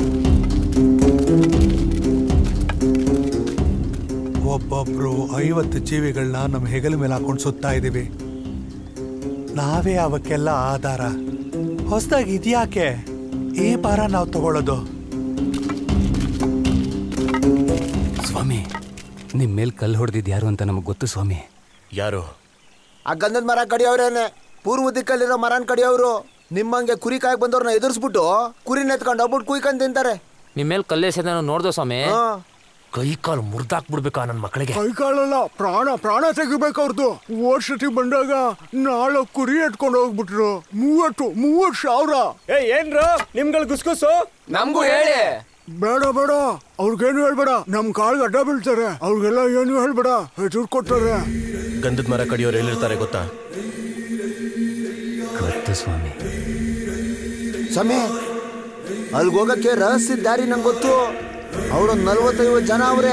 ಒಬ್ಬೊಬ್ರು ಐವತ್ತು ಜೀವಿಗಳನ್ನ ನಮ್ಮ ಹೆಗಲ ಮೇಲೆ ಹಾಕೊಂಡು ಸುತ್ತಾ ಇದೀವಿ ನಾವೇ ಅವಕ್ಕೆಲ್ಲ ಆಧಾರ ಹೊಸದಾಗಿ ಇದ್ಯಾಕೆ ಈ ಭಾರ ನಾವು ತಗೊಳ್ಳೋದು ಸ್ವಾಮಿ ನಿಮ್ ಮೇಲ್ ಕಲ್ಲು ಹೊಡೆದಿದ್ ಯಾರು ಅಂತ ನಮಗ್ ಗೊತ್ತು ಸ್ವಾಮಿ ಯಾರು ಆ ಗಂಧದ ಮರ ಕಡಿಯೋರೇನೆ ಪೂರ್ವ ದಿಕ್ಕಲ್ಲಿರೋ ಮರನ್ ಕಡಿಯೋರು ನಿಮ್ಮಂಗೆ ಕುರಿ ಕಾಯಕ್ ಬಂದವ್ರನ್ನ ಎದುರಿಸ್ಬಿಟ್ಟು ಕುರಿ ನೆತ್ಕೊಂಡು ಹೋಗ್ಬಿಟ್ಟು ಕುಯ್ಕೊಂಡ್ ತಿಂತಾರೆ ನಿಮ್ ಮೇಲೆ ಕಲ್ಲೇಸಿದ ನೋಡ್ದೋ ಸ್ವಾಮಿ ಕೈ ಕಾಲು ಮುರ್ದಾಕ್ಬಿಡ್ಬೇಕಾ ನನ್ನ ಮಕ್ಕಳಿಗೆ ಕೈ ಕಾಲಲ್ಲ ಪ್ರಾಣ ಪ್ರಾಣ ತೆಗಿಬೇಕು ಅವ್ರದ್ದು ಓಟ್ ಸತಿ ಬಂದಾಗ ನಾಳೆ ಕುರಿ ಎತ್ಕೊಂಡು ಹೋಗ್ಬಿಟ್ರು ಮೂವತ್ತು ಮೂವತ್ತು ಸಾವಿರ ಏ ಏನ್ರು ನಿಮ್ಗಳು ಗುಸ್ಗುಸು ನಮ್ಗೂ ಹೇಳಿ ಬೇಡ ಬೇಡ ಅವ್ರಿಗೇನು ಹೇಳ್ಬೇಡ ನಮ್ ಕಾಲ್ಗೆ ಅಡ್ಡ ಬೀಳ್ತಾರೆ ಅವ್ರಿಗೆಲ್ಲ ಏನು ಹೇಳ್ಬೇಡ ಹೆಸರು ಕೊಡ್ತಾರೆ ಗಂಧದ ಮರ ಕಡಿಯೋರು ಎಲ್ಲಿರ್ತಾರೆ ಗೊತ್ತಾ ಗೊತ್ತು ಸ್ವಾಮಿ ಸಮಯ ಅಲ್ಗ್ ಹೋಗಕ್ಕೆ ರಹಸ್ಯದ ದಾರಿ ನಂಗೆ ಗೊತ್ತು ಅವರೊಂದು ನಲ್ವತ್ತೈವತ್ತು ಜನ ಅವ್ರೆ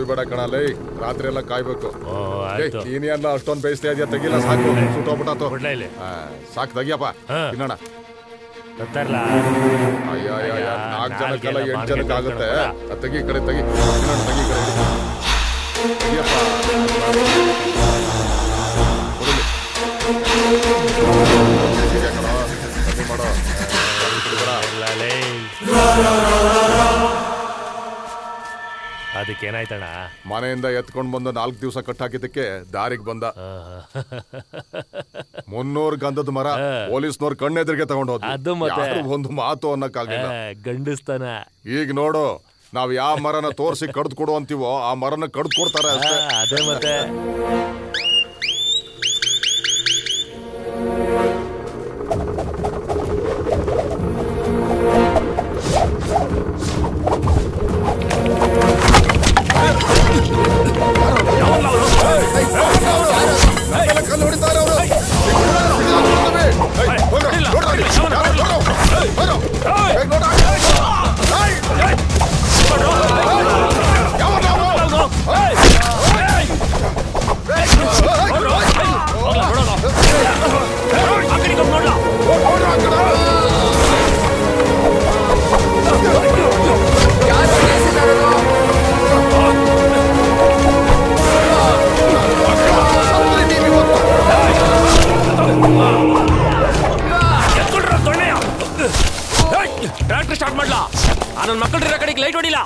ಕುಡಿಬೇಡ ಕಣಲೇ ರಾತ್ರಿ ಎಲ್ಲ ಕಾಯ್ಬೇಕು ಆಯ್ತು. ನೀನೇ ಅಲ್ಲ ಅಷ್ಟೊಂದು ಬೇಯಿಸ್ತಾ ಇದೆಯಾ ತೆಗಿಲ್ಲ ಸಾಕು ಸುಟ್ಟೋಗ್ಬಿಟ್ಟಾತು ಬಿಡ್ಲಾ ಇಲ್ಲಿ. ಆ, ಸಾಕು ತೆಗಿಯಪ್ಪ ತಿನ್ನೋಣ ಗೊತ್ತಾರಲ್ಲ ಅಯ್ಯ ಅಯ್ಯ ಅಯ್ಯ ನಾಲ್ಕು ಜನಕ್ಕೆಲ್ಲ ನಾಲ್ಗೆಲ್ಲ ಎಂಟು ಜನಕ್ಕೆ ಮಾರ್ಕೆಟ್ ಆಗುತ್ತೆ ಹತ್ರ ಅದ್ ತೆಗಿ ಈ ಕಡೆ ತೆಗಿ ತಿನ್ನೋಣ ತೆಗಿ ಈ ಕಡೆ ತೆಗಿಯಪ್ಪ ಕುಡಿಲಿ. ಹೀಗೆ ಕಣೋ, ಕಮ್ಮಿ ಮಾಡೋ ಅದಕ್ಕೇನಾಯ್ತಣ್ಣ ಮನೆಯಿಂದ ಎತ್ಕೊಂಡ್ ಬಂದು ನಾಲ್ಕು ದಿವಸ ಕಟ್ಟಾಕಿದ್ದಕ್ಕೆ ದಾರಿಗೆ ಬಂದ ಮುನ್ನೂರು ಗಂಧದ ಮರ ಪೊಲೀಸ್ನವ್ರ ಕಣ್ಣೆದ್ರಿಗೆ ತಗೊಂಡ್ ಹೋದ್ವಿ ಅದು ಮತ್ತೆ. ಯಾರು ಒಂದು ಮಾತು ಅನ್ನಕ್ಕಾಗಿಲ್ಲ ಗಂಡಸ್ತಾನ ಈಗ ನೋಡು ನಾವ್ ಯಾವ ಮರನ ತೋರಿಸಿ ಕಡ್ದು ಕೊಡು ಅಂತೀವೋ ಆ ಮರನ ಕಡ್ದು ಕೊಡ್ತಾರೆ ಅಷ್ಟೇ ಅದೇ ಮತ್ತೆ ಟ್ರ್ಯಾಕ್ಟರ್ ಸ್ಟಾರ್ಟ್ ಮಾಡ್ಲಾ ಆ ನನ್ನ ಮಕ್ಕಳಿರೋ ಕಡೆಗೆ ಲೈಟ್ ಹೊಡಿಲ್ಲ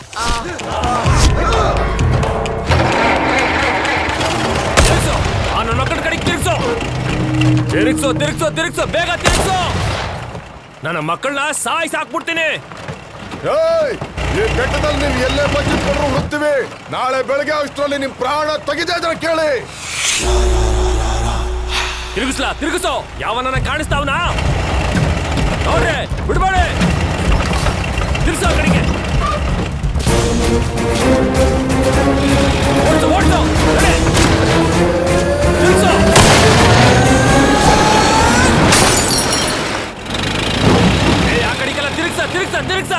ತಿರ್ಗ್ಸು. ಆ ನನ್ನ ಮಕ್ಕಳ ಕಡೆಗೆ ತಿರ್ಗ್ಸು ತಿರುಗ್ಸು ತಿರುಗ್ಸು ತಿರುಗ್ಸು ಬೇಗ ತಿರುಗ್ಸು ನನ್ನ ಮಕ್ಕಳನ್ನ ಸಾಯಿಸಿ ಹಾಕ್ಬಿಡ್ತೀನಿ ಏಯ್ ಈ ಬೆಟ್ಟದಲ್ಲಿ ನೀವು ಎಲ್ಲೇ ಬಚ್ಚಿಟ್ಕೊಂಡ್ರು ಹುಡುಕ್ತಿವಿ ನಾಳೆ ಬೆಳಗ್ಗೆ ಅಷ್ಟರಲ್ಲಿ ನಿಮ್ ಪ್ರಾಣ ತೆಗಿತಾ ಇದ್ರೆ ಕೇಳಿ ತಿರುಗಿಸ್ಲಾ ತಿರುಗಿಸು ಯಾವನ ಕಾಣಿಸ್ತಾವನಾ ನೋಡ್ರಿ ಬಿಡ್ಬೇಡಿ ತಿರ್ಸು ಆ ಕಡೆಗೆ ಓಡ್ಸು ಓಡ್ಸು ನಡೆ. ತಿರ್ಗ್ಸು. ಏ ಆ ಕಡೆಗೆಲ್ಲ ತಿರುಗ್ಸ ತಿರುಗ್ಸ ತಿರುಗ್ಸ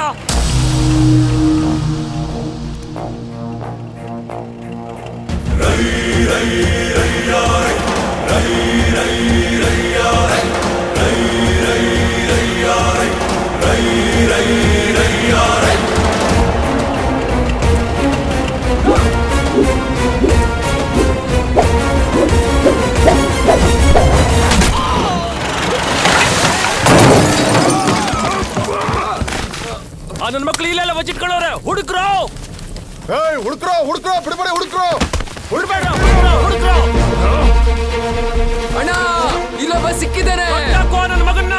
ಆ ನನ್ನ ಮಕ್ಳು ಇಲ್ಲೆಲ್ಲ ಬಚ್ಚಿಟ್ಕೊಳ್ಳೋರೆ ಹುಡುಕ್ರು ಏಯ್ ಹುಡುಕ್ರೋ ಹುಡುಕ್ರೋ ಬಿಡ್ಬೇಡಿ ಹುಡುಕ್ರೋ ಹುಡ್ಬೇಡ ಅಣ್ಣ ಇಲ್ಲೊಬ್ಬ ಸಿಕ್ಕಿದ್ದಾನೆ ನನ್ನ ಮಗನ್ನ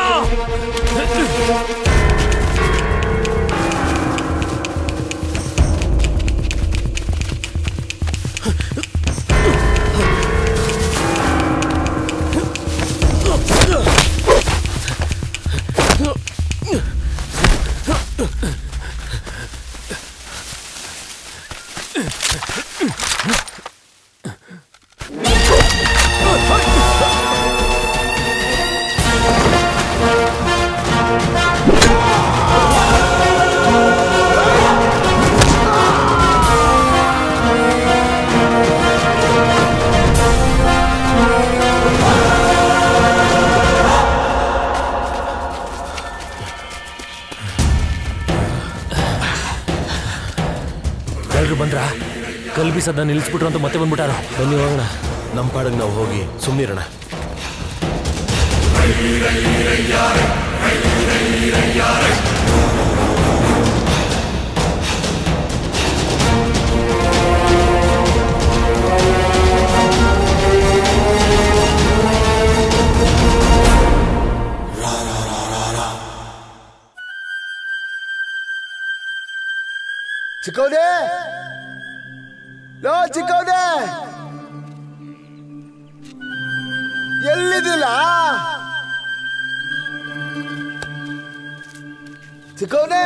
ಎಲ್ರು ಬಂದ್ರ ಕಲ್ ಬೀಸದ ನಿಲ್ಲಿಸ್ಬಿಟ್ರು ಅಂತ ಮತ್ತೆ ಬಂದ್ಬಿಟ್ಟಾರ ಬನ್ನಿ ಹೋಗೋಣ ನಮ್ಮ ಪಾಡಿಗೆ ನಾವು ಹೋಗಿ ಸುಮ್ಮನಿರೋಣ ಚಿಕ್ಕವನೇ ಲೋ ಚಿಕ್ಕವನೇ ಎಲ್ಲಿದಿಲ್ಲ ಚಿಕ್ಕವನೇ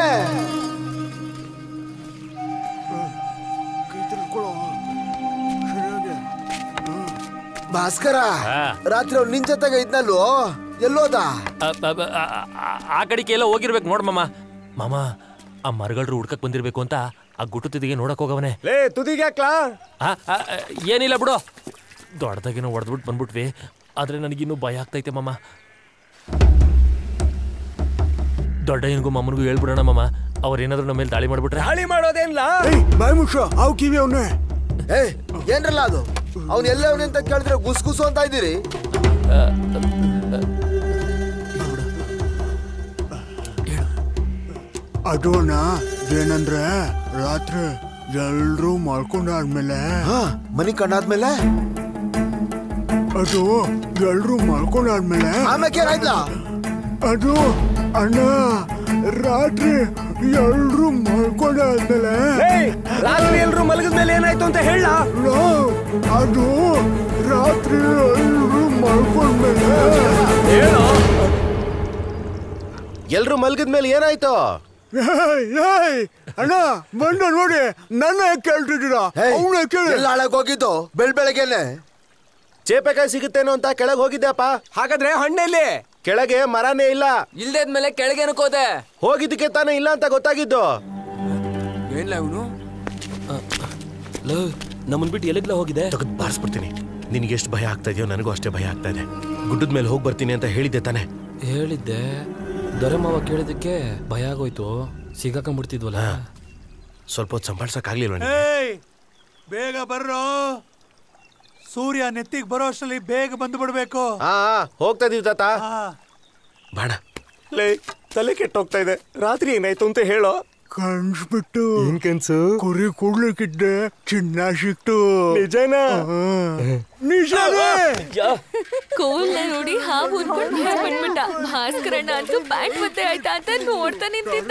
ಭಾಸ್ಕರ ರಾತ್ರಿ ಅವ್ನು ನಿನ್ ಜೊತೆಗೆ ಇದ್ನಲ್ವೋ ಎಲ್ಲೋದ ಅ- ಅ- ಅ- ಆ- ಆ ಕಡೆಗೆ ಎಲ್ಲ ಹೋಗಿರ್ಬೇಕು ನೋಡ್ ಮಾಮ ಮಾಮ ಆ ಮರಗಳ್ರು ಹುಡ್ಕಕ್ ಬಂದಿರ್ಬೇಕು ಅಂತ ಆ ಗುಟ್ಟು ತುದಿಗೆ ನೋಡಕ್ ಹೋಗವನೆ ಲೇ ತುದಿಗೆ ಹಾಕ್ಲಾ ಆ, ಆ, ಆ, ಏನಿಲ್ಲ ಬಿಡು ದೊಡ್ಡದಾಗೇನೋ ಹೊಡೆದ್ಬಿಟ್ಟು ಬಂದ್ಬಿಟ್ವಿ ಆದ್ರೆ ನನಗಿನ್ನೂ ಭಯ ಆಗ್ತೈತೆ ಮಾಮ ದೊಡ್ಡ ಏನಿಗೂ ಮಮ್ಮನಿಗೂ ಹೇಳ್ಬಿಡೋಣ ಮಾಮ ಅವ್ರೇನಾದ್ರೂ ನಮ್ಮ ಮೇಲೆ ದಾಳಿ ಮಾಡ್ಬಿಟ್ರೆ ದಾಳಿ ಮಾಡೋದೇನ್ಲ ಬಾಯ್ ಮುಚ್ಚ ಅವ್ ಕಿವಿ ಅವನೇ ಏ ಏನ್ರಲ್ಲ ಅದು ಅವ್ನು ಎಲ್ಲ ಅವನೇ ಅಂತ ಕೇಳಿದ್ರೆ ಗುಸ್ ಗುಸು ಅಂತ ಇದ್ದೀರಿ ಅದೋನ ಏನಂದ್ರೆ ರಾತ್ರಿ ಎಲ್ರೂ ಮಲ್ಕೊಂಡಾದ್ಮೇಲೆ ಮನಿ ಕಂಡಾದ್ಮೇಲೆ ಅದು ಎಲ್ರೂ ಮಲ್ಕೊಂಡಾದ್ಮೇಲೆ ಆಮೇಲೆ ಏನಾಯ್ತಲ್ಲ ಅದು ಅಣ್ಣ ರಾತ್ರಿ ಎಲ್ರೂ ಮಲ್ಕೊಂಡಾದ್ಮೇಲೆ ರಾತ್ರಿ ಎಲ್ರು ಮಲಗಿದ ಮೇಲೆ ಏನಾಯ್ತು ಅಂತ ಹೇಳ ಲೋ, ಅದು ರಾತ್ರಿ ಎಲ್ರೂ ಮಲ್ಕೊಂಡ್ಮೇಲೆ ಹೇಳು ಎಲ್ರು ಮಲ್ಗಿದ ಮೇಲೆ ಏನಾಯ್ತು ಏಯ್, ಏಯ್, ಅಣ್ಣ ಬಂದ ನೋಡಿ ನನ್ನ ಕೇಳ್ತಿದ್ದೀರಾ ಅವನೇ ಕೇಳಿ ಎಲ್ಲ ಹಾಳಾಗ್ ಹೋಗಿದ್ದು ಬೆಳ್ ಬೆಳಗ್ಗೆನೆ ಚೇಪೆಕಾಯಿ ಸಿಗುತ್ತೇನೋ ಅಂತ ಕೆಳಗೆ ಹೋಗಿದ್ದೆಪ್ಪ ಹಾಗಾದ್ರೆ ಹಣ್ಣೆಲ್ಲಿ ಕೆಳಗೆ ಮರನೇ ಇಲ್ಲ ಇಲ್ದೇದ್ಮೇಲೆ ಕೆಳಗೆ ಅನ್ಕೋದೆ ಹೋಗಿದ್ದಕ್ಕೆ ತಾನೇ ಇಲ್ಲ ಅಂತ ಗೊತ್ತಾಗಿದ್ದು ಏನ್ಲ ಇವನು ನಮ್ಮನ್ ಬಿಟ್ಟು ಎಲ್ಲಿಗ್ಲ ಹೋಗಿದೆ ತೆಗೆದು ಬಾರಿಸ್ಬಿಡ್ತೀನಿ ನಿನಗೆ ಎಷ್ಟು ಭಯ ಆಗ್ತಾ ಇದೆಯೋ ನನಗೂ ಅಷ್ಟೇ ಭಯ ಆಗ್ತಾ ಇದೆ ಗುಡ್ಡದ ಮೇಲೆ ಹೋಗಿ ಬರ್ತೀನಿ ಅಂತ ಹೇಳಿದ್ದೆ ತಾನೆ ಹೇಳಿದ್ದೆ ದೊರೆಮಾವ ಕೇಳಿದಕ್ಕೆ ಭಯ ಆಗೋಯ್ತು ಸಿಗಾಕೊಂಡ್ಬಿಡ್ತಿದ್ವಲ್ಲ ಸ್ವಲ್ಪ ಹೊತ್ತು ಸಂಭಾಳ್ಸಕ್ಕಾಗ್ಲಿಲ್ವ ಏಯ್ ಬೇಗ ಬರ್ರೋ ಸೂರ್ಯ ನೆತ್ತಿಗೆ ಬರೋ ಅಷ್ಟರಲ್ಲಿ ಬೇಗ ಬಂದು ಬಿಡ್ಬೇಕು ಹಾ ಹೋಗ್ತಾ ಇದೀವಿ ತಾತ ಹಾ. ಬಾಣ ಲೇ ತಲೆ ಕೆಟ್ಟೋಗ್ತಾ ಇದೆ ರಾತ್ರಿ ಏನಾಯ್ತು ಅಂತ ಹೇಳೋ ಕನ್ಸ್ಬಿಟ್ಟು ಏನ್ ಕನ್ಸು ಕುರಿ ಕೂಡ್ಲಿಕ್ಕಿದ್ದೆ ಚಿನ್ನ ಸಿಕ್ತು ನಿಜನಾ ನಿಜನೇ ಕೋಲ್ನ ನೋಡಿ ಹಾವು ಹುಡ್ಕೊಂಡು ಭಯ ಪಟ್ಬಿಟ್ಟ ಭಾಸ್ಕರಣ್ಣ ಅಂತೂ ಪ್ಯಾಂಟ್ ಮತ್ತೆ ಆಯ್ತಾ ಅಂತ ನೋಡ್ತಾ ನಿಂತಿದ್ದ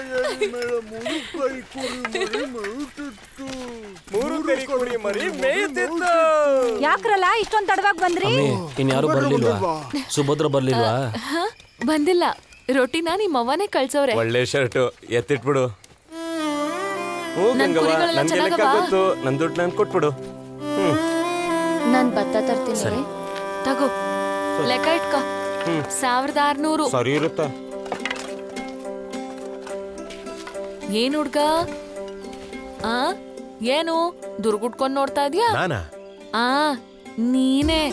ಮೂರು ಕರಿ ಕುರಿ ಮರಿ ಮೇಯ್ತಿತ್ತು ಯಾಕ್ರಲ್ಲ ಇಷ್ಟೊಂದ್ ತಡವಾಗಿ ಬಂದ್ರಿ ಇನ್ಯಾರು ಬರ್ಲಿಲ್ವಾ ಸುಭದ್ರ ಬರ್ಲಿಲ್ವಾ ಹ? ಬಂದಿಲ್ಲ ರೊಟ್ಟಿನ ನಿಮ್ಮ ಅವ್ವನೇ ಕಳ್ಸವ್ರೆ ಒಳ್ಳೆ ಶರ್ಟ್ ಎತ್ತಿಟ್ಬಿಡು ಹ್ಞೂ ನನ್ ಗಂಗವ್ವ ಕುರಿಗಳೆಲ್ಲ ನನ್ಗೆ ಲೆಕ್ಕ ಚೆನ್ನಾಗವಾ? ಗೊತ್ತು ನನ್ ದುಡ್ಡು ನಾನು ಕೊಟ್ಬಿಡು ಹ್ಮ್ ನಾನ್ ಭತ್ತ ತರ್ತೀನಿ ತಗೋ ಲೆಕ್ಕ ಇಟ್ಕೋ ಸಾವಿರದ ಆರ್ನೂರು ಸರಿ ಇರುತ್ತಾ ಏನ್ ಹುಡ್ಗ ಆ ಏನು ದುರ್ಗುಟ್ಕೊಂಡ್ ನೋಡ್ತಾ ಇದ್ಯಾ ನಾನಾ ಆ ನೀನೇ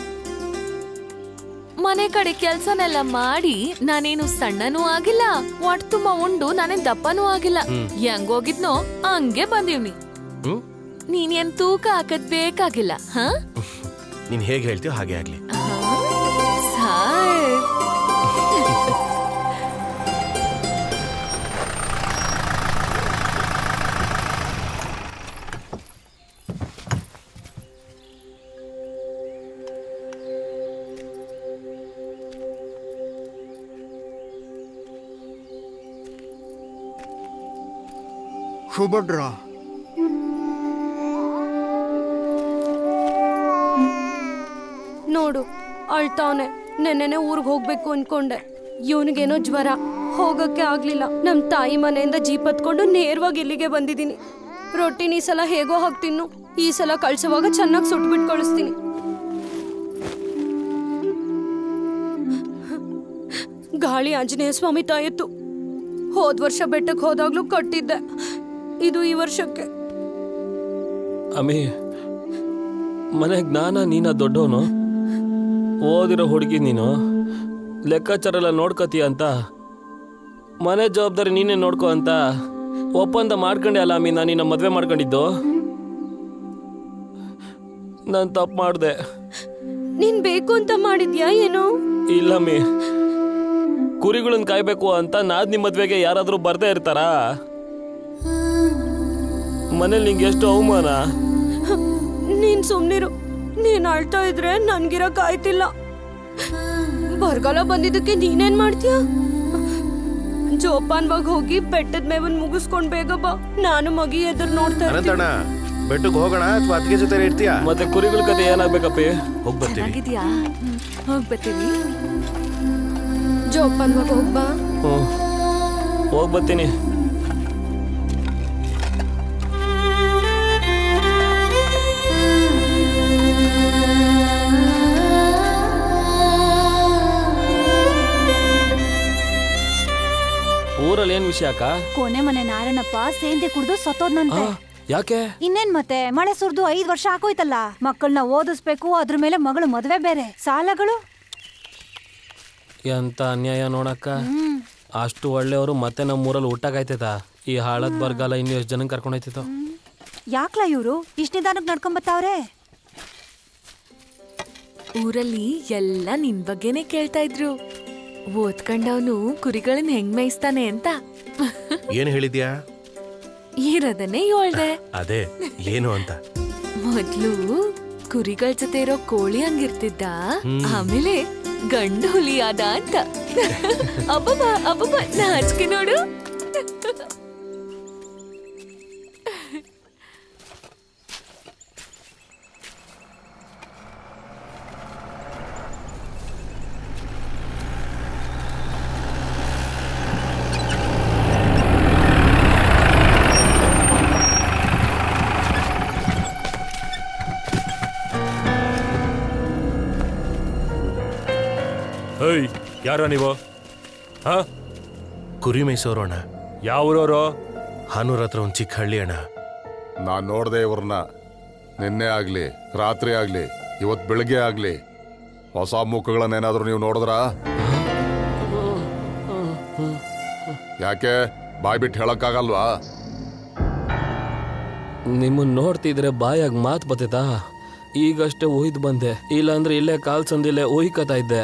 ಮನೆ ಕಡೆ ಕೆಲ್ಸನೆಲ್ಲ ಮಾಡಿ ನಾನೇನು ಸಣ್ಣನೂ ಆಗಿಲ್ಲ ಒಟ್ ತುಂಬಾ ಉಂಡು ನಾನೇನ್ ದಪ್ಪನೂ ಆಗಿಲ್ಲ ಹ್ಮ್. ಹೆಂಗೋಗಿದ್ನೋ ಹಂಗೆ ಬಂದೀವ್ನಿ ಹ್ಮ್ ನೀನೇನ್ ತೂಕ ಹಾಕದ್ ಬೇಕಾಗಿಲ್ಲ ಹ ನೀನ್ ಹೇಗೆ ಹೇಳ್ತೀಯೋ ಹಾಗೆ ಆಗ್ಲಿ ಸಾಯ್ ಸುಭದ್ರ ನೋಡು ಅಳ್ತಾವನೆ ನೆನ್ನೆನೆ ಊರಿಗೆ ಹೋಗ್ಬೇಕು ಅನ್ಕೊಂಡೆ ಇವನಿಗೇನೋ ಜ್ವರ ಹೋಗಕ್ಕೆ ಆಗ್ಲಿಲ್ಲ ನಮ್ ತಾಯಿ ಮನೆಯಿಂದ ಜೀಪ್ ಹತ್ಕೊಂಡು ನೇರವಾಗಿ ಇಲ್ಲಿಗೆ ಬಂದಿದ್ದೀನಿ ರೊಟ್ಟಿನ ಈ ಸಲ ಹೇಗೋ ಹಾಕ್ತಿನ್ನು ಈ ಸಲ ಕಳ್ಸುವಾಗ ಚೆನ್ನಾಗಿ ಸುಟ್ಬಿಟ್ಟು ಕಳಿಸ್ತೀನಿ ಗಾಳಿ ಆಂಜನೇಯ ಸ್ವಾಮಿ ತಾಯಿತ್ತು ಹೋದ್ ವರ್ಷ ಬೆಟ್ಟಕ್ಕೆ ಹೋದಾಗ್ಲೂ ಕಟ್ಟಿದ್ದೆ ಇದು ಈ ವರ್ಷಕ್ಕೆ ಅಮಿ ಮನೆ ಜ್ಞಾನ ನೀನ ದೊಡ್ಡವನು ಓದಿರೋ ಹುಡುಗಿ ನೀನು ಲೆಕ್ಕಾಚಾರ ಎಲ್ಲ ನೋಡ್ಕೋತೀಯ ಅಂತ ಮನೆ ಜವಾಬ್ದಾರಿ ನೀನೇ ನೋಡ್ಕೋ ಅಂತ ಒಪ್ಪಂದ ಮಾಡ್ಕೊಂಡೆ ಅಲ್ಲ ಅಮ್ಮಿ ನಾನು ನಿನ್ನ ಮದುವೆ ಮಾಡ್ಕೊಂಡಿದ್ದು ನಾನು ತಪ್ಪು ಮಾಡಿದೆ ನೀನ್ ಬೇಕು ಅಂತ ಮಾಡಿದ್ಯಾ ಏನೋ ಇಲ್ಲ ಅಮ್ಮಿ ಕುರಿಗಳನ್ನ ಕಾಯ್ಬೇಕು ಅಂತ ನಾದ್ ನಿಮ್ಮ ಮದ್ವೆಗೆ ಯಾರಾದ್ರೂ ಬರ್ದೇ ಇರ್ತಾರಾ ಮನೇಲಿ ನಿಂಗೆ ಎಷ್ಟು ಅವಮಾನ ನೀನ್ ಸುಮ್ನಿರು ನೀನ್ ಅಳ್ತಾ ಇದ್ರೆ ನನ್ಗಿರಕ್ ಆಯ್ತಿಲ್ಲ ಬರಗಾಲ ಬಂದಿದ್ದಕ್ಕೆ ನೀನೇನ್ ಮಾಡ್ತೀಯ ಜೋಪಾನ್ವಾಗ ಹೋಗಿ ಬೆಟ್ಟದ ಮೇವನ್ ಮುಗಿಸ್ಕೊಂಡ್ ಬೇಗ ಬಾ ನಾನು ಮಗಿ ಎದುರು ನೋಡ್ತಾ ಇರ್ತೀನಿ ಅನಂತಣ್ಣ ಬೆಟ್ಟಕ್ಕೆ ಹೋಗೋಣ ಅಥವಾ ಅದಕ್ಕೆ ಜೊತೆ ಇರ್ತೀಯಾ ಮತ್ತೆ ಕುರಿಗಳ ಕತೆ ಏನಾಗ್ಬೇಕಪ್ಪಿ ಹೋಗಿ ಬರ್ತೀವಿ ಚೆನ್ನಾಗಿದ್ಯಾ ಹೋಗ್ ಬರ್ತೀವಿ ಜೋಪಾನ್ವಾಗ ಹೋಗ್ಬಾ ಹ್ಞೂ ಹೋಗಿ ಬರ್ತೀನಿ ಊರ ಊರಲ್ಲಿ ಏನ್ ವಿಷಯ ಅಕ್ಕ ಕೊನೆ ಮನೆ ನಾರಾಯಣಪ್ಪ ಸೇಂದಿ ಕುಡ್ದು ಸತ್ತೋದ್ನಂತೆ ಯಾಕೆ ಇನ್ನೇನ್ ಮತ್ತೆ ಮಳೆ ಸುರಿದು ಐದ್ ವರ್ಷ ಆಗೋಯ್ತಲ್ಲ ಮಕ್ಕಳನ್ನ ಓದಿಸ್ಬೇಕು ಅದ್ರ ಮೇಲೆ ಮಗಳು ಮದ್ವೆ ಬೇರೆ ಸಾಲಗಳು ಎಂತ ಅನ್ಯಾಯ ನೋಡಕ್ಕ ಅಷ್ಟು ಒಳ್ಳೆಯವರು ಮತ್ತೆ ನಮ್ಮ ಊರಲ್ಲಿ ಊಟಕ್ಕಾಯ್ತದ ಈ ಹಾಳದ್ ಬರಗಾಲ ಇನ್ನು ಎಷ್ಟು ಜನ ಕರ್ಕೊಂಡು ಹೋಯ್ತಿತ್ತು ಯಾಕ್ಲ ಇವ್ರು ಇಷ್ಟ ನಿಧಾನಕ್ ನಡ್ಕೊಂಬತ್ತಾವ್ರೆ ಊರಲ್ಲಿ ಎಲ್ಲ ನಿನ್ ಬಗ್ಗೆನೇ ಕೇಳ್ತಾ ಇದ್ರು ಓದ್ಕೊಂಡವನು ಕುರಿಗಳನ್ನ ಹೆಂಗ್ ಮೇಯಿಸ್ತಾನೆ ಅಂತ ಏನು ಹೇಳಿದ್ಯಾ ಇರೋದನ್ನೇ ಹೇಳ್ದೆ ಅದೇ ಏನು ಅಂತ ಮೊದ್ಲು ಕುರಿಗಳ ಜೊತೆ ಇರೋ ಕೋಳಿ ಹಂಗಿರ್ತಿದ್ದ ಹ್ಮ್. ಆಮೇಲೆ ಗಂಡು ಹುಲಿ ಆದ ಅಂತ ಅಬ್ಬಬ್ಬ ಅಬ್ಬಬ್ಬ ನಾಚಿಕೆ ನೋಡು ಹೇಯ್ ಯಾರೋ ನೀವು ಹಾ ಕುರಿ ಮೇಯಿಸೋರು ಅಣ್ಣ ಯಾವ ಊರವರು ಹಾನೂರ್ ಹತ್ರ ಒಂದು ಚಿಕ್ಕ ಹಳ್ಳಿ ಅಣ್ಣ ನಾನ್ ನೋಡ್ದೆ ಇವ್ರನ್ನ ನಿನ್ನೆ ಆಗ್ಲಿ ರಾತ್ರಿ ಆಗ್ಲಿ ಇವತ್ ಬೆಳಿಗ್ಗೆ ಆಗ್ಲಿ ಹೊಸ ಮುಖಗಳನ್ನೇನಾದ್ರೂ ನೀವು ನೋಡಿದ್ರಾ ಯಾಕೆ ಬಾಯ್ ಬಿಟ್ಟು ಹೇಳಕ್ಕಾಗಲ್ವಾ ನಿಮ್ಮನ್ನ ನೋಡ್ತಿದ್ರೆ ಬಾಯಾಗ ಮಾತು ಬರ್ತೈತಾ ಈಗಷ್ಟೇ ಒಯ್ದು ಬಂದೆ ಇಲ್ಲಾಂದ್ರೆ ಇಲ್ಲೇ ಕಾಲ್ ಸಂದಿಲ್ಲೇ ಒಯ್ಕತಾ ಇದ್ದೆ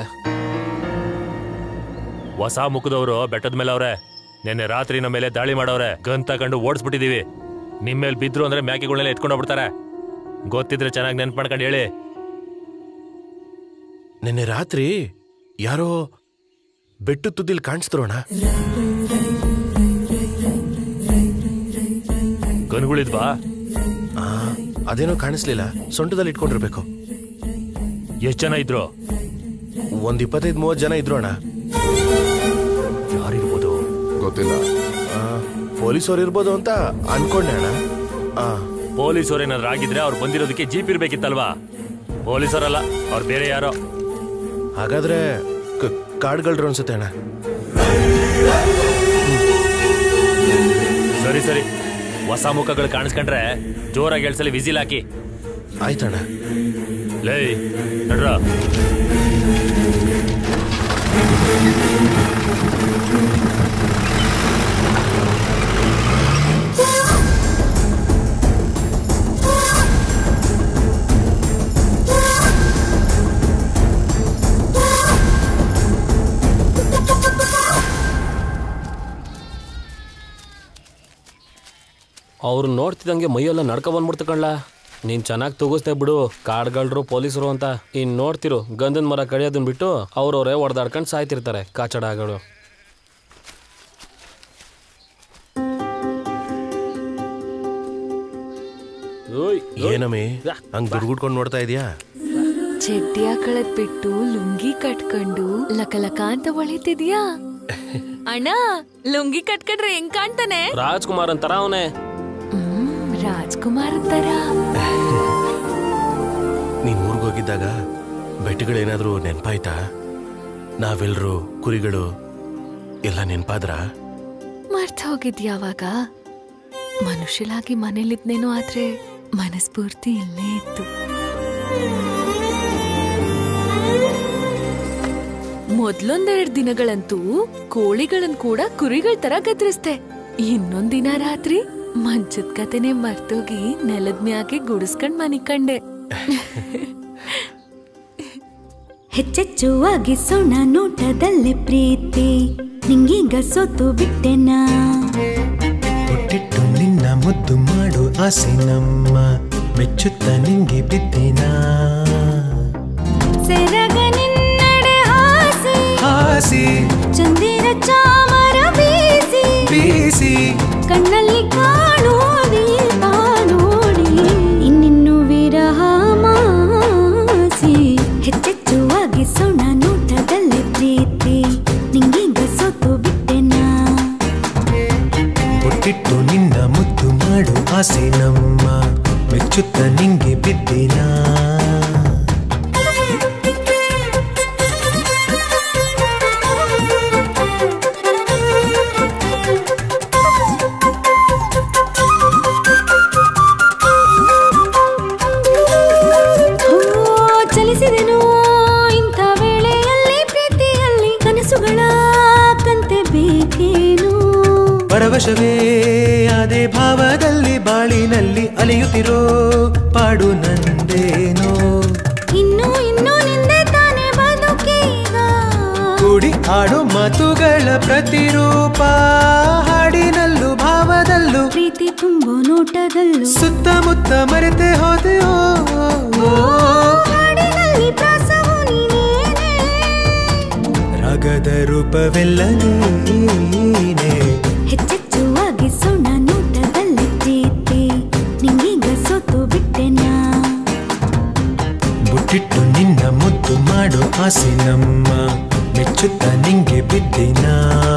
ಹೊಸ ಮುಖದವರು ಬೆಟ್ಟದ ಮೇಲೆ ಅವ್ರೆ ನಿನ್ನೆ ರಾತ್ರಿ ನಮ್ಮ ಮೇಲೆ ದಾಳಿ ಮಾಡವ್ರೆ ಗನ್ ತಗೊಂಡು ಓಡಿಸ್ಬಿಟ್ಟಿದೀವಿ ನಿಮ್ ಮೇಲೆ ಬಿದ್ರು ಅಂದ್ರೆ ಮ್ಯಾಕೆಗಳನ್ನೆಲ್ಲ ಎತ್ಕೊಂಡು ಹೋಗ್ಬಿಡ್ತಾರೆ ಗೊತ್ತಿದ್ರೆ ಚೆನ್ನಾಗಿ ನೆನ್ಪು ಮಾಡ್ಕೊಂಡು ಹೇಳಿ ನಿನ್ನೆ ರಾತ್ರಿ ಯಾರೋ ಬೆಟ್ಟು ತುದಿಲ್ ಕಾಣಿಸ್ದ್ರು ಅಣ್ಣ ಗನ್ಗಳಿದ್ವಾ ಆ, ಅದೇನೋ ಕಾಣಿಸ್ಲಿಲ್ಲ ಸೊಂಟದಲ್ಲಿ ಇಟ್ಕೊಂಡಿರ್ಬೇಕು ಎಷ್ಟ್ ಜನ ಇದ್ರು ಒಂದ್ ಇಪ್ಪತ್ತೈದು ಮೂವತ್ತು ಜನ ಇದ್ರು ಅಣ್ಣ ಯಾರಿರ್ಬೋದು ಗೊತ್ತಿಲ್ಲ ಪೊಲೀಸವ್ರು ಇರ್ಬೋದು ಅಂತ ಅನ್ಕೊಂಡೆ ಅಣ್ಣ ಆ, ಪೊಲೀಸರು ಏನಾದ್ರು ಆಗಿದ್ರೆ ಅವ್ರು ಬಂದಿರೋದಕ್ಕೆ ಜೀಪ್ ಇರ್ಬೇಕಿತ್ತಲ್ವಾ ಪೊಲೀಸರಲ್ಲ ಅವ್ರು ಬೇರೆ ಯಾರೋ ಹಾಗಾದ್ರೆ ಕ- ಕಾಡ್ಗಳ್ರು ಅನ್ಸುತ್ತೆ ಅಣ್ಣ ಸರಿ ಸರಿ ಹೊಸ ಮುಖಗಳು ಕಾಣಿಸ್ಕೊಂಡ್ರೆ ಜೋರಾಗಿ ಹೇಳ್ಸಲಿ ವಿಸಿಲ್ ಹಾಕಿ ಆಯ್ತಣ್ಣ ಲೇ ನಡ್ರ ಅವ್ರು ನೋಡ್ತಿದ್ದಂಗೆ ಮೈಯೆಲ್ಲ ನಡ್ಕೊ ಬಂದ್ಬಿಡ್ತು ಕಣ್ಲ ನೀನ್ ಚೆನ್ನಾಗಿ ತೂಗಿಸ್ದೆ ಬಿಡು ಕಾಡ್ಗಳ್ರು ಪೊಲೀಸರು ಅಂತ ಇನ್ ನೋಡ್ತಿರು ಗಂಧದ ಮರ ಕಡಿಯೋದನ್ನ ಬಿಟ್ಟು ಅವ್ರವ್ರೇ ಹೊಡೆದಾಡ್ಕೊಂಡು ಸಾಯ್ತಿರ್ತಾರೆ ಕಾಚಡಗಳು ಏನಮ್ಮಿ ಹಂಗ್ ದುರ್ಗುಡ್ಕೊಂಡು ನೋಡ್ತಾ ಇದೀಯಾ ಚಡ್ಡಿ ಹಾಕಳದ್ ಬಿಟ್ಟು ಲುಂಗಿ ಕಟ್ಕೊಂಡು ಲಕಲಕ ಅಂತ ಹೊಳಿತಿದ್ಯಾ ಅಣ್ಣ ಲುಂಗಿ ಕಟ್ಕೊಂಡ್ರೆ ಹೆಂಗ್ ಕಾಣ್ತಾನೆ ರಾಜ್ಕುಮಾರ್ ಅಂತಾರ ಅವನೇ ರಾಜ್ಕುಮಾರ್ ತರ ನೀನ್ ಊರ್ಗ್ ಹೋಗಿದ್ದಾಗ ಬೆಟ್ಟಗಳೇನಾದ್ರೂ ನೆನ್ಪಾಯ್ತಾ ನಾವೆಲ್ರು ಕುರಿಗಳು ಎಲ್ಲ ನೆನ್ಪಾದ್ರ ಮರ್ತ ಹೋಗಿದ್ಯಾವಾಗ ಮನುಷ್ಯಲಾಗಿ ಮನೇಲಿದ್ನೇನೋ ಆದ್ರೆ ಮನಸ್ಫೂರ್ತಿ ಇಲ್ಲೇ ಇತ್ತು ಮೊದ್ಲೊಂದೆರಡ್ ದಿನಗಳಂತೂ ಕೋಳಿಗಳನ್ ಕೂಡ ಕುರಿಗಳ ತರ ಗದ್ರಿಸ್ದೆ ಇನ್ನೊಂದ್ ದಿನ ರಾತ್ರಿ ಮಂಚದ ಕತೆನೆ ಮರ್ತೋಗಿ ನೆಲದ ಮ್ಯಾಗೆ ಗುಡಿಸ್ಕೊಂಡ್ ಮನಿಕಂಡೆ ಹೆಚ್ಚೆಚ್ಚುವಾಗಿ ಸೊಣ ನೋಟದಲ್ಲೇ ಪ್ರೀತಿ ನಿಂಗೀಗ ಸೋತು ಬಿಟ್ಟೆನಾ ಹುಟ್ಟಿಟ್ಟು ನಿನ್ನ ಮುದ್ದು ಮಾಡು ಆಸೆ ನಮ್ಮ ಮೆಚ್ಚುತ್ತ ನಿಂಗೆ ಬಿದ್ದೆನಾ ಸೆರಗ ನಿನ್ನಡೆ ಹಾಸಿ ಹಾಸಿ ಚಂದಿರ ಚಾಮರ ಬೀಸಿ ಬೀಸಿ ಕಣ್ಣಲ್ಲಿ ಕಾಣೋದಿ ನೋಡಿ ಇನ್ನಿನ್ನು ವಿರಹ ಮಾಸಿ ಹೆಚ್ಚೆಚ್ಚುವಾಗಿ ಸೊಣ ನೋಟದಲ್ಲೇ ಪ್ರೀತಿ ನಿಂಗೀಗ ಸೋತು ಬಿಟ್ಟೆನಾ ಹುಟ್ಟಿಟ್ಟು ನಿನ್ನ ಮುದ್ದು ಮಾಡು ಆಸೆ ನಮ್ಮ ಮೆಚ್ಚುತ್ತ ನಿಂಗೆ ಬಿದ್ದೆನಾ ಆ ಪರವಶವೇ ಅದೇ ಭಾವದಲ್ಲಿ ಬಾಳಿನಲ್ಲಿ ಅಲೆಯುತ್ತಿರೋ ಪಾಡು ನಂದೇನೋ ಇನ್ನು ಇನ್ನು ನಿಂದೆ ತಾನೇ ಬದುಕೀಗ ಕೂಡಿ ಆಡು ಮಾತುಗಳ ಪ್ರತಿರೂಪ ಹಾಡಿನಲ್ಲೂ ಭಾವದಲ್ಲೂ ಪ್ರೀತಿ ತುಂಬೋ ನೋಟದಲ್ಲೂ ಸುತ್ತಮುತ್ತ ಮರೆತೆ ಹೋದೆಯೋ ಹಾಡಿನಲ್ಲಿ ಪ್ರಾಸವು ನೀನೇನೆ ರಾಗದ ರೂಪವೆಲ್ಲ ನೀನೇ ಹೆಚ್ಚೆಚ್ಚುವಾಗಿ ಸೊಣ ನೋಟದಲ್ಲಿ ಪ್ರೀತಿ ನಿಂಗೀಗ ಸೋತು ಬಿಟ್ಟೆನಾ ಬುಟ್ಟಿಟ್ಟು ನಿನ್ನ ಮುದ್ದು ಮಾಡೋ ಆಸೆ ನಮ್ಮ ಮೆಚ್ಚುತ್ತ ನಿಂಗೆ ಬಿದ್ದಿನ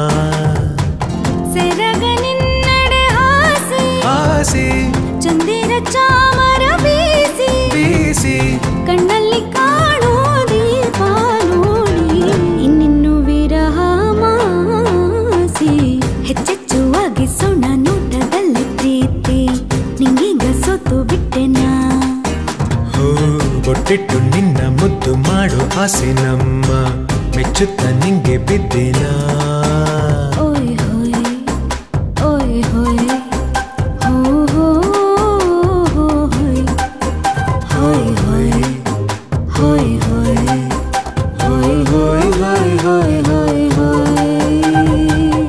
ಸೆರಗ ನಿನ್ನಡೆ ಆಸೆ ಆಸೆ ಚಂದಿರ ಚಾಮರ ಬೀಸಿ ಬೀಸಿ ಕಣ್ಣಲ್ಲಿ ಕಾಣೋ ದೀಪ ನೋಡಿ ಇನ್ನಿನ್ನು ವಿರಹ ಮಾಸಿ ಹೆಚ್ಚೆಚ್ಚುವಾಗಿ ಸೊಣ ನೋಟದಲ್ಲಿ ಪ್ರೀತಿ ನಿಂಗೀಗ ಸೋತು ಬಿಟ್ಟೆನಾ ಹೋ ಬೊಟ್ಟಿಟ್ಟು ನಿನ್ನ ಮುದ್ದು ಮಾಡೋ ಆಸೆ ನಮ್ಮ ಮೆಚ್ಚುತ್ತ ನಿಂಗೆ ಬಿದ್ದಿನ ಓಯ್ ಹೋಯ್ ಓಯ್ ಹೋಯ್ ಹೋ ಹೋ ಹೋ ಹೋಯ್ ಹೋಯ್ ಹೋಯ್ ಹೋಯ್ ಹೋಯ್ ಹೋಯ್ ಹೋಯ್ ಹೋಯ್ ಹೋಯ್ ಹೋಯ್ ಹೋಯ್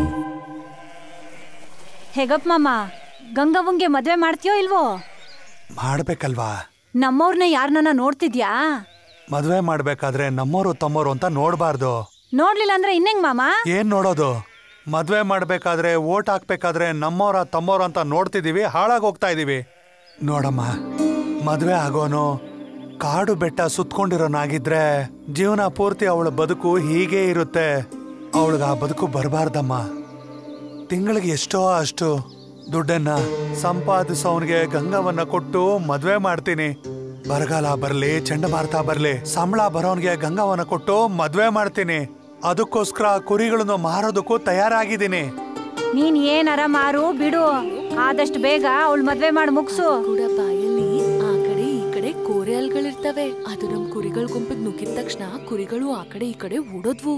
ಹೇಗಪ್ಪ ಮಾಮ ಗಂಗವ್ವಂಗೆ ಮದ್ವೆ ಮಾಡ್ತೀಯೋ ಇಲ್ವೋ ಮಾಡ್ಬೇಕಲ್ವಾ ನಮ್ಮವ್ರನ್ನ ಯಾರನ್ನ ನೋಡ್ತಿದ್ಯಾ ಮದ್ವೆ ಮಾಡ್ಬೇಕಾದ್ರೆ ನಮ್ಮೋರು ತಮ್ಮೋರು ಅಂತ ನೋಡ್ಬಾರ್ದು ನೋಡ್ಲಿಲ್ಲ ಅಂದ್ರೆ ಇನ್ನೆಂಗ್ ಮಾಮ ಏನ್ ನೋಡೋದು ಮದ್ವೆ ಮಾಡ್ಬೇಕಾದ್ರೆ ಓಟ್ ಹಾಕ್ಬೇಕಾದ್ರೆ ನಮ್ಮೋರ ತಮ್ಮೋರ ಅಂತ ನೋಡ್ತಿದೀವಿ ಹಾಳಾಗ್ ಹೋಗ್ತಾ ಇದೀವಿ ನೋಡಮ್ಮ ಮದ್ವೆ ಆಗೋನು ಕಾಡು ಬೆಟ್ಟ ಸುತ್ಕೊಂಡಿರೋನಾಗಿದ್ರೆ ಜೀವನ ಪೂರ್ತಿ ಅವಳ ಬದುಕು ಹೀಗೆ ಇರುತ್ತೆ ಅವಳಿಗೆ ಆ ಬದುಕು ಬರಬಾರ್ದಮ್ಮ ತಿಂಗಳಿಗೆ ಎಷ್ಟೋ ಅಷ್ಟು ದುಡ್ಡನ್ನ ಸಂಪಾದಿಸೋನ್ಗೆ ಗಂಗವನ್ನ ಕೊಟ್ಟು ಮದ್ವೆ ಮಾಡ್ತೀನಿ ಬರಗಾಲ ಬರ್ಲಿ ಚಂಡಮಾರುತ ಬರ್ಲಿ ಸಂಬಳ ಬರೋನ್ಗೆ ಗಂಗವನ್ನ ಕೊಟ್ಟು ಮದ್ವೆ ಮಾಡ್ತೀನಿ ಅದಕ್ಕೋಸ್ಕರ ಕುರಿಗಳನ್ನು ಮಾರೋದಕ್ಕೂ ತಯಾರಾಗಿದ್ದೀನಿ ನೀನ್ ಏನಾರ ಮಾರು ಬಿಡು ಆದಷ್ಟು ಬೇಗ ಅವಳು ಮದ್ವೆ ಮಾಡಿ ಮುಗ್ಸು ಕೂಡ ಬಾಯಲ್ಲಿ ಆ ಕಡೆ ಈ ಕಡೆ ಕೋರೆ ಅಲ್ಗಳಿರ್ತವೆ ಅದು ನಮ್ ಕುರಿಗಳ ಗುಂಪಿಗೆ ನುಗ್ಗಿದ ತಕ್ಷಣ ಕುರಿಗಳು ಆ ಕಡೆ ಈ ಕಡೆ ಓಡೋದ್ವು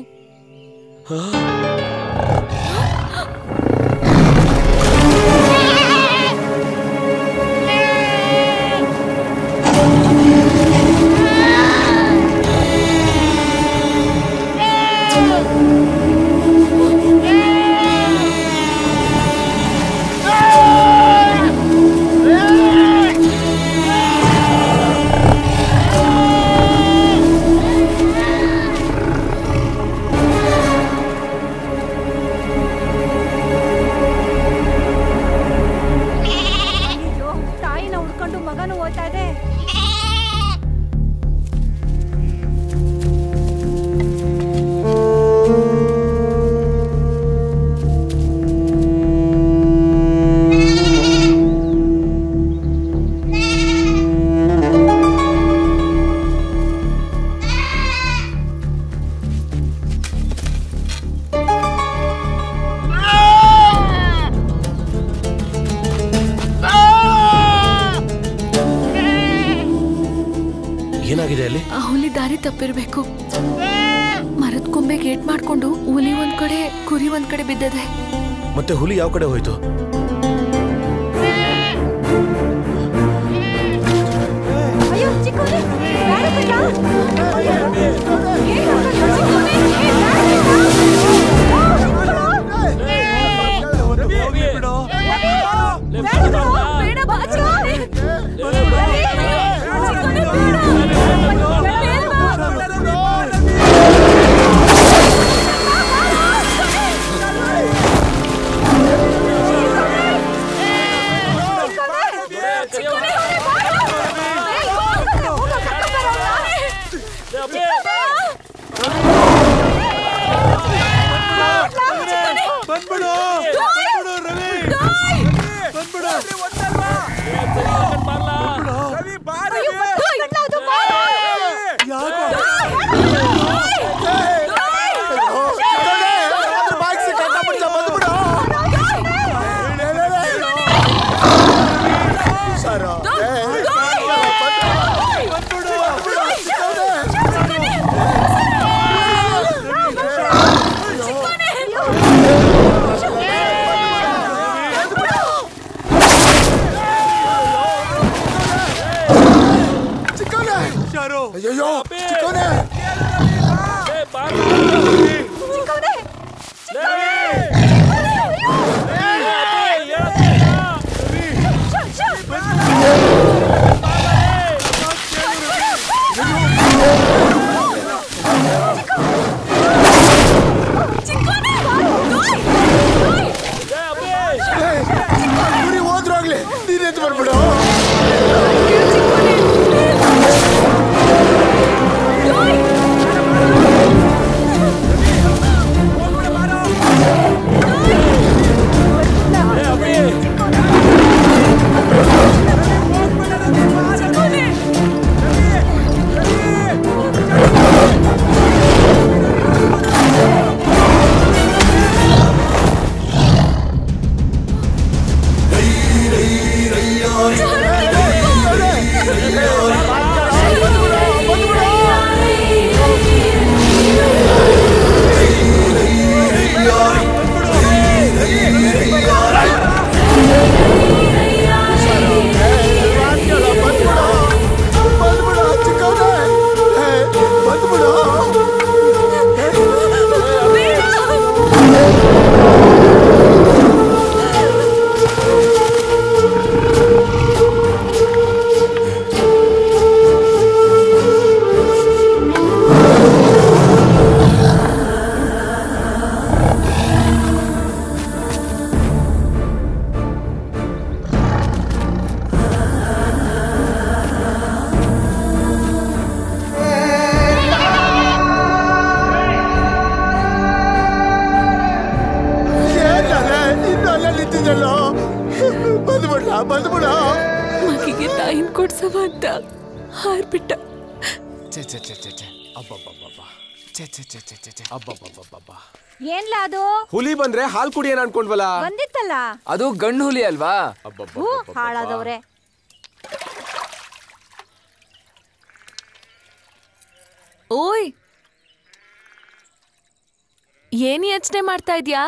ಅಯ್ಯೋ, ತಾಯಿನ ಹುಡ್ಕೊಂಡು ಮಗನು ಹೋಗ್ತಾ ಇದೆ ಏನಾಗಿದೆ ಅಲ್ಲಿ ಆ ಹುಲಿ ದಾರಿ ತಪ್ಪಿರ್ಬೇಕು ಮರದ ಕೊಂಬೆ ಗೇಟ್ ಮಾಡ್ಕೊಂಡು ಹುಲಿ ಒಂದ್ ಕಡೆ ಕುರಿ ಒಂದ್ ಕಡೆ ಬಿದ್ದದೆ ಮತ್ತೆ ಹುಲಿ ಯಾವ ಕಡೆ ಹೋಯ್ತು ಅಯ್ಯೋ ಚಿಕ್ಕವ್ರೆ, ಬೇಡ ಕಣ್ಣ. ಅಯ್ಯೋ, ಏನ್ ಮಾಡೋದು ಚಿಕ್ಕವ್ರೆ? ಏ, ಬೇಡ ಕಣ್ಣ. ಬೇಡ ಬಾಚು. ಬಂದ್ಬಿಡು ಬಂದ್ಬಿಡು ರವಿ ಬಂದ್ಬಿಡು ಏನ್ ಕೊಡ್ಸವ ಅಂತ ಹಾರ್ಬಿಟ್ಟ ಛೆ ಛೆ ಛೆ ಛೆ ಛೆ ಅಬ್ಬಬ್ಬಬ್ಬಬ್ಬ ಛೆ ಛೆ ಛೆ ಛೆ ಛೆ ಛೆ ಅಬ್ಬಬ್ಬಬ್ಬಬ್ಬ ಏನ್ಲ ಅದು ಹುಲಿ ಬಂದ್ರೆ ಹಾಲ್ ಕುಡಿಯೋಣ ಅನ್ಕೊಂಡ್ವಲ್ಲ ಬಂದಿತ್ತಲ್ಲ ಅದು ಗಂಡು ಹುಲಿ ಅಲ್ವಾ ಹೂ ಹಾಳಾದವ್ರೆ ಓಯ್ ಏನ್ ಯೋಚನೆ ಮಾಡ್ತಾ ಇದ್ಯಾ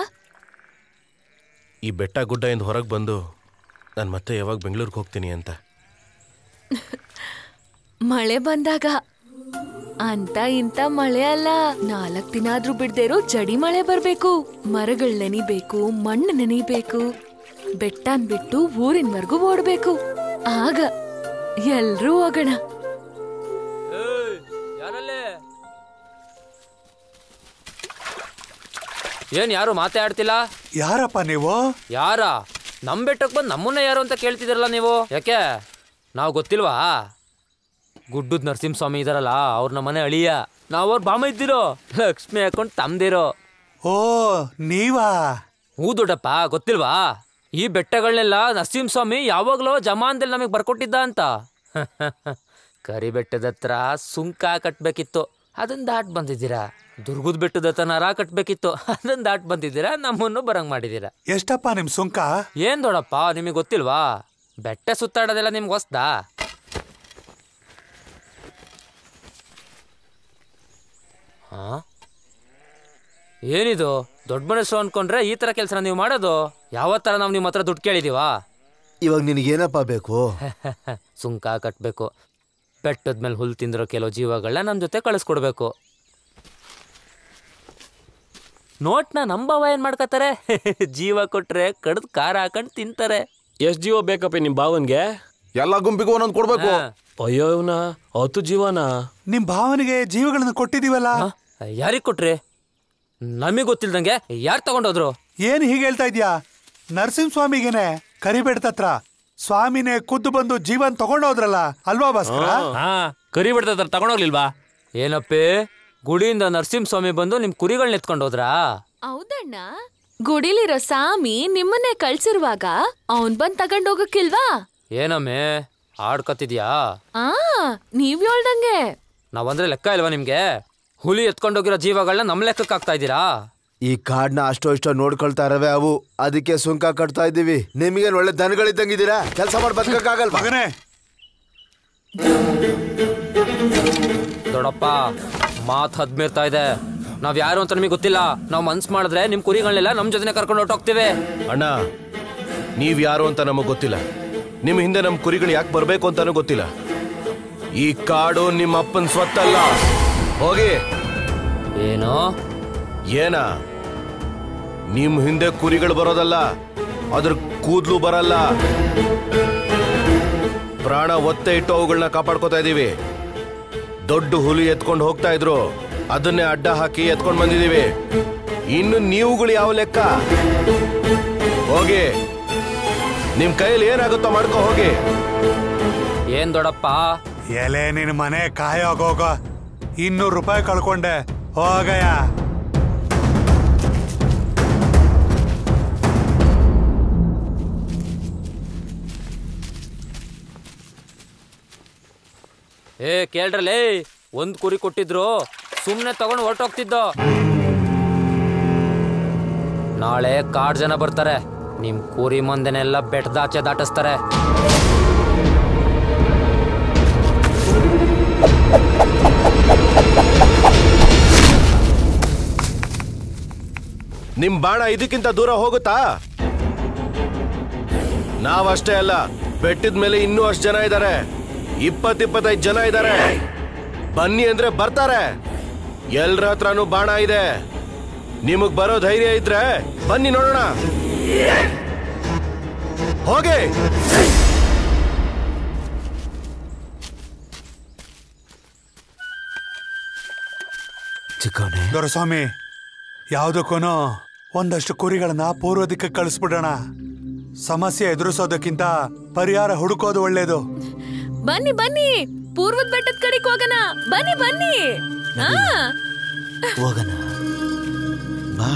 ಈ ಬೆಟ್ಟ ಗುಡ್ಡ ಇಂದ ಹೊರಗೆ ಬಂದು ನಾನು ಮತ್ತೆ ಯಾವಾಗ ಬೆಂಗಳೂರಿಗೆ ಹೋಗ್ತೀನಿ ಅಂತ ಮಳೆ ಬಂದಾಗ ಅಂತ ಇಂತ ಮಳೆ ಅಲ್ಲ ನಾಲ್ಕ್ ದಿನ ಆದ್ರೂ ಬಿಡ್ದೇರೋ ಜಡಿ ಮಳೆ ಬರ್ಬೇಕು ಮರಗಳ್ ನೆನಿಬೇಕು ಮಣ್ಣು ನೆನಿಬೇಕು ಬೆಟ್ಟನ್ ಬಿಟ್ಟು ಊರಿನವರೆಗೂ ಓಡ್ಬೇಕು ಆಗ ಎಲ್ರೂ ಹೋಗೋಣ ಏನ್ ಯಾರು ಮಾತಾಡ್ತಿಲ್ಲ ಯಾರಪ್ಪ ನೀವು ಯಾರ ನಮ್ ಬೆಟ್ಟಕ್ಕೆ ಬಂದು ನಮ್ಮನ್ನ ಯಾರು ಅಂತ ಕೇಳ್ತಿದಿರಲ್ಲ ನೀವು ಯಾಕೆ ನಾವು ಗೊತ್ತಿಲ್ವಾ ಗುಡ್ಡದ ನರಸಿಂಹಸ್ವಾಮಿ ಇದಾರಲ್ಲ ಅವ್ರ ನಮ್ಮ ಮನೆ ಅಳಿಯ ನಾವು ಅವ್ರ ಬಾಮ ಇದ್ದಿರೋ ಲಕ್ಷ್ಮಿ ಹಾಕೊಂಡು ತಮ್ದಿರೋ ಓ ನೀವಾ ಹೂ ದೊಡ್ಡಪ್ಪ ಗೊತ್ತಿಲ್ವಾ ಈ ಬೆಟ್ಟಗಳನ್ನೆಲ್ಲ ನರಸಿಂಹಸ್ವಾಮಿ ಯಾವಾಗ್ಲೋ ಜಮಾನ್ದಲ್ಲಿ ನಮಗೆ ಬರ್ಕೊಟ್ಟಿದ್ದ ಅಂತ ಕರಿ ಬೆಟ್ಟದ ಹತ್ರ ಸುಂಕ ಕಟ್ಬೇಕಿತ್ತು ಅದನ್ನ ದಾಟ್ ಬಂದಿದ್ದೀರಾ ದುರ್ಗದ ಬೆಟ್ಟದ ಹತ್ರ ನರ ಕಟ್ಬೇಕಿತ್ತು ಅದನ್ನ ದಾಟ್ ಬಂದಿದ್ದೀರಾ ನಮ್ಮನ್ನು ಬರಂಗ್ ಮಾಡಿದ್ದೀರಾ ಎಷ್ಟಪ್ಪ ನಿಮ್ ಸುಂಕ ಏನ್ ದೊಡ್ಡಪ್ಪ ನಿಮಗೆ ಗೊತ್ತಿಲ್ವಾ ಬೆಟ್ಟ ಸುತ್ತಾಡೋದೆಲ್ಲ ನಿಮ್ಗೆ ಹೊಸ್ದಾ ಹಾ ಏನಿದು ದೊಡ್ಡ ಮನಸ್ಸು ಅನ್ಕೊಂಡ್ರೆ ಈ ತರ ಕೆಲಸ ನೀವು ಮಾಡೋದು ಯಾವತ್ತರ ನಾವು ನಿಮ್ಮ ಹತ್ರ ದುಡ್ಡು ಕೇಳಿದೀವಾ ಇವಾಗ ನಿನಗೇನಪ್ಪ ಬೇಕು ಸುಂಕ ಕಟ್ಬೇಕು ಬೆಟ್ಟದ ಮೇಲೆ ಹುಲ್ ತಿಂದಿರೋ ಕೆಲವು ಜೀವಗಳನ್ನ ನಮ್ಮ ಜೊತೆ ಕಳಿಸ್ಕೊಡ್ಬೇಕು ನೋಟ್ನ ನಂಬವ ಏನ್ ಮಾಡ್ಕೋತಾರೆ ಜೀವ ಕೊಟ್ರೆ ಕಡ್ದು ಖಾರ ಹಾಕೊಂಡು ತಿಂತಾರೆ ಎಷ್ಟ್ ಜೀವ ಬೇಕಪ್ಪ ನಿಮ್ ಭಾವನ್ಗೆ ಎಲ್ಲ ಗುಂಪಿಗೂ ಒಂದೊಂದು ಕೊಡ್ಬೇಕು ಅಯ್ಯೋ ಇವ್ನ ಹತ್ತು ಜೀವನ ನಿಮ್ ಭಾವನಿಗೆ ಜೀವಗಳನ್ನ ಕೊಟ್ಟಿದೀವಲ್ಲ ಯಾರಿಗ್ ಕೊಟ್ರಿ ನಮಗ್ ಗೊತ್ತಿಲ್ದಂಗೆ ಯಾರು ತಗೊಂಡೋದ್ರು ಏನ್ ಹೀಗೆ ಹೇಳ್ತಾ ಇದ್ಯಾ ನರಸಿಂಹಸ್ವಾಮಿಗೇನೆ ಕರಿಬೇಡ್ತತ್ರ ಸ್ವಾಮಿನೇ ಖುದ್ದು ಬಂದು ಜೀವನ್ ತಗೊಂಡೋದ್ರಲ್ಲ ಅಲ್ವಾ ಭಾಸ್ಕರ ಹಾ ಕರಿ ಬಿಡ್ತದ ತಗೊಂಡೋಗ್ಲಿಲ್ವಾ ಏನಪ್ಪೇ ಗುಡಿಯಿಂದ ನರಸಿಂಹಸ್ವಾಮಿ ಬಂದು ನಿಮ್ ಕುರಿಗಳನ್ನ ಎತ್ಕೊಂಡು ಹೋದ್ರಾ ಹೌದಣ್ಣ ಗುಡಿಲಿರೋ ಸಾಮಿ ನಿಮ್ಮನ್ನೇ ಕಳ್ಸಿರುವಾಗ ಅವನ್ ಬಂದ್ ತಗೊಂಡ್ ಹೋಗಕ್ಕಿಲ್ವಾ ಏನಮ್ಮೆ ಆಡ್ಕತ್ತಿದ್ಯಾ ಆ ನೀವ್ ಹೇಳ್ದಂಗೆ ನಾವಂದ್ರೆ ಲೆಕ್ಕ ಇಲ್ವಾ ನಿಮ್ಗೆ ಹುಲಿ ಎತ್ಕೊಂಡೋಗಿರೋ ಜೀವಗಳನ್ನ ನಮ್ ಲೆಕ್ಕಕ್ಕೆ ಹಾಕ್ತಾ ಇದ್ದೀರಾ ಈ ಕಾಡ್ನ ಅಷ್ಟೋ ಇಷ್ಟೋ ನೋಡ್ಕೊಳ್ತಾ ಇರವೆ ಅವು ಅದಕ್ಕೆ ಸುಂಕ ಕಟ್ತಾ ಇದ್ದೀವಿ ನಿಮ್ಗೇನ್ ಒಳ್ಳೆ ದನಗಳಿದ್ದಂಗಿದ್ದೀರಾ ಕೆಲಸ ಮಾಡಿ ಬದುಕಕ್ಕಾಗಲ್ವಾ ಮಗನೇ ದೊಡ್ಡಪ್ಪ ಮಾತ್ ಹದ್ಮೀರ್ತಾ ಇದೆ ನಾವ್ ಯಾರು ಅಂತ ನಿಮಗೆ ಗೊತ್ತಿಲ್ಲ ನಾವ್ ಮನ್ಸ್ ಮಾಡಿದ್ರೆ ನಿಮ್ ಕುರಿಗಳನ್ನೆಲ್ಲ ನಮ್ ಜೊತೆ ಕರ್ಕೊಂಡು ಹೊಟ್ಟೋಗ್ತೇವೆ ಅಣ್ಣ ನೀವ್ ಯಾರು ಅಂತ ನಮಗ್ ಗೊತ್ತಿಲ್ಲ ನಿಮ್ ಹಿಂದೆ ನಮ್ ಕುರಿಗಳು ಯಾಕೆ ಬರ್ಬೇಕು ಅಂತಾನೂ ಗೊತ್ತಿಲ್ಲ ಈ ಕಾಡು ನಿಮ್ಮ ಅಪ್ಪನ ಸ್ವತ್ತಲ್ಲ ಹೋಗಿ ಏನೋ ಏನ ನಿಮ್ ಹಿಂದೆ ಕುರಿಗಳು ಬರೋದಲ್ಲ ಅದ್ರ ಕೂದ್ಲು ಬರಲ್ಲ ಪ್ರಾಣ ಒತ್ತೆ ಇಟ್ಟು ಅವುಗಳನ್ನ ಕಾಪಾಡ್ಕೋತಾ ಇದೀವಿ ದೊಡ್ಡ ಹುಲಿ ಎತ್ಕೊಂಡು ಹೋಗ್ತಾ ಇದ್ರು ಅದನ್ನೇ ಅಡ್ಡ ಹಾಕಿ ಎತ್ಕೊಂಡು ಬಂದಿದೀವಿ ಇನ್ನು ನೀವುಗಳು ಯಾವ ಲೆಕ್ಕ ಹೋಗಿ ನಿಮ್ ಕೈಯಲ್ಲಿ ಏನಾಗುತ್ತೋ ಮಾಡ್ಕೋ ಹೋಗಿ ಏನ್ ದೊಡ್ಡಪ್ಪ ಎಲೆ ನಿನ್ ಮನೆ ಕಾಯೋಗೋಗ ಇನ್ನೂರು ರೂಪಾಯಿ ಕಳ್ಕೊಂಡೆ ಹೋಗಯ್ಯ ಏ ಕೇಳ್ರಲೇ ಒಂದ್ ಕುರಿ ಕೊಟ್ಟಿದ್ರು ಸುಮ್ನೆ ತಗೊಂಡು ಹೊರಟೋಗ್ತಿದ್ದೋ ನಾಳೆ ಕಾಡ್ ಜನ ಬರ್ತಾರೆ ನಿಮ್ ಕುರಿ ಮಂದನೆಲ್ಲ ಬೆಟ್ಟದಾಚೆ ದಾಟಿಸ್ತಾರೆ ನಿಮ್ ಬಾಣ ಇದಕ್ಕಿಂತ ದೂರ ಹೋಗುತ್ತಾ ನಾವಷ್ಟೇ ಅಲ್ಲ ಬೆಟ್ಟದ ಮೇಲೆ ಇನ್ನೂ ಅಷ್ಟು ಜನ ಇದ್ದಾರೆ ಇಪ್ಪತ್ ಇಪ್ಪತ್ತೈದು ಜನ ಇದ್ದಾರೆ ಬನ್ನಿ ಅಂದ್ರೆ ಬರ್ತಾರೆ ಎಲ್ರ ಹತ್ರನೂ ಬಾಣ ಇದೆ ನಿಮಗ್ ಬರೋ ಧೈರ್ಯ ಇದ್ರೆ ಬನ್ನಿ ನೋಡೋಣ ಹೋಗಿ ದೊರಸ್ವಾಮಿ ಯಾವುದಕ್ಕೂ ಒಂದಷ್ಟು ಕುರಿಗಳನ್ನ ಪೂರ್ವ ದಿಕ್ಕಕ್ಕೆ ಕಳಿಸ್ಬಿಡೋಣ ಸಮಸ್ಯೆ ಎದುರಿಸೋದಕ್ಕಿಂತ ಪರಿಹಾರ ಹುಡುಕೋದು ಒಳ್ಳೇದು ಬನ್ನಿ ಬನ್ನಿ ಪೂರ್ವದ ಬೆಟ್ಟದ ಕಡೆಗೆ ಹೋಗೋಣ ಬನ್ನಿ ಬನ್ನಿ ಹಾ ಹೋಗಣ ಬಾ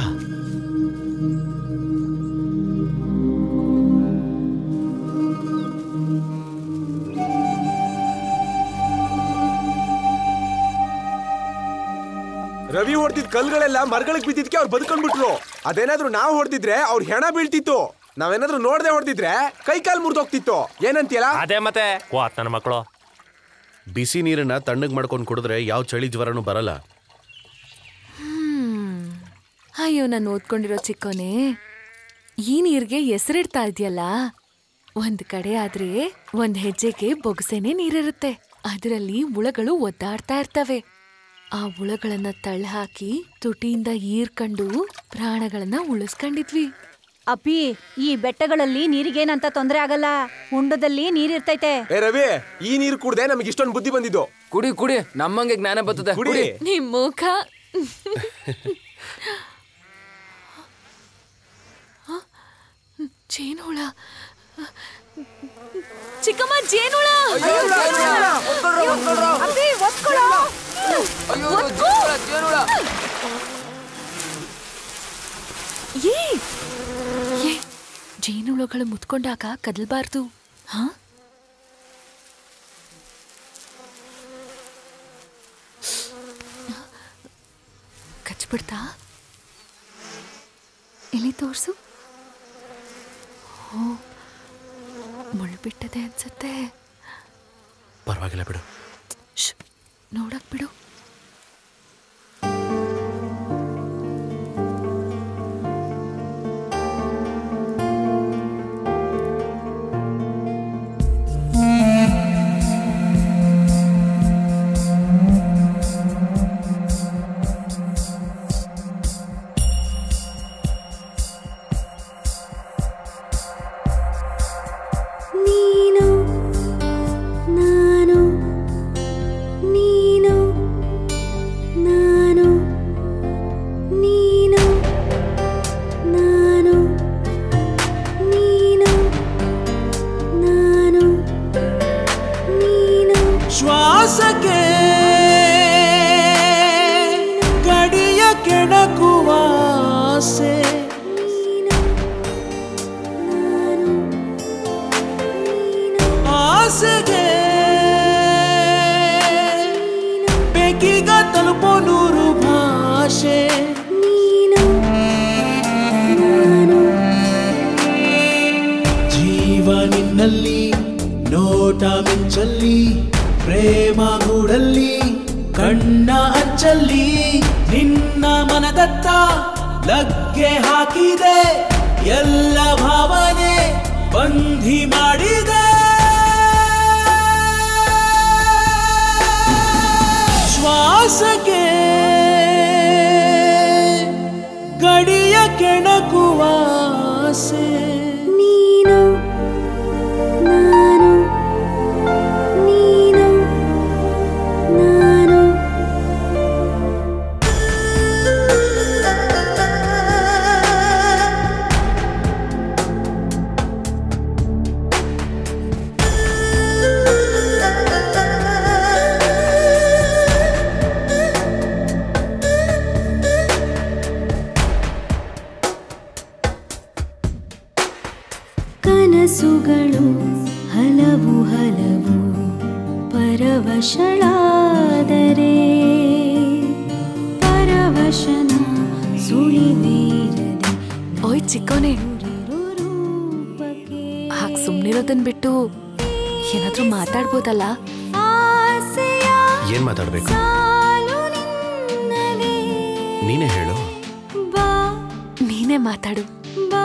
ಹೊಡೆದಿದ್ ಕಲ್ಗಳೆಲ್ಲ ಮರಗಳಿಗೆ ಬಿದ್ದಿದ್ಕೆ ಅವ್ರು ಬದುಕೊಂಡ್ಬಿಟ್ರು ಅದೇನಾದ್ರೂ ನಾವು ಹೊಡೆದಿದ್ರೆ ಅವ್ರ ಹೆಣ ಬೀಳ್ತಿತ್ತು ನಾವೇನಾದ್ರೂ ನೋಡ್ದೆ ಹೊಡೆದಿದ್ರೆ ಕೈ ಕಾಲ್ ಮುರಿದೋಗ್ತಿತ್ತು ಏನಂತೀಯಲ್ಲ ಅದೇ ಮತ್ತೆ ವಾತ್ ನನ್ನ ಮಕ್ಕಳು ಬಿಸಿ ನೀರನ್ನ ತಣ್ಣಗೆ ಮಾಡ್ಕೊಂಡು ಕುಡಿದ್ರೆ ಯಾವ ಚಳಿ ಜ್ವರನೂ ಬರಲ್ಲ ಹ್ಮ್. ಅಯ್ಯೋ ನಾನು ಓದ್ಕೊಂಡಿರೋ ಚಿಕ್ಕೋನೆ ಈ ನೀರ್ಗೆ ಹೆಸರಿಡ್ತಾ ಇದೆಯಲ್ಲ ಒಂದ್ ಕಡೆ ಆದ್ರೆ ಒಂದ್ ಹೆಜ್ಜೆಗೆ ಬೊಗಸೆನೆ ನೀರಿರುತ್ತೆ ಅದರಲ್ಲಿ ಹುಳಗಳು ಒದ್ದಾಡ್ತಾ ಇರ್ತವೆ ಆ ಹುಳಗಳನ್ನ ತಳ್ಳ ಹಾಕಿ ತುಟಿಯಿಂದ ಈರ್ಕೊಂಡು ಪ್ರಾಣಗಳನ್ನ ಉಳಿಸ್ಕೊಂಡಿದ್ವಿ ಅಪ್ಪಿ ಈ ಬೆಟ್ಟಗಳಲ್ಲಿ ನೀರಿಗೇನಂತ ತೊಂದ್ರೆ ಆಗಲ್ಲ ಹುಂಡದಲ್ಲಿ ನೀರಿರ್ತೈತೆ ಏ ರವಿ ಈ ನೀರು ಕುಡ್ದೆ ನಮಗೆ ಇಷ್ಟೊಂದು ಬುದ್ಧಿ ಬಂದಿದ್ದು ಕುಡಿ ಕುಡಿ ನಮ್ಮಂಗೆ ಜ್ಞಾನ ಬರ್ತದೆ ಕುಡಿ ನಿಮ್ ಮುಖ ಜೇನುಹುಳ ಚಿಕ್ಕಮ್ಮ ಜೇನುಹುಳ ಅಪ್ಪಿ, ಒತ್ಕೊಳೋ. ಒತ್ಕೋ. ಏ ಏ ಜೇನುಹುಳಗಳು ಮುತ್ಕೊಂಡಾಗ ಕದಲ್ಬಾರ್ದು ಹಾ ಕಚ್ಬಿಡ್ತಾ ಎಲ್ಲಿ ತೋರ್ಸು ಓ ಮುಳ್ಳು ಬಿಟ್ಟದೆ ಅನ್ಸತ್ತೆ ಪರವಾಗಿಲ್ಲ ಬಿಡು ಶ್ಶ್, ನೋಡಕ್ ಬಿಡು ನೀನು ನಾನು ನೀನು ನಾನು ನೀನು ನಾನು ನೀನು ನಾನು ನೀನು ಶ್ವಾಸಕ್ಕೆ ಗಡಿಯ ಕೆಣಕುವ ಆಸೆ ಆಸೆಗೆ ಬೇಕೀಗ ತಲುಪೋ ನೂರು ಭಾಷೆ ಜೀವ ನಿನ್ನಲ್ಲಿ ನೋಟ ಮಿಂಚಲ್ಲಿ ಪ್ರೇಮ ಗೂಡಲ್ಲಿ ಕಣ್ಣ ಅಂಚಲ್ಲಿ ನಿನ್ನ ಮನದತ್ತ ಲಗ್ಗೆ ಹಾಕಿದೆ ಎಲ್ಲ ಭಾವನೆ ಬಂಧಿ ಮಾಡಿದೆ ಶ್ವಾಸಕ್ಕೆ ಗಡಿಯ ಕೆಣಕುವ ಆಸೆ ನೀನು ನಾನು ನೀನು ನಾನು ಕನಸುಗಳು ಹಲವು ಹಲವು ಪರವಶಳಾದರೆ ಪರವಶನ ಸುಳಿವೇರದೆ ಓಯ್ ಚಿಕ್ಕೋನೆ ಹಾಗೆ ಸುಮ್ಮನಿರೋದನ್ ಬಿಟ್ಟು ಏನಾದ್ರೂ ಮಾತಾಡ್ಬೋದಲ್ಲ ಆಸೆಯ ಏನ್ ಮಾತಾಡ್ಬೇಕು ಸಾಲು ನಿನ್ನದೇ ನೀನೇ ಹೇಳು ಬಾ ನೀನೇ ಮಾತಾಡು ಬಾ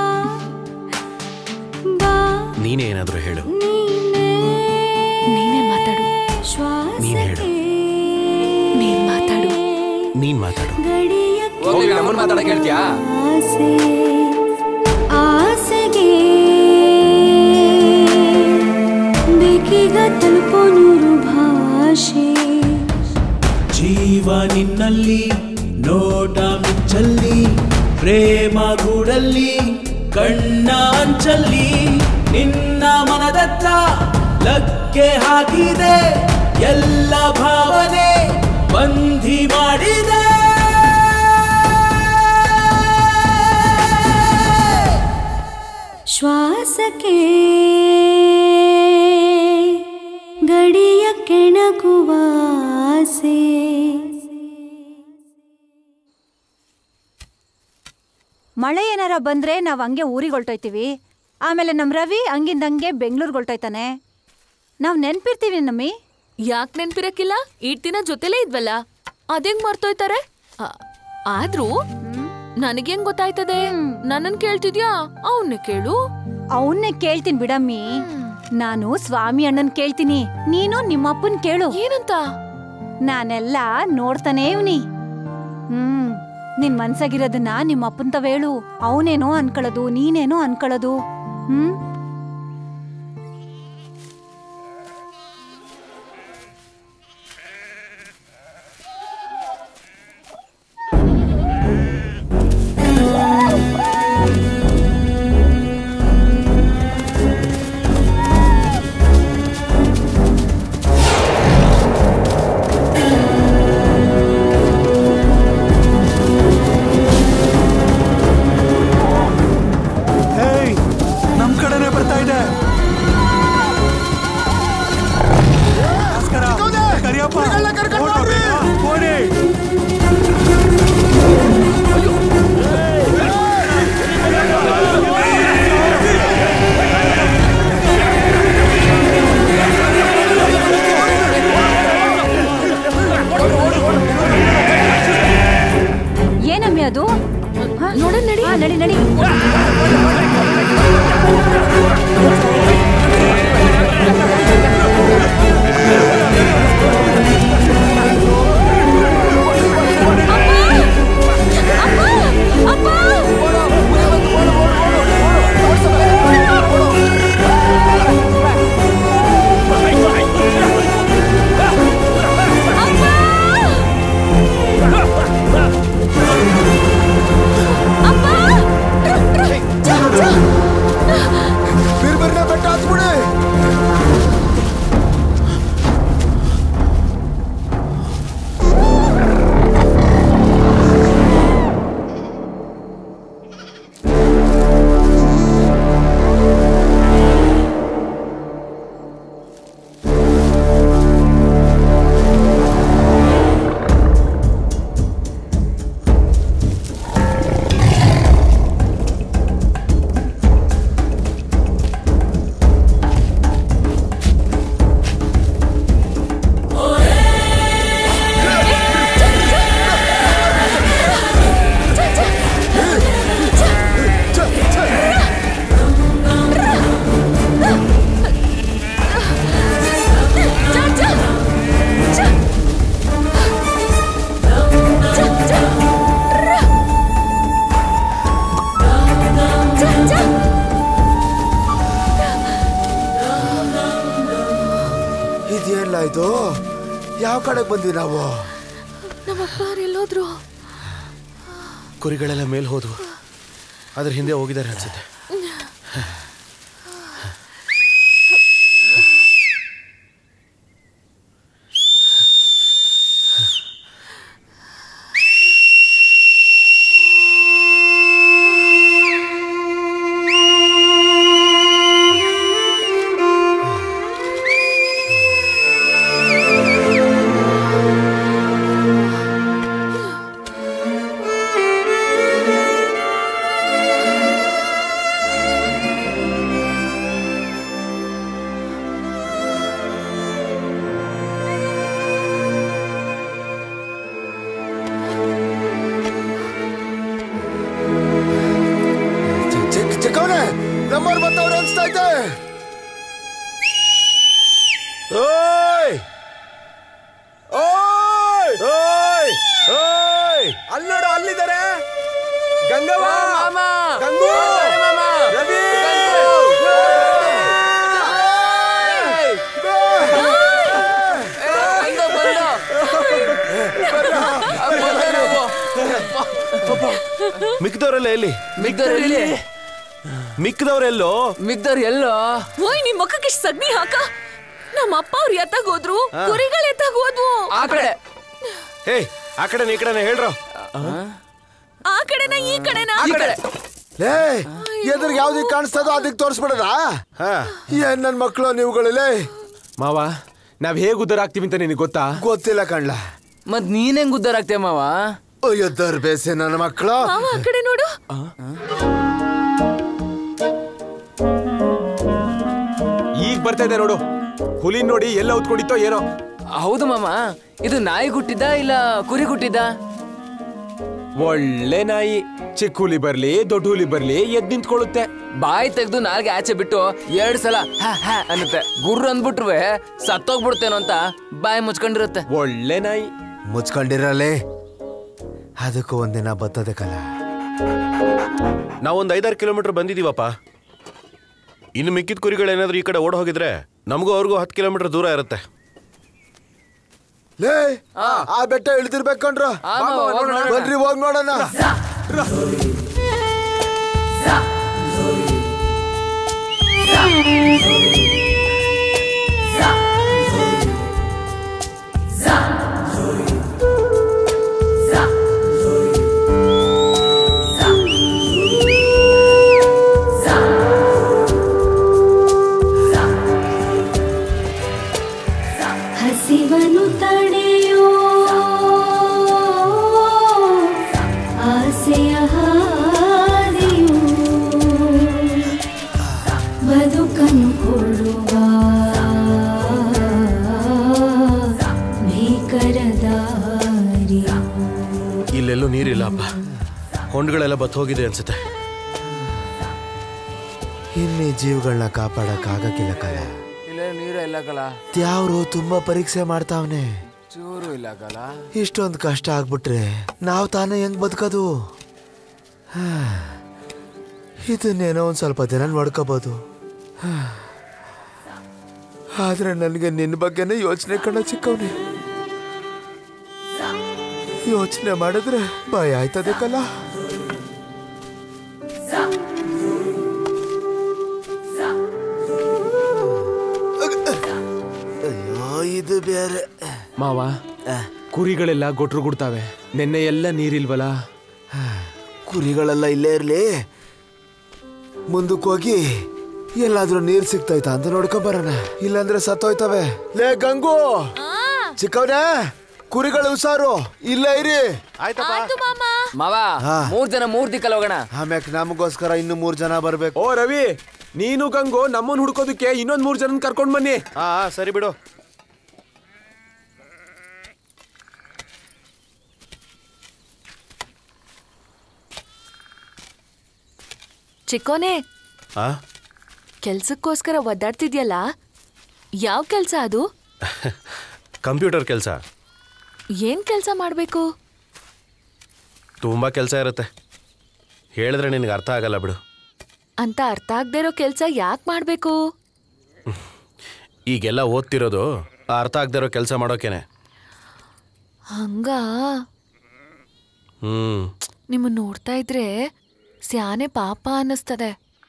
ಬಾ ನೀನೇ ಏನಾದ್ರೂ ಹೇಳು ನೀನೇ ಮಾತಾಡು ನೀನ್ ಹೇಳು ನೀನ್ ಮಾತಾಡು ನೀನ್ ಮಾತಾಡು ಹೋಗ್ಲಿ ನಮ್ಮನ್ನ ಮಾತಾಡಕ್ ಹೇಳ್ತೀಯಾ ಆಸೆ ಆಸೆಗೆ ಬೇಕೀಗ ತಲುಪೋ ನೂರು ಭಾಷೆ ಜೀವ ನಿನ್ನಲ್ಲಿ ನೋಟ ಮಿಂಚಲ್ಲಿ ಪ್ರೇಮ ಗೂಡಲ್ಲಿ ಕಣ್ಣ ಅಂಚಲ್ಲಿ ನಿನ್ನ ಮನದತ್ತ ಲಗ್ಗೆ ಹಾಕಿದೆ ಎಲ್ಲ ಭಾವನೆ ಬಂಧಿ ಮಾಡಿದೆ ಶ್ವಾಸಕ್ಕೆ ಗಡಿಯ ಕೆಣಕುವ ಆಸೆ ಮಳೆ ಏನಾರ ಬಂದ್ರೆ ನಾವ್ ಹಂಗೆ ಊರಿಗೆ ಹೊಲ್ಟೋಯ್ತೀವಿ ಆಮೇಲೆ ನಮ್ ರವಿ ಹಂಗಿಂದಂಗೆ ಬೆಂಗ್ಳೂರ್ಗೆ ಹೊಲ್ಟೋಯ್ತಾನೆ ನಾವ್ ನೆನ್ಪಿರ್ತೀವಿ ನಮ್ಮಿ ಯಾಕ್ ನೆನ್ಪಿರಕ್ಕಿಲ್ಲ ಈಟ್ ದಿನ ಜೊತೆಲೇ ಇದ್ವಲ್ಲ ಅದೇಂಗ್ ಮರ್ತೋಯ್ತಾರೆ ಆ- ಆದ್ರೂ ನನಗೇಂಗ್ ಗೊತ್ತಾಯ್ತದೆ ನನ್ನನ್ ಕೇಳ್ತಿದ್ಯಾ ಅವನ್ನೇ ಕೇಳು ಅವನ್ನೇ ಕೇಳ್ತೀನಿ ಬಿಡಮ್ಮಿ ನಾನು ಸ್ವಾಮಿ ಅಣ್ಣನ್ ಕೇಳ್ತೀನಿ ನೀನು ನಿಮ್ಮಪ್ಪನ್ ಕೇಳು ಏನಂತ ನಾನೆಲ್ಲ ನೋಡ್ತಾನೇ ಇವ್ನಿ ಹ್ಮ್ ನಿನ್ ಮನ್ಸಾಗಿರೋದನ್ನ ನಿಮ್ಮಪ್ಪನ್ ತವೇಳು ಅವನೇನೋ ಅನ್ಕೊಳ್ಳೋದು ನೀನೇನೋ ಅನ್ಕೊಳ್ಳೋದು ಹ್ಮ್ ಹೇಯ್ ನಮ್ ಕಡೆನೆ ಬರ್ತಾ ಇದೆ ಭಾಸ್ಕರ, ಕರಿಯಪ್ಪ ಓಡು ಬೇಗ, ಓಡಿ. ಏನಮ್ಮಿ ಅದು ನೋಡ ನಡಿ ನಡಿ ನಡಿ ಬಿರ್ಬಿರ್ನ ಬೆಟ್ಟ ಹತ್ಬಿಡಿ ಇದೇನಿಲ್ಲ ಇದು ಯಾವ ಕಡೆಗೆ ಬಂದ್ವಿ ನಾವು ನಮ್ಮಪ್ಪ ಎಲ್ಲೋದ್ರು ಕುರಿಗಳೆಲ್ಲ ಮೇಲ್ ಹೋದ್ವು ಅದ್ರ ಹಿಂದೆ ಹೋಗಿದ್ದಾರೆ ಅನ್ಸುತ್ತೆ ಚಿಕ್ಕ ಚಿಕ್ಕವನೇ ನಂಬರ್ ಬತ್ತವ್ರೆ ಅನ್ಸ್ತಾ ಐತೆ ಓಯ್ ಓಯ್ ಓಯ್ ಓಯ್ ಅಲ್ಲಿ ನೋಡು ಅಲ್ಲಿದ್ದಾರೆ ಗಂಗವ್ವ ಗಂಗು ರವಿ ಮಿಕ್ದವ್ರೆಲ್ಲ ಎಲ್ಲಿ ಮಿಕ್ದವ್ರು ಎಲ್ಲಿ? ಮಿಕ್ದವ್ರೆಲ್ಲೋ ಮಿಕ್ದವ್ರು ಎಲ್ಲೋ ಓಯ್ ನಿಮ್ ಮುಖಕ್ಕೆ ಸಗ್ನಿ ಹಾಕ ನಮ್ಮ ಅಪ್ಪ ಅವ್ರು ಎತ್ತಾಗ ಹೋದ್ರು ಕುರಿಗಳು ಎತ್ತಾಗ ಹೋದ್ವು ಆ ಕಡೆ ಹೇ ಆ ಕಡೆ ಈ ಕಡೆನೆ ಹೇಳ್ರೋ ಆ ಕಡೆನ ಈ ಕಡೆನ ಲೇ ಎದುರಿಗೆ ಯಾವ್ದಕ್ ಕಾಣಿಸ್ತದೋ ಅದಕ್ಕೆ ತೋರಿಸ್ಬಿಡದ ಏನ್ ನನ್ ಮಕ್ಳು ನೀವುಗಳೇ ಮಾವ ನಾವ್ ಹೇಗ್ ಉದ್ದಾರ ಆಗ್ತೀವಿ ಅಂತ ನಿನಗೆ ಗೊತ್ತಾ ಗೊತ್ತಿಲ್ಲ ಕಣ್ಲ ಮತ್ ನೀನ್ ಹೆಂಗ್ ಉದ್ದಾರ ಆಗ್ತೀಯ ಮಾವ ಅಯ್ಯೋ ದರ್ಬೇಸೆ ನನ್ನ ಮಕ್ಕಳ ಮಾವ ಆ ಕಡೆ ನೋಡು ಈಗ ಬರ್ತಾ ಇದೆ ನೋಡು ಹುಲಿ ನೋಡಿ ಎಲ್ಲ ಉತ್ಕೊಂಡಿತ್ತೋ ಏನೋ ಹೌದು ಮಾಮ ಇದು ನಾಯಿ ಗುಟ್ಟಿದ್ದ ಇಲ್ಲ ಕುರಿ ಗುಟ್ಟಿದ್ದ ಒಳ್ಳೆ ನಾಯಿ ಚಿಕ್ಕ ಹುಲಿ ಬರ್ಲಿ ದೊಡ್ಡ ಹುಲಿ ಬರ್ಲಿ ಎದ್ ನಿಂತ್ಕೊಳ್ಳುತ್ತೆ ಬಾಯಿ ತೆಗ್ದು ನಾಲ್ಗೆ ಆಚೆ ಬಿಟ್ಟು ಎರಡ್ ಸಲ ಹ ಹ ಅನ್ನುತ್ತೆ ಗುರ್ರು ಅಂದ್ಬಿಟ್ರುವೆ ಸತ್ತೋಗ್ಬಿಡ್ತೇನೋ ಅಂತ ಬಾಯಿ ಮುಚ್ಕೊಂಡಿರುತ್ತೆ ಒಳ್ಳೆ ನಾಯಿ ಮುಚ್ಕೊಂಡಿರಲೇ ಅದಕ್ಕೂ ಒಂದಿನ ಬರ್ತದೆ ಕಲ ನಾವೊಂದು ಐದಾರು ಕಿಲೋಮೀಟರ್ ಬಂದಿದೀವಪ್ಪ ಇನ್ನು ಮಿಕ್ಕಿದ ಕುರಿಗಳೇನಾದ್ರೂ ಈ ಕಡೆ ಓಡ್ ಹೋಗಿದ್ರೆ ನಮಗೂ ಅವ್ರಿಗೂ ಹತ್ತು ಕಿಲೋಮೀಟರ್ ದೂರ ಇರುತ್ತೆ ಲೇ ಆ ಬೆಟ್ಟ ಇಳಿದಿರ್ಬೇಕಂಡ್ರ ಬನ್ರಿ ಹೋಗ್ ನೋಡೋಣ ಹಸಿವನು ತಡೆಯೋ ಆಸೆಯ ಹಾದಿಯು ಬದುಕನ್ನು ಕೊಡುವ ಭೀಕರ ದಾರಿಯು ಇಲ್ಲೆಲ್ಲೂ ನೀರಿಲ್ಲ ಅಪ್ಪ ಹೊಂಡ್ಗಳೆಲ್ಲ ಬತ್ ಹೋಗಿದೆ ಅನ್ಸುತ್ತೆ ಇನ್ನೀ ಜೀವಗಳನ್ನ ಕಾಪಾಡಕ್ ಆಗಕ್ಕಿಲ್ಲ ಕಲ ಇಲ್ಲ ನೀರ ಇಲ್ಲ ಕಲ ತ್ಯಾವ್ರು ತುಂಬಾ ಪರೀಕ್ಷೆ ಮಾಡ್ತಾವ್ನೆ ಚೂರು ಇಲ್ಲ ಕಲ ಇಷ್ಟೊಂದು ಕಷ್ಟ ಆಗ್ಬಿಟ್ರೆ ನಾವು ತಾನೇ ಹೆಂಗ್ ಬದುಕೋದು ಹಾ. ಇದನ್ನೇನೋ ಒಂದ್ ಸ್ವಲ್ಪ ದಿನ ನೋಡ್ಕೋಬಹುದು ಆದ್ರೆ ನನಗೆ ನಿನ್ನ ಬಗ್ಗೆನೇ ಯೋಚನೆ ಕಣ ಚಿಕ್ಕವನೇ ಯೋಚನೆ ಮಾಡಿದ್ರೆ ಭಯ ಆಯ್ತದೆ ಕಲ ಅಯ್ಯೋ ಇದು ಬೇರೆ ಮಾವ ಕುರಿಗಳೆಲ್ಲ ಗೊಟ್ರು ಗುಡ್ತಾವೆ ನೆನ್ನೆ ಎಲ್ಲ ನೀರಿಲ್ವಲ್ಲ ಕುರಿಗಳೆಲ್ಲ ಇಲ್ಲೇ ಇರ್ಲಿ ಮುಂದಕ್ಕೆ ಹೋಗಿ ಎಲ್ಲಾದ್ರೂ ನೀರ್ ಸಿಗ್ತೈತಾ ಅಂತ ನೋಡ್ಕೊಂಡ್ ಬರೋಣ ಇಲ್ಲಾಂದ್ರೆ ಸತ್ತೋಯ್ತವೆ ಲೇ ಗಂಗು ಚಿಕ್ಕವನೇ ಕುರಿಗಳು ಹುಷಾರು ಇಲ್ಲ ಇರಿ ಮಾವ ಹಾ. ಮೂರ್ ಜನ ಮೂರ್ ದಿಕ್ಕಲ್ಲಿ ಹೋಗೋಣ ಆಮ್ಯಾಕ್ ನಮಗೋಸ್ಕರ ಇನ್ನು ಮೂರ್ ಜನ ಬರ್ಬೇಕು ಓ ರವಿ ನೀನು ಗಂಗು ನಮ್ಮನ್ ಹುಡ್ಕೋದಕ್ಕೆ ಇನ್ನೊಂದ್ ಮೂರ್ ಜನ ಕರ್ಕೊಂಡ್ ಬನ್ನಿ ಹಾ ಸರಿ ಬಿಡು ಚಿಕ್ಕೋನೆ ಆ ಕೆಲ್ಸಕ್ಕೋಸ್ಕರ ಒದ್ದಾಡ್ತಿದ್ಯಲ್ಲ ಯಾವ ಕೆಲ್ಸ ಅದು ಕಂಪ್ಯೂಟರ್ ಕೆಲಸ ಏನ್ ಕೆಲ್ಸ ಮಾಡ್ಬೇಕು ತುಂಬ ಕೆಲಸ ಇರುತ್ತೆ ಹೇಳಿದ್ರೆ ನಿನಗೆ ಅರ್ಥ ಆಗಲ್ಲ ಬಿಡು ಅಂತ ಅರ್ಥ ಆಗದೆ ಇರೋ ಕೆಲ್ಸ ಯಾಕೆ ಮಾಡ್ಬೇಕು ಈಗೆಲ್ಲ ಓದ್ತಿರೋದು ಆ ಅರ್ಥ ಆಗದೆ ಇರೋ ಕೆಲಸ ಮಾಡೋಕೇನೆ ಹಂಗ ಹ್ಞೂ ನಿಮ್ಮ ನೋಡ್ತಾ ಇದ್ರೆ ಸ್ಯಾನೆ ಪಾಪ ಅನ್ನಿಸ್ತದೆ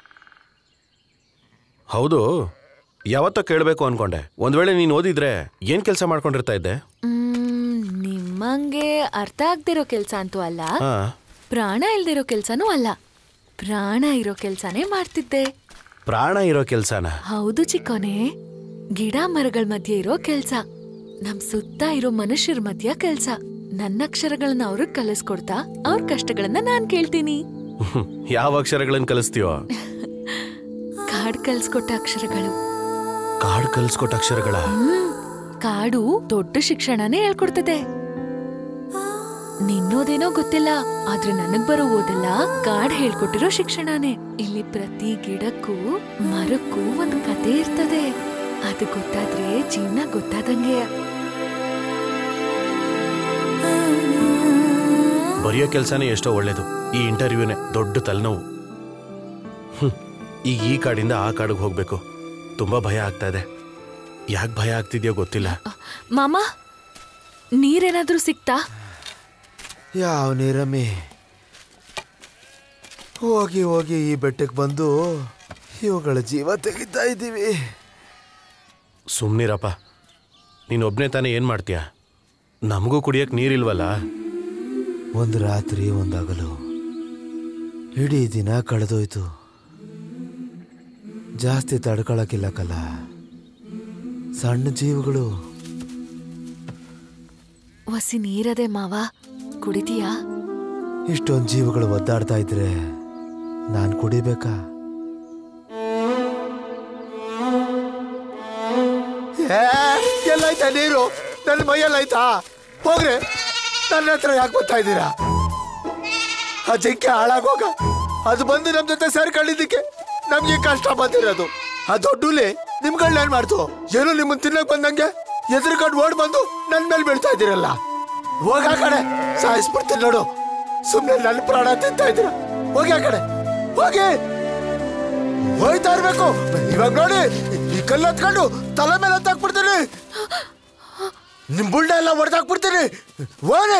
ಹೌದು ಯಾವತ್ತೋ ಕೇಳಬೇಕು ಅನ್ಕೊಂಡೆ ಒಂದ್ ವೇಳೆ ನೀನು ಓದಿದ್ರೆ ಏನು ಕೆಲಸ ಮಾಡ್ಕೊಂಡಿರ್ತಾ ಇದ್ದೆ ಮ್, ನಿಮ್ಮಂಗೆ ಅರ್ಥ ಆಗ್ದಿರೋ ಕೆಲ್ಸ ಅಂತೂ ಅಲ್ಲ ಹಾಂ ಪ್ರಾಣ ಇಲ್ದಿರೋ ಕೆಲ್ಸನೂ ಅಲ್ಲ ಪ್ರಾಣ ಇರೋ ಕೆಲ್ಸನೇ ಮಾಡ್ತಿದ್ದೆ ಪ್ರಾಣ ಇರೋ ಕೆಲಸನ ಹೌದು ಚಿಕ್ಕೋನೆ ಗಿಡ ಮರಗಳ ಮಧ್ಯೆ ಇರೋ ಕೆಲ್ಸ ನಮ್ ಸುತ್ತ ಇರೋ ಮನುಷ್ಯರ ಮಧ್ಯ ಕೆಲ್ಸ ನನ್ನ ಅಕ್ಷರಗಳನ್ನ ಅವ್ರಿಗೆ ಕಲಿಸ್ಕೊಡ್ತಾ ಅವ್ರ ಕಷ್ಟಗಳನ್ನ ನಾನ್ ಕೇಳ್ತೀನಿ ಯಾವ ಅಕ್ಷರಗಳನ್ನು ಕಲಿಸ್ತೀವೋ ಕಾಡ್ ಕಲ್ಸ್ಕೊಟ್ಟ ಅಕ್ಷರಗಳು ಕಾಡು ಕಲಿಸ್ಕೊಟ್ಟ ಅಕ್ಷರಗಳ ಹ್ಮ್ ಕಾಡು ದೊಡ್ಡ ಶಿಕ್ಷಣನೇ ಹೇಳ್ಕೊಡ್ತದೆ ನಿನ್ನೋದೇನೋ ಗೊತ್ತಿಲ್ಲ ಆದ್ರೆ ನನಗ್ ಬರೋ ಓದಲ್ಲ ಕಾಡ್ ಹೇಳ್ಕೊಟ್ಟಿರೋ ಶಿಕ್ಷಣನೇ ಇಲ್ಲಿ ಪ್ರತಿ ಗಿಡಕ್ಕೂ ಮರಕ್ಕೂ ಒಂದು ಕತೆ ಇರ್ತದೆ ಅದು ಗೊತ್ತಾದ್ರೆ ಜೀವನ ಗೊತ್ತಾದಂಗೆ ಬರೆಯೋ ಕೆಲಸನೇ ಎಷ್ಟೋ ಒಳ್ಳೇದು ಈ ಇಂಟರ್ವ್ಯೂನೇ ದೊಡ್ಡ ತಲೆನೋವು ಹ್ಮ್. ಈಗ ಈ ಕಾಡಿಂದ ಆ ಕಾಡಿಗೆ ಹೋಗ್ಬೇಕು ತುಂಬಾ ಭಯ ಆಗ್ತಾ ಇದೆ ಯಾಕೆ ಭಯ ಆಗ್ತಿದ್ಯೋ ಗೊತ್ತಿಲ್ಲ ಮಾಮ ನೀರೇನಾದ್ರೂ ಸಿಕ್ತಾ ಯಾವ ನೀರಮ್ಮಿ ಹೋಗಿ ಹೋಗಿ ಈ ಬೆಟ್ಟಕ್ಕೆ ಬಂದು ಇವುಗಳ ಜೀವ ತೆಗಿತಾ ಇದ್ದೀವಿ ಸುಮ್ನಿರಪ್ಪ ನೀನು ಒಬ್ನೇ ತಾನೇ ಏನು ಮಾಡ್ತೀಯ ನಮಗೂ ಕುಡಿಯಕ್ಕೆ ನೀರಿಲ್ವಲ್ಲ ಒಂದು ರಾತ್ರಿ ಒಂದು ಹಗಲು ಇಡೀ ದಿನ ಕಳೆದೋಯ್ತು ಜಾಸ್ತಿ ತಡ್ಕೊಳಕ್ಕಿಲ್ಲ ಕಲ ಸಣ್ಣ ಜೀವಗಳು ಒಸಿ ನೀರದೆ ಮಾವ ಕುಡಿತೀಯಾ ಇಷ್ಟೊಂದು ಜೀವಗಳು ಒದ್ದಾಡ್ತಾ ಇದ್ರೆ ನಾನು ಕುಡಿಬೇಕಾ ಏ, ಎಲ್ಲಾಯ್ತಾ ನೀರು ನನ್ನ ಮೈಯಲ್ಲಾಯ್ತಾ ಹೋಗ್ರಿ ನನ್ನ ಹತ್ರ ಯಾಕೆ ಬರ್ತಾ ಇದ್ದೀರಾ ಆ ಜಿಂಕೆ ಹಾಳಾಗೋಗ ಅದು ಬಂದು ನಮ್ ಜೊತೆ ಸೇರ್ಕೊಂಡಿದ್ದಕ್ಕೆ ನಮ್ಗೆ ಕಷ್ಟ ಬಂದಿರೋದು ಆ ದೊಡ್ಡಲಿ ನಿಮ್ಗಳನ್ನ ಏನ್ ಮಾಡ್ತು ಏನೋ ನಿಮ್ಮನ್ ತಿನ್ನಕ್ ಬಂದಂಗೆ ಎದುರುಕೊಂಡು ಓಡ್ ಬಂದು ನನ್ ಮೇಲೆ ಬೀಳ್ತಾ ಇದ್ದೀರಲ್ಲ ಹೋಗ ಆ ಕಡೆ ಸಾಯಿಸ್ಬಿಡ್ತೀನಿ ನೋಡು ಸುಮ್ನೆ ನನ್ನ ಪ್ರಾಣ ತಿಂತಾ ಇದ್ದೀರ ಹೋಗಿ ಆ ಕಡೆ ಹೋಗಿ ಹೋಯ್ತಾ ಇರ್ಬೇಕು ಇವಾಗ ನೋಡಿ ಈ ಕಲ್ಲು ಹತ್ಕೊಂಡು ತಲೆ ಮೇಲೆ ಹತ್ತಾಕ್ಬಿಡ್ತೀನಿ ನಿಮ್ ಬುಳ್ಳ ಎಲ್ಲ ಹೊಡೆದಾಕ್ಬಿಡ್ತೀನಿ ಹೋಗಿ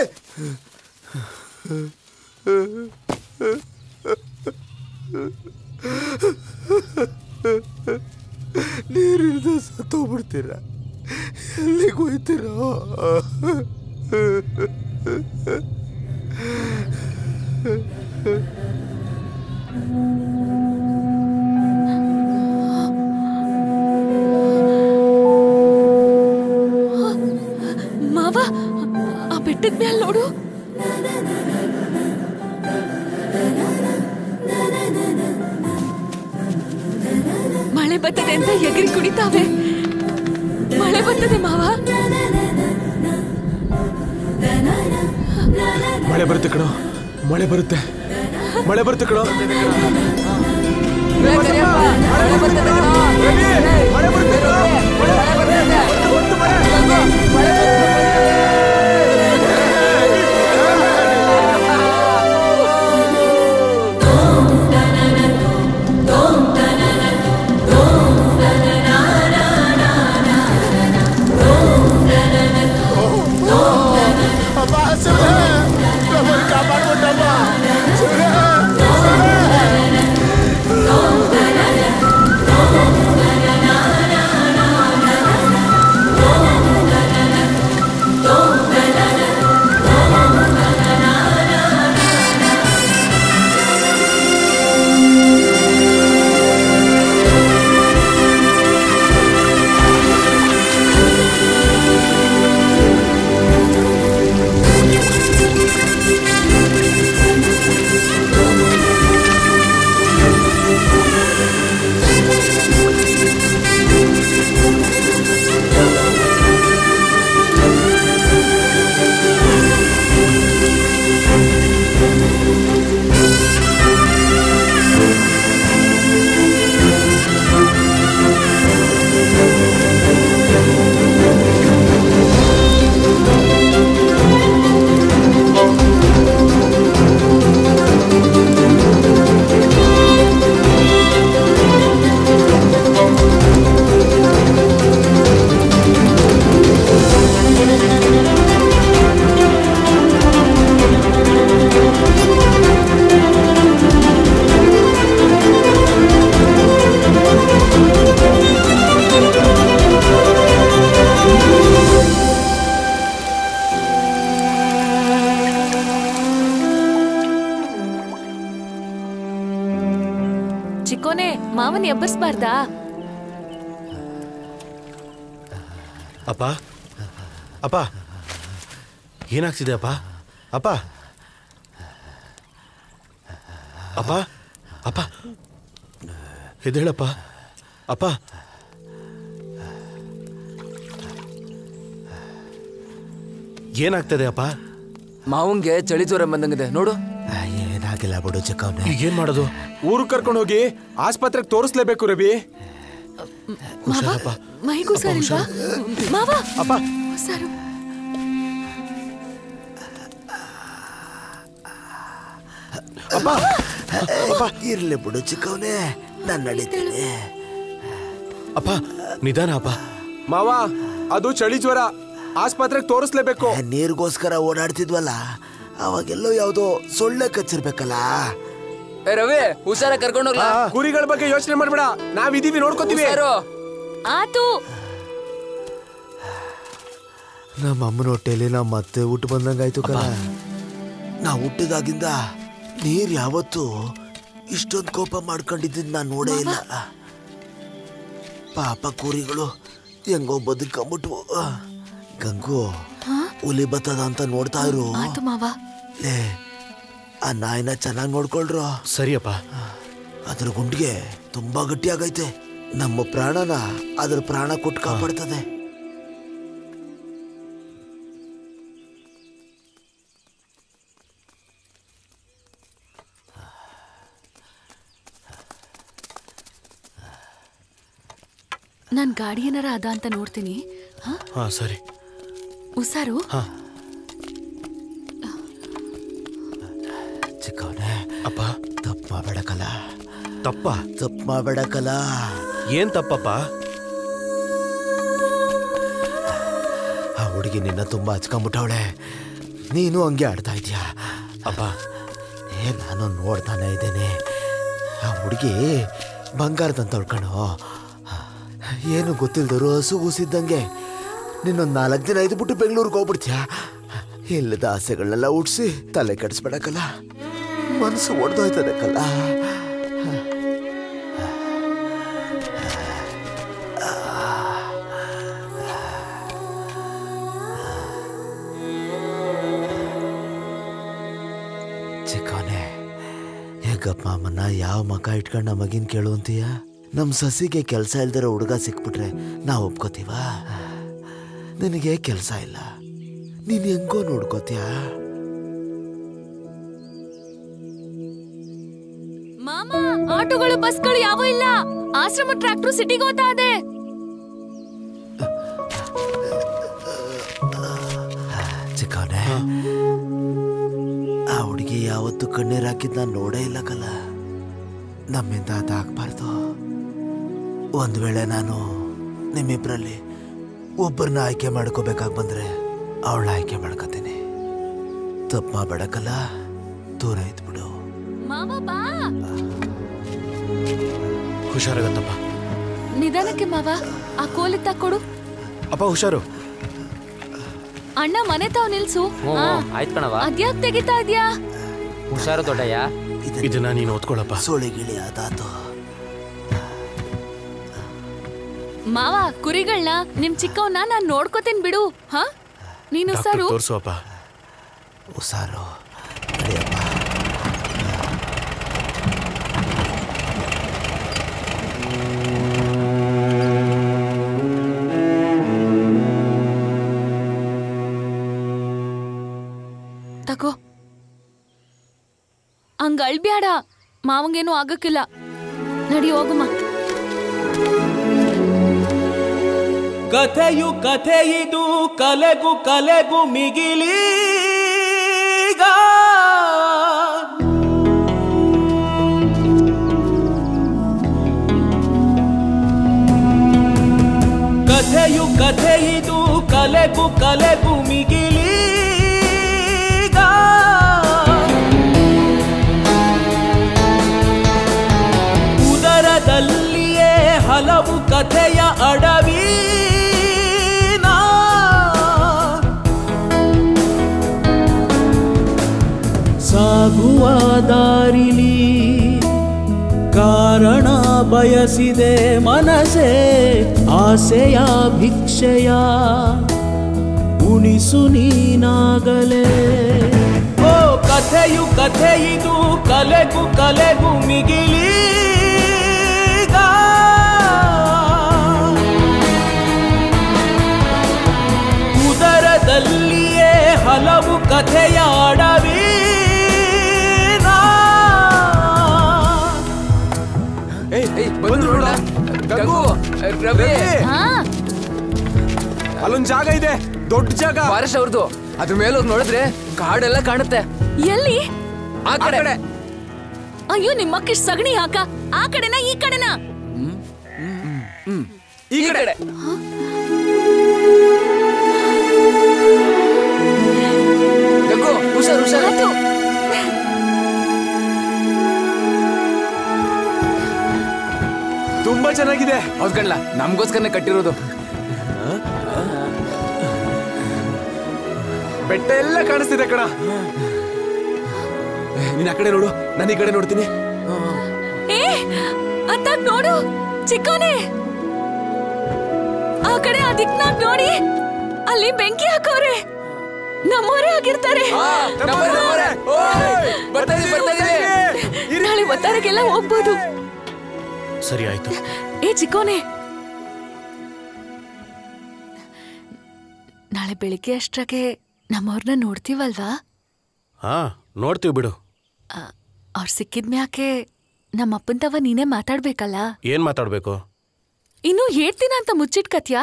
ನೀರಿಲ್ದ ಸತ್ತೋಗ್ಬಿಡ್ತೀರ ಎಲ್ಲಿಗೆ ಹೋಯ್ತೀರ ಮಾವ ಆ ಬೆಟ್ಟದ ಮೇಲೆ ನೋಡು ಮಳೆ ಬರ್ತದೆ ಅಂತ ಎಗರಿ ಕುಡಿತಾವೆ ಮಳೆ ಬರ್ತದೆ ಮಾವ ಮಳೆ ಬರುತ್ತೆ ಕಣೋ ಮಳೆ ಬರುತ್ತೆ ಮಳೆ ಬರುತ್ತೆ ಕಣೋ ಅಮ್ಮ ಸುಮ್ನೆ ನಮ್ಮನ್ನ ಕಾಪಾಡ್ಬಿಟ್ಟಮ್ಮ ಸುಮ್ನೆ ಚಿಕ್ಕೋನೆ ಮಾವನ್ ಎಬ್ಬಸ್ಬಾರ್ದಾ ಅಪ್ಪ ಅಪ್ಪ ಏನಾಗ್ತಿದೆ ಅಪ್ಪ ಅಪ್ಪ ಅಪ್ಪ ಅಪ್ಪ ಎದ್ದೇಳಪ್ಪ ಅಪ್ಪ ಏನಾಗ್ತದೆ ಅಪ್ಪ ಮಾವಂಗೆ ಚಳಿ ಜ್ವರ ಬಂದಂಗಿದೆ ನೋಡು ಏನಾಗಿಲ್ಲ ಬಿಡು ಚಿಕ್ಕವನೇ ಈಗ ಏನ್ ಮಾಡೋದು ಊರು ಕರ್ಕೊಂಡು ಹೋಗಿ ಆಸ್ಪತ್ರೆಗೆ ತೋರಿಸ್ಲೇಬೇಕು ರವಿ ಮಾವ ಮೈಗೂ ಸರಿಲ್ವಾ ಮಾವ ಅಪ್ಪ ಸರು ಅಪ್ಪ ಅಪ್ಪ ಇರ್ಲಿ ಬಿಡು ಚಿಕ್ಕವನೇ ನಾನು ನಡೀತೀನಿ ಅಪ್ಪ ನಿಧಾನ ಅಪ್ಪ ಮಾವ ಅದು ಚಳಿ ಜ್ವರ ಆಸ್ಪತ್ರೆಗೆ ತೋರಿಸ್ಲೇಬೇಕು ನೀರಿಗೋಸ್ಕರ ಓಡಾಡ್ತಿದ್ವಲ್ಲ ಅವಾಗೆಲ್ಲೋ ಯಾವುದೋ ಸೊಳ್ಳೆ ಕಚ್ಚಿರ್ಬೇಕಲ್ಲ ಏ ರವಿ ಹುಷಾರ ಕರ್ಕೊಂಡು ಹೋಗ್ಲಾ ಕುರಿಗಳ ಬಗ್ಗೆ ಯೋಚನೆ ಮಾಡ್ಬೇಡ ನಾವಿದೀವಿ ನೋಡ್ಕೋತೀವಿ ಹುಷಾರು. ಆತು ನಮ್ಮ ಅಮ್ಮನ ಹೊಟ್ಟೆಲಿ ನಾವು ಮತ್ತೆ ಊಟ ಬಂದಂಗಾಯ್ತು ಕಣ ನಾ ಹುಟ್ಟಿದಾಗಿಂದ ನೀರ್ ಯಾವತ್ತೂ ಇಷ್ಟೊಂದು ಕೋಪ ಮಾಡ್ಕೊಂಡಿದ್ದು ನಾನು ನೋಡೇ ಇಲ್ಲ ಪಾಪ ಕುರಿಗಳು ಹೆಂಗೋ ಬದುಕೊಂಬಿಟ್ವು ಗಂಗು ಹುಲಿ ಬತ್ತದ ಅಂತ ನೋಡ್ತಾ ಇರು ಆತು ಮಾವ ಲೇ ಆ ನಾಯಿನ ಚೆನ್ನಾಗಿ ನೋಡ್ಕೊಳ್ರು ಸರಿಯಪ್ಪ ಅದ್ರ ಗುಂಡಿಗೆ ತುಂಬಾ ಗಟ್ಟಿಯಾಗೈತೆ ನಮ್ಮ ಪ್ರಾಣನ ಅದ್ರ ಪ್ರಾಣ ಕೊಟ್ಟು ಕಾಪಾಡ್ತದೆ ನಾನ್ ಗಾಡಿ ಏನಾರ ಅದ ಅಂತ ನೋಡ್ತೀನಿ ಹಾ ಹಾ ಸರಿ ಹುಷಾರು ಹಾ ಚಿಕ್ಕವನೇ ಅಪ್ಪ ತಪ್ಪು ಮಾಡಬೇಡಕಲ್ಲ ತಪ್ಪ ತಪ್ಪು ಮಾಡಬೇಡಕಲ್ಲ ಏನ್ ತಪ್ಪಪ್ಪ ಆ ಹುಡುಗಿ ನಿನ್ನ ತುಂಬಾ ಹಚ್ಕೊಂಡ್ಬಿಟ್ಟವಳೆ ನೀನು ಹಂಗೆ ಆಡ್ತಾ ಇದೀಯ ಅಪ್ಪ ಏ ನಾನು ನೋಡ್ತಾನೆ ಇದ್ದೇನೆ ಆ ಹುಡುಗಿ ಬಂಗಾರದಂತ ಕಣೋ ಏನು ಗೊತ್ತಿಲ್ದರು ಹಸು ಕೂಸಿದ್ದಂಗೆ ನಿನ್ನೊಂದು ನಾಲ್ಕು ದಿನ ಐದು ಬಿಟ್ಟು ಬೆಂಗಳೂರಿಗೆ ಹೋಗ್ಬಿಡ್ತೀಯ ಇಲ್ಲದ ಆಸೆಗಳನ್ನೆಲ್ಲ ಉಡ್ಸಿ ತಲೆ ಕೆಡಿಸ್ಬೇಡಕ್ಕಲ್ಲ ಮನಸ್ಸು ಒಡೆದೋಯ್ತದಕ್ಕಲ್ಲ ಚಿಕ್ಕವನೇ ಹೇಗಪ್ಪ ಅಮ್ಮನ್ನ ಯಾವ ಮಕ ಇಟ್ಕೊಂಡು ನಮಗಿನ್ ಕೇಳು ಅಂತೀಯ ನಮ್ ಸಸಿಗೆ ಕೆಲಸ ಇಲ್ದಿರೋ ಹುಡುಗ ಸಿಕ್ಬಿಟ್ರೆ ನಾವು ಒಪ್ಕೋತೀವ ನಿನಗೆ ಕೆಲಸ ಇಲ್ಲ ನೀನ್ ಹೆಂಗೋ ನೋಡ್ಕೋತೀಯ ಮಾಮ ಆಟೋಗಳು ಬಸ್ಗಳು ಯಾವ ಇಲ್ಲ ಆಶ್ರಮ ಟ್ರ್ಯಾಕ್ಟರ್ ಸಿಟಿಗೆ ಹೋಗ್ತಾ ಇದೆ ಚಿಕ್ಕವನೇ ಆ ಹುಡುಗಿ ಯಾವತ್ತು ಕಣ್ಣೀರ್ ಹಾಕಿದ್ ನಾನು ನೋಡೇ ಇಲ್ಲ ಕಲ್ಲ ನಮ್ಮಿಂದ ಅದಾಗಬಾರ್ದು ಒಂದ್ ವೇಳೆ ನಾನು ನಿಮ್ಮಿಬ್ರಲ್ಲಿ ಒಬ್ಬರನ್ನ ಆಯ್ಕೆ ಮಾಡ್ಕೋಬೇಕಾಗಿ ಬಂದ್ರೆ ಅವಳ ಆಯ್ಕೆ ಮಾಡ್ಕೋತೀನಿ ತಪ್ಪು ಮಾಡಬೇಡಕಲ್ಲ ದೂರ ಇದ್ಬಿಡು ಮಾವ ಬಾ ಹುಷಾರಾಗತ್ತಪ್ಪ ನಿಧಾನಕ್ಕೆ ಮಾವ ಆ ಕೋಲಿ ತಕ್ಕೊಡು ಅಪ್ಪ ಹುಷಾರು ಅಣ್ಣ ಮನೆ ತಾವ್ ನಿಲ್ಸು ಹ್ಞೂ ಆ, ಆಯ್ತು ಕಣವ ಅದ್ಯಾಕ್ ತೆಗಿತಾ ಇದ್ಯಾ ಹುಷಾರು ದೊಡ್ಡಯ್ಯ ಇದನ್ನ ನೀನು ಓದ್ಕೊಳಪ್ಪ ಸೋಳಿ ಗಿಳಿ ಅದಾತು ಮಾವ ಕುರಿಗಳನ್ನ ನಿಮ್ ಚಿಕ್ಕವನ್ನ ನಾನ್ ನೋಡ್ಕೋತೇನ್ ಬಿಡು ಹಾ ನೀನು ಹುಷಾರು ತೋರ್ಸು ಅಪ್ಪ ಹುಷಾರು ತಗೋ ಹಂಗ ಅಳ್ಬ್ಯಾಡ ಮಾವಂಗೇನು ಆಗಕ್ಕಿಲ್ಲ ನಡಿ ಹೋಗಮ್ಮ ಕಥೆಯು ಕಥೆಯಿದು ಕಲೆಗು ಕಲೆಗು ಮಿಗಿಲೀಗ ಕಥೆಯು ಕಥೆಯಿದು ಕಲೆಗು ಕಲೆಗು ಮಿಗಿಲೀಗ ಉದರದಲ್ಲಿಯೇ ಹಲವು ಕಥೆಯ ಅಡವೀನಾ ಸಾಗುವ ದಾರಿಲಿ ಕಾರಣ ಬಯಸಿದೆ ಮನಸೆ ಆಸೆಯ ಭಿಕ್ಷೆಯ ಉಣಿಸು ನೀನಾಗಲೇ ಓ ಕಥೆಯು ಕಥೆಯಿದು ಕಲೆಗು ಕಲೆಗು ಮಿಗಿಲೀಗ ಉದರದಲ್ಲಿಯೇ ಹಲವು ಕಥೆಯ ಅಡವೀನಾ ಗಂಗು ರವಿ ಅಲ್ಲೊಂದ್ ಜಾಗ ಇದೆ ದೊಡ್ಡ ಜಾಗ ಫಾರೆಸ್ಟ್ ಅವ್ರದ್ದು ಅದ್ರ ಮೇಲೆ ಹೋಗಿ ನೋಡಿದ್ರೆ ಕಾಡೆಲ್ಲ ಕಾಣುತ್ತೆ ಎಲ್ಲಿ ಆ ಕಡೆ ಅಯ್ಯೋ ನಿಮ್ಮಕ್ಕಿಷ್ಟು ಸಗಣಿ ಹಾಕ ಆ ಕಡೆನಾ ಈ ಕಡೆನಾ ಈ ಕಡೆ ಗಂಗು ಹುಷಾರ್ ಹುಷಾರ್ ತುಂಬಾ ಚೆನ್ನಾಗಿದೆ ಹೌದ್ ಕಣ್ಲ ನಮ್ಗೋಸ್ಕರನೇ ಕಟ್ಟಿರೋದು ಬೆಟ್ಟ ಎಲ್ಲ ಕಾಣಿಸ್ತಿದೆ ಕಣ ನೀನ್ ಆ ಕಡೆ ನೋಡು ನಾನು ಈ ಕಡೆ ನೋಡ್ತೀನಿ ಏ ಅತ್ತಾಗ್ ನೋಡು ಚಿಕ್ಕವನೇ ಆ ಕಡೆ ಆ ದಿಕ್ನಾಗ್ ನೋಡಿ ಅಲ್ಲಿ ಬೆಂಕಿ ಹಾಕವ್ರೆ ನಮ್ಮವರೇ ಆಗಿರ್ತಾರೆ ನಾಳೆ ಒತ್ತಾರಕ್ಕೆಲ್ಲ ಹೋಗ್ಬೋದು ಸರಿ ಆಯ್ತು ಏ ಚಿಕ್ಕೋನೆ ನಾಳೆ ಬೆಳಿಗ್ಗೆ ಅಷ್ಟ್ರಾಗೆ ನಮ್ಮವ್ರನ್ನ ನೋಡ್ತೀವಲ್ವಾ ಹಾ ನೋಡ್ತೀವಿ ಬಿಡು ಅವ್ರು ಸಿಕ್ಕಿದ್ಮ್ಯಾಕೆ ನಮ್ಮಪ್ಪನ್ ತವ ನೀನೇ ಮಾತಾಡ್ಬೇಕಲ್ಲ ಏನ್ ಮಾತಾಡ್ಬೇಕು ಇನ್ನು ಹೇಳ್ತೀನ ಅಂತ ಮುಚ್ಚಿಟ್ಕತ್ಯಾ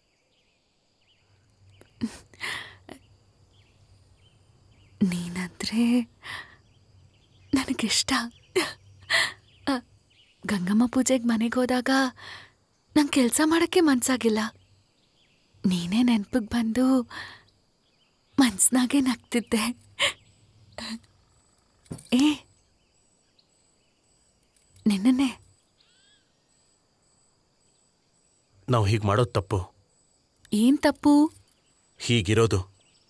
ನೀನಂದ್ರೆ ನನಗಿಷ್ಟ ಅ, ಗಂಗಮ್ಮ ಪೂಜೆಗೆ ಮನೆಗೆ ಹೋದಾಗ ನಂಗೆ ಕೆಲಸ ಮಾಡೋಕ್ಕೆ ಮನ್ಸಾಗಿಲ್ಲ ನೀನೇ ನೆನ್ಪಿಗೆ ಬಂದು ಮನ್ಸ್ನಾಗೆ ನಗ್ತಿದ್ದೆ ಏ ನಿನ್ನೆ ನಾವು ಹೀಗೆ ಮಾಡೋದು ತಪ್ಪು ಏನ್ ತಪ್ಪು ಹೀಗಿರೋದು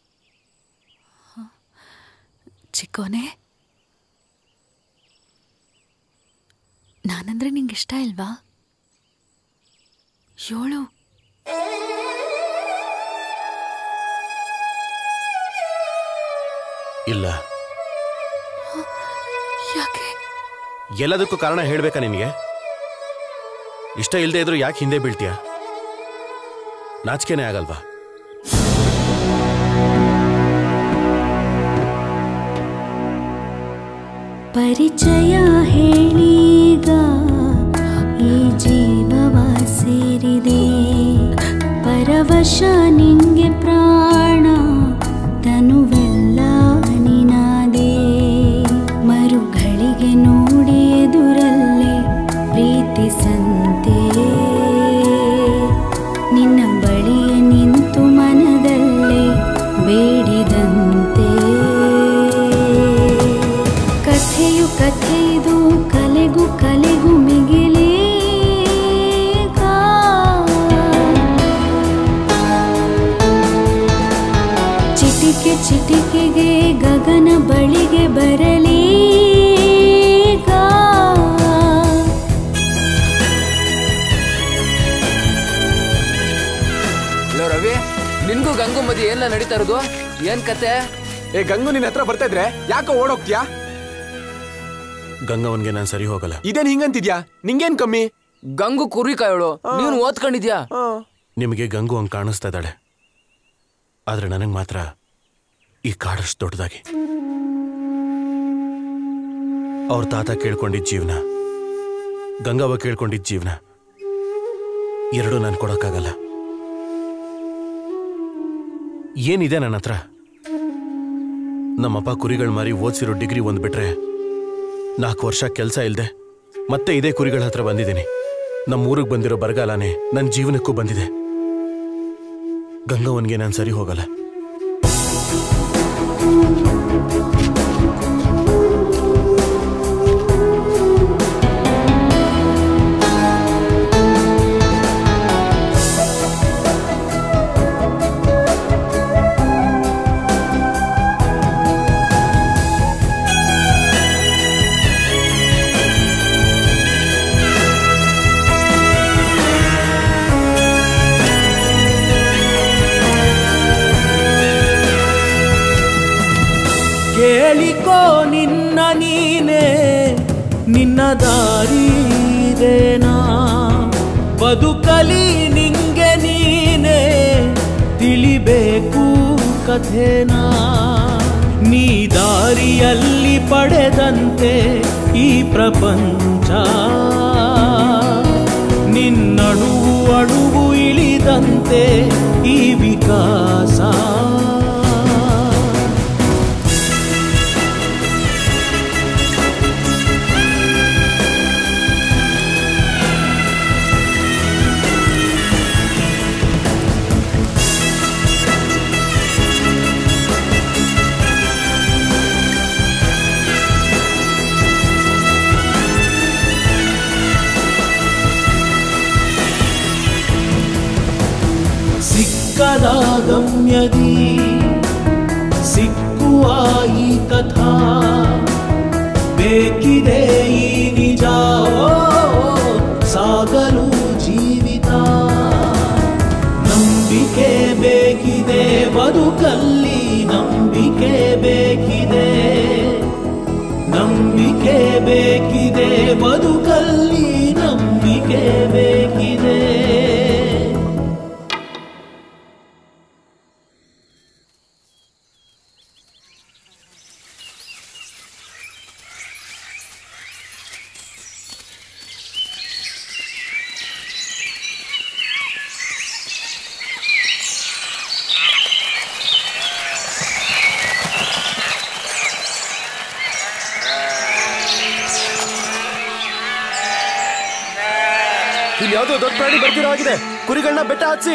ಚಿಕ್ಕೋನೆ ನಾನಂದ್ರೆ ನಿಂಗೆ ಇಷ್ಟ ಇಲ್ವಾ ಏಳು ಇಲ್ಲ ಯಾಕೆ ಎಲ್ಲದಕ್ಕೂ ಕಾರಣ ಹೇಳ್ಬೇಕಾ ನಿನಗೆ ಇಷ್ಟ ಇಲ್ಲದೆ ಇದ್ರು ಯಾಕೆ ಹಿಂದೆ ಬೀಳ್ತೀಯ ನಾಚಿಕೆನೇ ಆಗಲ್ವಾ ಪರಿಚಯ ಹೇಳೀಗ ಈ ಜೀವವ ಸೇರಿದೆ ಪರವಶ ನಿಂಗೆ ಪ್ರಾಣ ತನುವೆಲ್ಲ ನಿನಾದೆ ಮರುಗಳಿಗೆ ನೋಡಿ ಎದುರಲ್ಲೇ ಪ್ರೀತಿಸಂತೆ ನಿನ್ನ ಬಳಿಯ ನಿಂತು ಮನದಲ್ಲೇ ಬೇಡಿದಂತೆ ಕಥೆಯು ಕಥೆಯಿದು ಕಲೆಗೂ ಕಲೆಗೂ ಮಿಗಿಲೇಗ ಚಿಟಿಕೆ ಚಿಟಿಕೆಗೆ ಗಗನ ಬಳಿಗೆ ಬರಲೀಗ ಹಲೋ ರವಿ ನಿನ್ಗೂ ಗಂಗು ಮದಿ ಎಲ್ಲ ನಡೀತಾ ಇರೋದು ಏನ್ ಕತೆ ಏ ಗಂಗು ನಿನ್ನ ಹತ್ರ ಬರ್ತಾ ಇದ್ರೆ ಯಾಕೋ ಓಡೋಗ್ತೀಯಾ ಗಂಗವನ್ಗೆ ನಾನು ಸರಿ ಹೋಗಲ್ಲ ಇದೇನ್ ಹಿಂಗಂತಿದ್ಯಾ ನಿಂಗೇನ್ ಕಮ್ಮಿ ಗಂಗು ಕುರಿ ಕಾಯೋಳು ನೀನು ಓದ್ಕೊಂಡಿದ್ಯಾ ನಿಮಗೆ ಗಂಗು ಹಂಗೆ ಕಾಣಿಸ್ತಾ ಇದ್ದಾಳೆ ಆದ್ರೆ ನನಗೆ ಮಾತ್ರ ಈ ಕಾಡಷ್ಟು ದೊಡ್ಡದಾಗಿ ಅವ್ರ ತಾತ ಕೇಳ್ಕೊಂಡಿದ್ದ ಜೀವನ ಗಂಗವ್ವ ಕೇಳ್ಕೊಂಡಿದ್ದ ಜೀವನ ಎರಡೂ ನಾನು ಕೊಡೋಕ್ಕಾಗಲ್ಲ ಏನಿದೆ ನನ್ನ ಹತ್ರ ನಮ್ಮಪ್ಪ ಕುರಿಗಳು ಮಾರಿ ಓದಿಸಿರೋ ಡಿಗ್ರಿ ಒಂದು ಬಿಟ್ರೆ ನಾಲ್ಕು ವರ್ಷ ಕೆಲಸ ಇಲ್ಲದೆ ಮತ್ತೆ ಇದೇ ಕುರಿಗಳ ಹತ್ರ ಬಂದಿದ್ದೀನಿ ನಮ್ಮ ಊರಿಗೆ ಬಂದಿರೋ ಬರಗಾಲನೇ ನನ್ನ ಜೀವನಕ್ಕೂ ಬಂದಿದೆ ಗಂಗವನ್ಗೆ ನಾನು ಸರಿ ಹೋಗಲ್ಲ ಕೇಳಿಕೋ ನಿನ್ನ ನೀನೇ ನಿನ್ನ ದಾರಿದೇನಾ ಬದುಕಲಿ ನಿಂಗೆ ನೀನೇ ತಿಳಿಬೇಕು ಕಥೆನಾ ನೀ ದಾರಿಯಲ್ಲಿ ಪಡೆದಂತೆ ಈ ಪ್ರಪಂಚ ನಿನ್ನಣುವು ಅಣುವು ಇಳಿದಂತೆ ಈ ವಿಕಾಸ ಸಿಕ್ಕದ ಗಮ್ಯದಿ ಸಿಕ್ಕುವ ಈ ಕಥಾ ಬೇಕಿದೆ ಈ ನಿಜ ಓ, ಸಾಗಲು ಜೀವಿತ ನಂಬಿಕೆ ಬೇಕಿದೆ ಬದುಕಲ್ಲಿ ನಮ್ಮ ನಂಬಿಕೆ ಬೇಕಿದೆ ಬದುಕಲ್ಲಿ ನಂಬಿಕೆ ಬೇಕಿದೆ ಇಲ್ಲಿ ಯಾವುದೋ ದೊಡ್ಡ ಪ್ರಾಣಿ ಬರ್ತಿರೋ ಆಗಿದೆ ಕುರಿಗಳನ್ನ ಬೆಟ್ಟ ಹಚ್ಚಿ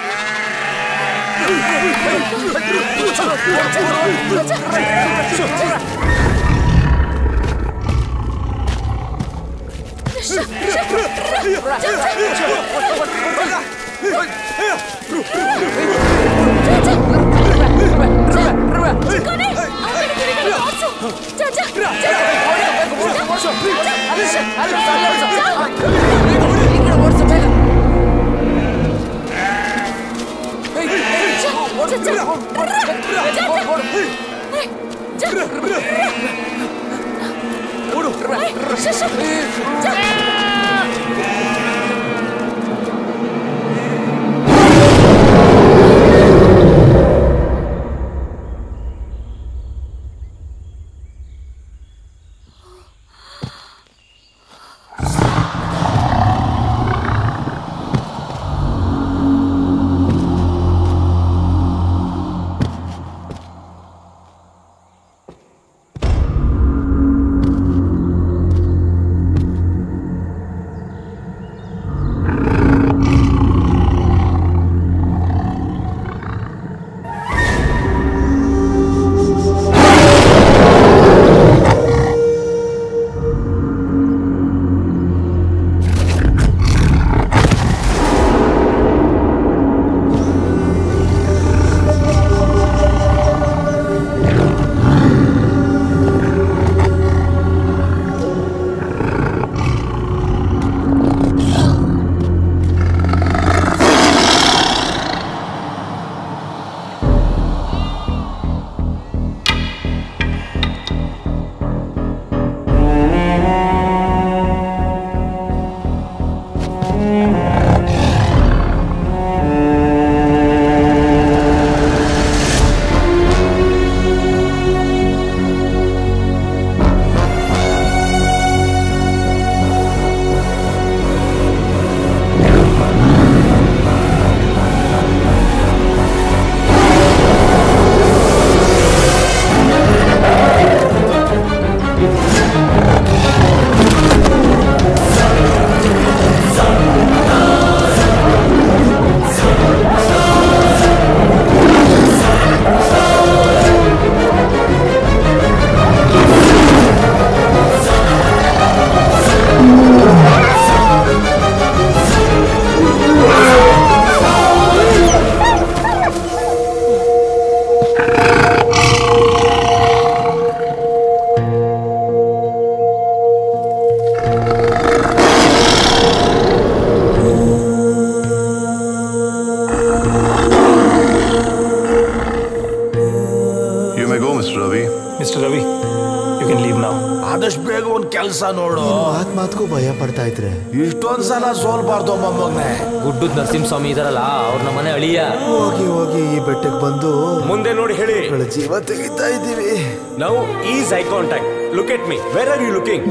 You may go, Mr. Ravi. Mister Ravi you can leave ನಾವು ಆದಷ್ಟು ಬೇಗ ಒಂದ್ ಕೆಲಸ ನೋಡು ಮಾತ್ ಮಾತ್ಗೂ ಭಯ ಪಡ್ತಾ ಇದ್ರೆ ಇಷ್ಟೊಂದ್ ಸಲ ಸೋಲ್ಬಾರ್ದು ಮೊಮ್ಮಗ್ನೆ ಗುಡ್ಡದ ನರಸಿಂಹಸ್ವಾಮಿ ಇದಾರಲ್ಲ ಅವ್ರ ನಮ್ಮನೆ ಅಳಿಯ ಹೋಗಿ ಹೋಗಿ ಈ ಬೆಟ್ಟಕ್ಕೆ ಬಂದು ಮುಂದೆ ನೋಡಿ ಹೇಳಿ ಮಕ್ಕಳ ಜೀವ ತೆಗಿತಾ ಇದ್ದೀವಿ now is eye contact look at me where are you looking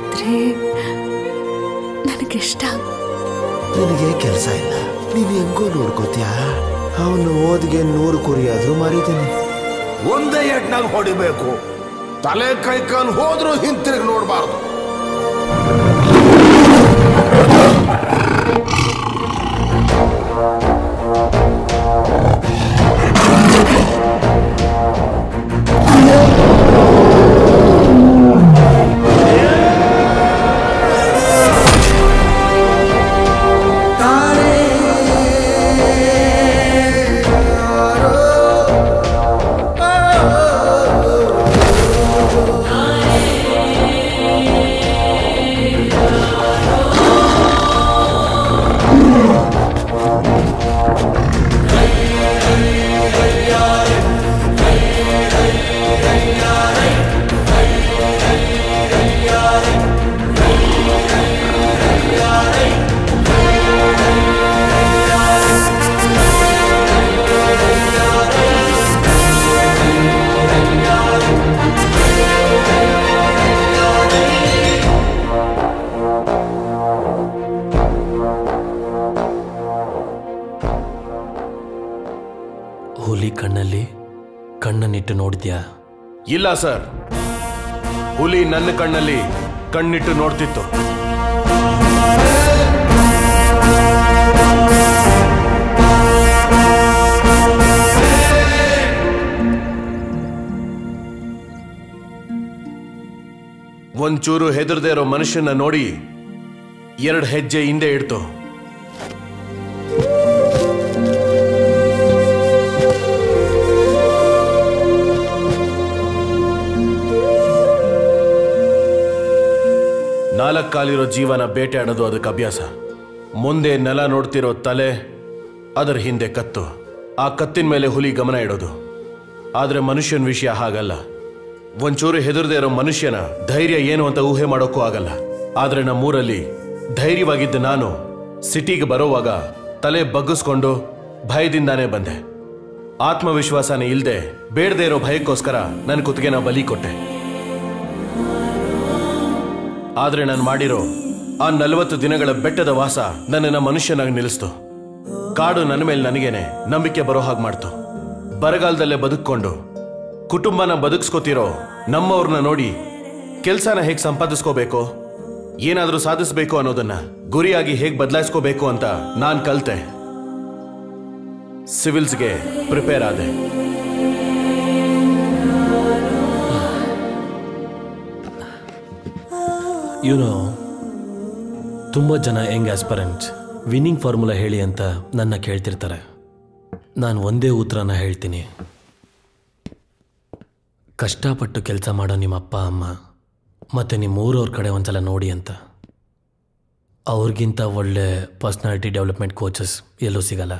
ನನಗಿಷ್ಟ ನಿನಗೆ ಕೆಲಸ ಇಲ್ಲ ನೀನ್ ಹೆಂಗೋ ನೋಡ್ಕೋತ್ಯಾ ಅವನು ಓದಿಗೆ ನೂರು ಕುರಿ ಆದ್ರೂ ಮಾರಿದ್ದಾನೆ ಒಂದೇ ಎಟ್ನಾಗ ಹೊಡಿಬೇಕು ತಲೆ ಕೈ ಕಾಲು ಹೋದ್ರೂ ಹಿಂತಿರುಗಿ ನೋಡಬಾರ್ದು ಆ ಕಣ್ಣಿಟ್ಟು ನೋಡಿದ್ಯಾ ಇಲ್ಲ ಸರ್ ಹುಲಿ ನನ್ನ ಕಣ್ಣಲ್ಲಿ ಕಣ್ಣಿಟ್ಟು ನೋಡ್ತಿತ್ತು ಒಂಚೂರು ಹೆದರದೇ ಇರೋ ಮನುಷ್ಯನ ನೋಡಿ ಎರಡು ಹೆಜ್ಜೆ ಹಿಂದೆ ಇಡ್ತು ನಾಲ್ಕು ಕಾಲಿರೋ ಜೀವನ ಬೇಟೆಯಾಡೋದು ಅದಕ್ಕೆ ಅಭ್ಯಾಸ ಮುಂದೆ ನೆಲ ನೋಡ್ತಿರೋ ತಲೆ ಅದರ ಹಿಂದೆ ಕತ್ತು ಆ ಕತ್ತಿನ ಮೇಲೆ ಹುಲಿ ಗಮನ ಇಡೋದು ಆದರೆ ಮನುಷ್ಯನ ವಿಷಯ ಹಾಗಲ್ಲ ಒಂಚೂರು ಹೆದರದೇ ಇರೋ ಮನುಷ್ಯನ ಧೈರ್ಯ ಏನು ಅಂತ ಊಹೆ ಮಾಡೋಕ್ಕೂ ಆಗಲ್ಲ ಆದರೆ ನಮ್ಮೂರಲ್ಲಿ ಧೈರ್ಯವಾಗಿದ್ದ ನಾನು ಸಿಟಿಗೆ ಬರೋವಾಗ ತಲೆ ಬಗ್ಗಿಸ್ಕೊಂಡು ಭಯದಿಂದಾನೇ ಬಂದೆ ಆತ್ಮವಿಶ್ವಾಸನೇ ಇಲ್ಲದೆ ಬೇಡದೇ ಇರೋ ಭಯಕ್ಕೋಸ್ಕರ ನನ್ನ ಕುತ್ತಿಗೆನ ಬಲಿ ಕೊಟ್ಟೆ ಆದ್ರೆ ನಾನು ಮಾಡಿರೋ ಆ ನಲವತ್ತು ದಿನಗಳ ಬೆಟ್ಟದ ವಾಸ ನನ್ನನ್ನ ಮನುಷ್ಯನಾಗಿ ನಿಲ್ಲಿಸ್ತು ಕಾಡು ನನ್ನ ಮೇಲೆ ನನಗೇನೆ ನಂಬಿಕೆ ಬರೋ ಹಾಗೆ ಮಾಡ್ತು ಬರಗಾಲದಲ್ಲೇ ಬದುಕೊಂಡು ಕುಟುಂಬನ ಬದುಕಿಸ್ಕೋತಿರೋ ನಮ್ಮವ್ರನ್ನ ನೋಡಿ ಕೆಲ್ಸನ ಹೇಗೆ ಸಂಪಾದಿಸ್ಕೋಬೇಕು ಏನಾದ್ರೂ ಸಾಧಿಸ್ಬೇಕು ಅನ್ನೋದನ್ನ ಗುರಿಯಾಗಿ ಹೇಗೆ ಬದಲಾಯಿಸ್ಕೋಬೇಕು ಅಂತ ನಾನ್ ಕಲ್ತೆ ಸಿವಿಲ್ಸ್ಗೆ ಪ್ರಿಪೇರ್ ಆದೆ ಯುನೋ ತುಂಬ ಜನ ಯಂಗ್ ಆಸ್ಪರೆಂಟ್ ವಿನ್ನಿಂಗ್ ಫಾರ್ಮುಲಾ ಹೇಳಿ ಅಂತ ನನ್ನ ಕೇಳ್ತಿರ್ತಾರೆ ನಾನು ಒಂದೇ ಉತ್ತರನ ಹೇಳ್ತೀನಿ ಕಷ್ಟಪಟ್ಟು ಕೆಲಸ ಮಾಡೋ ನಿಮ್ಮ ಅಪ್ಪ ಅಮ್ಮ ಮತ್ತು ನಿಮ್ಮ ಊರವ್ರ ಕಡೆ ಒಂದ್ಸಲ ನೋಡಿ ಅಂತ ಅವ್ರಿಗಿಂತ ಒಳ್ಳೆ ಪರ್ಸ್ನಾಲಿಟಿ ಡೆವಲಪ್ಮೆಂಟ್ ಕೋಚಸ್ ಎಲ್ಲೂ ಸಿಗಲ್ಲ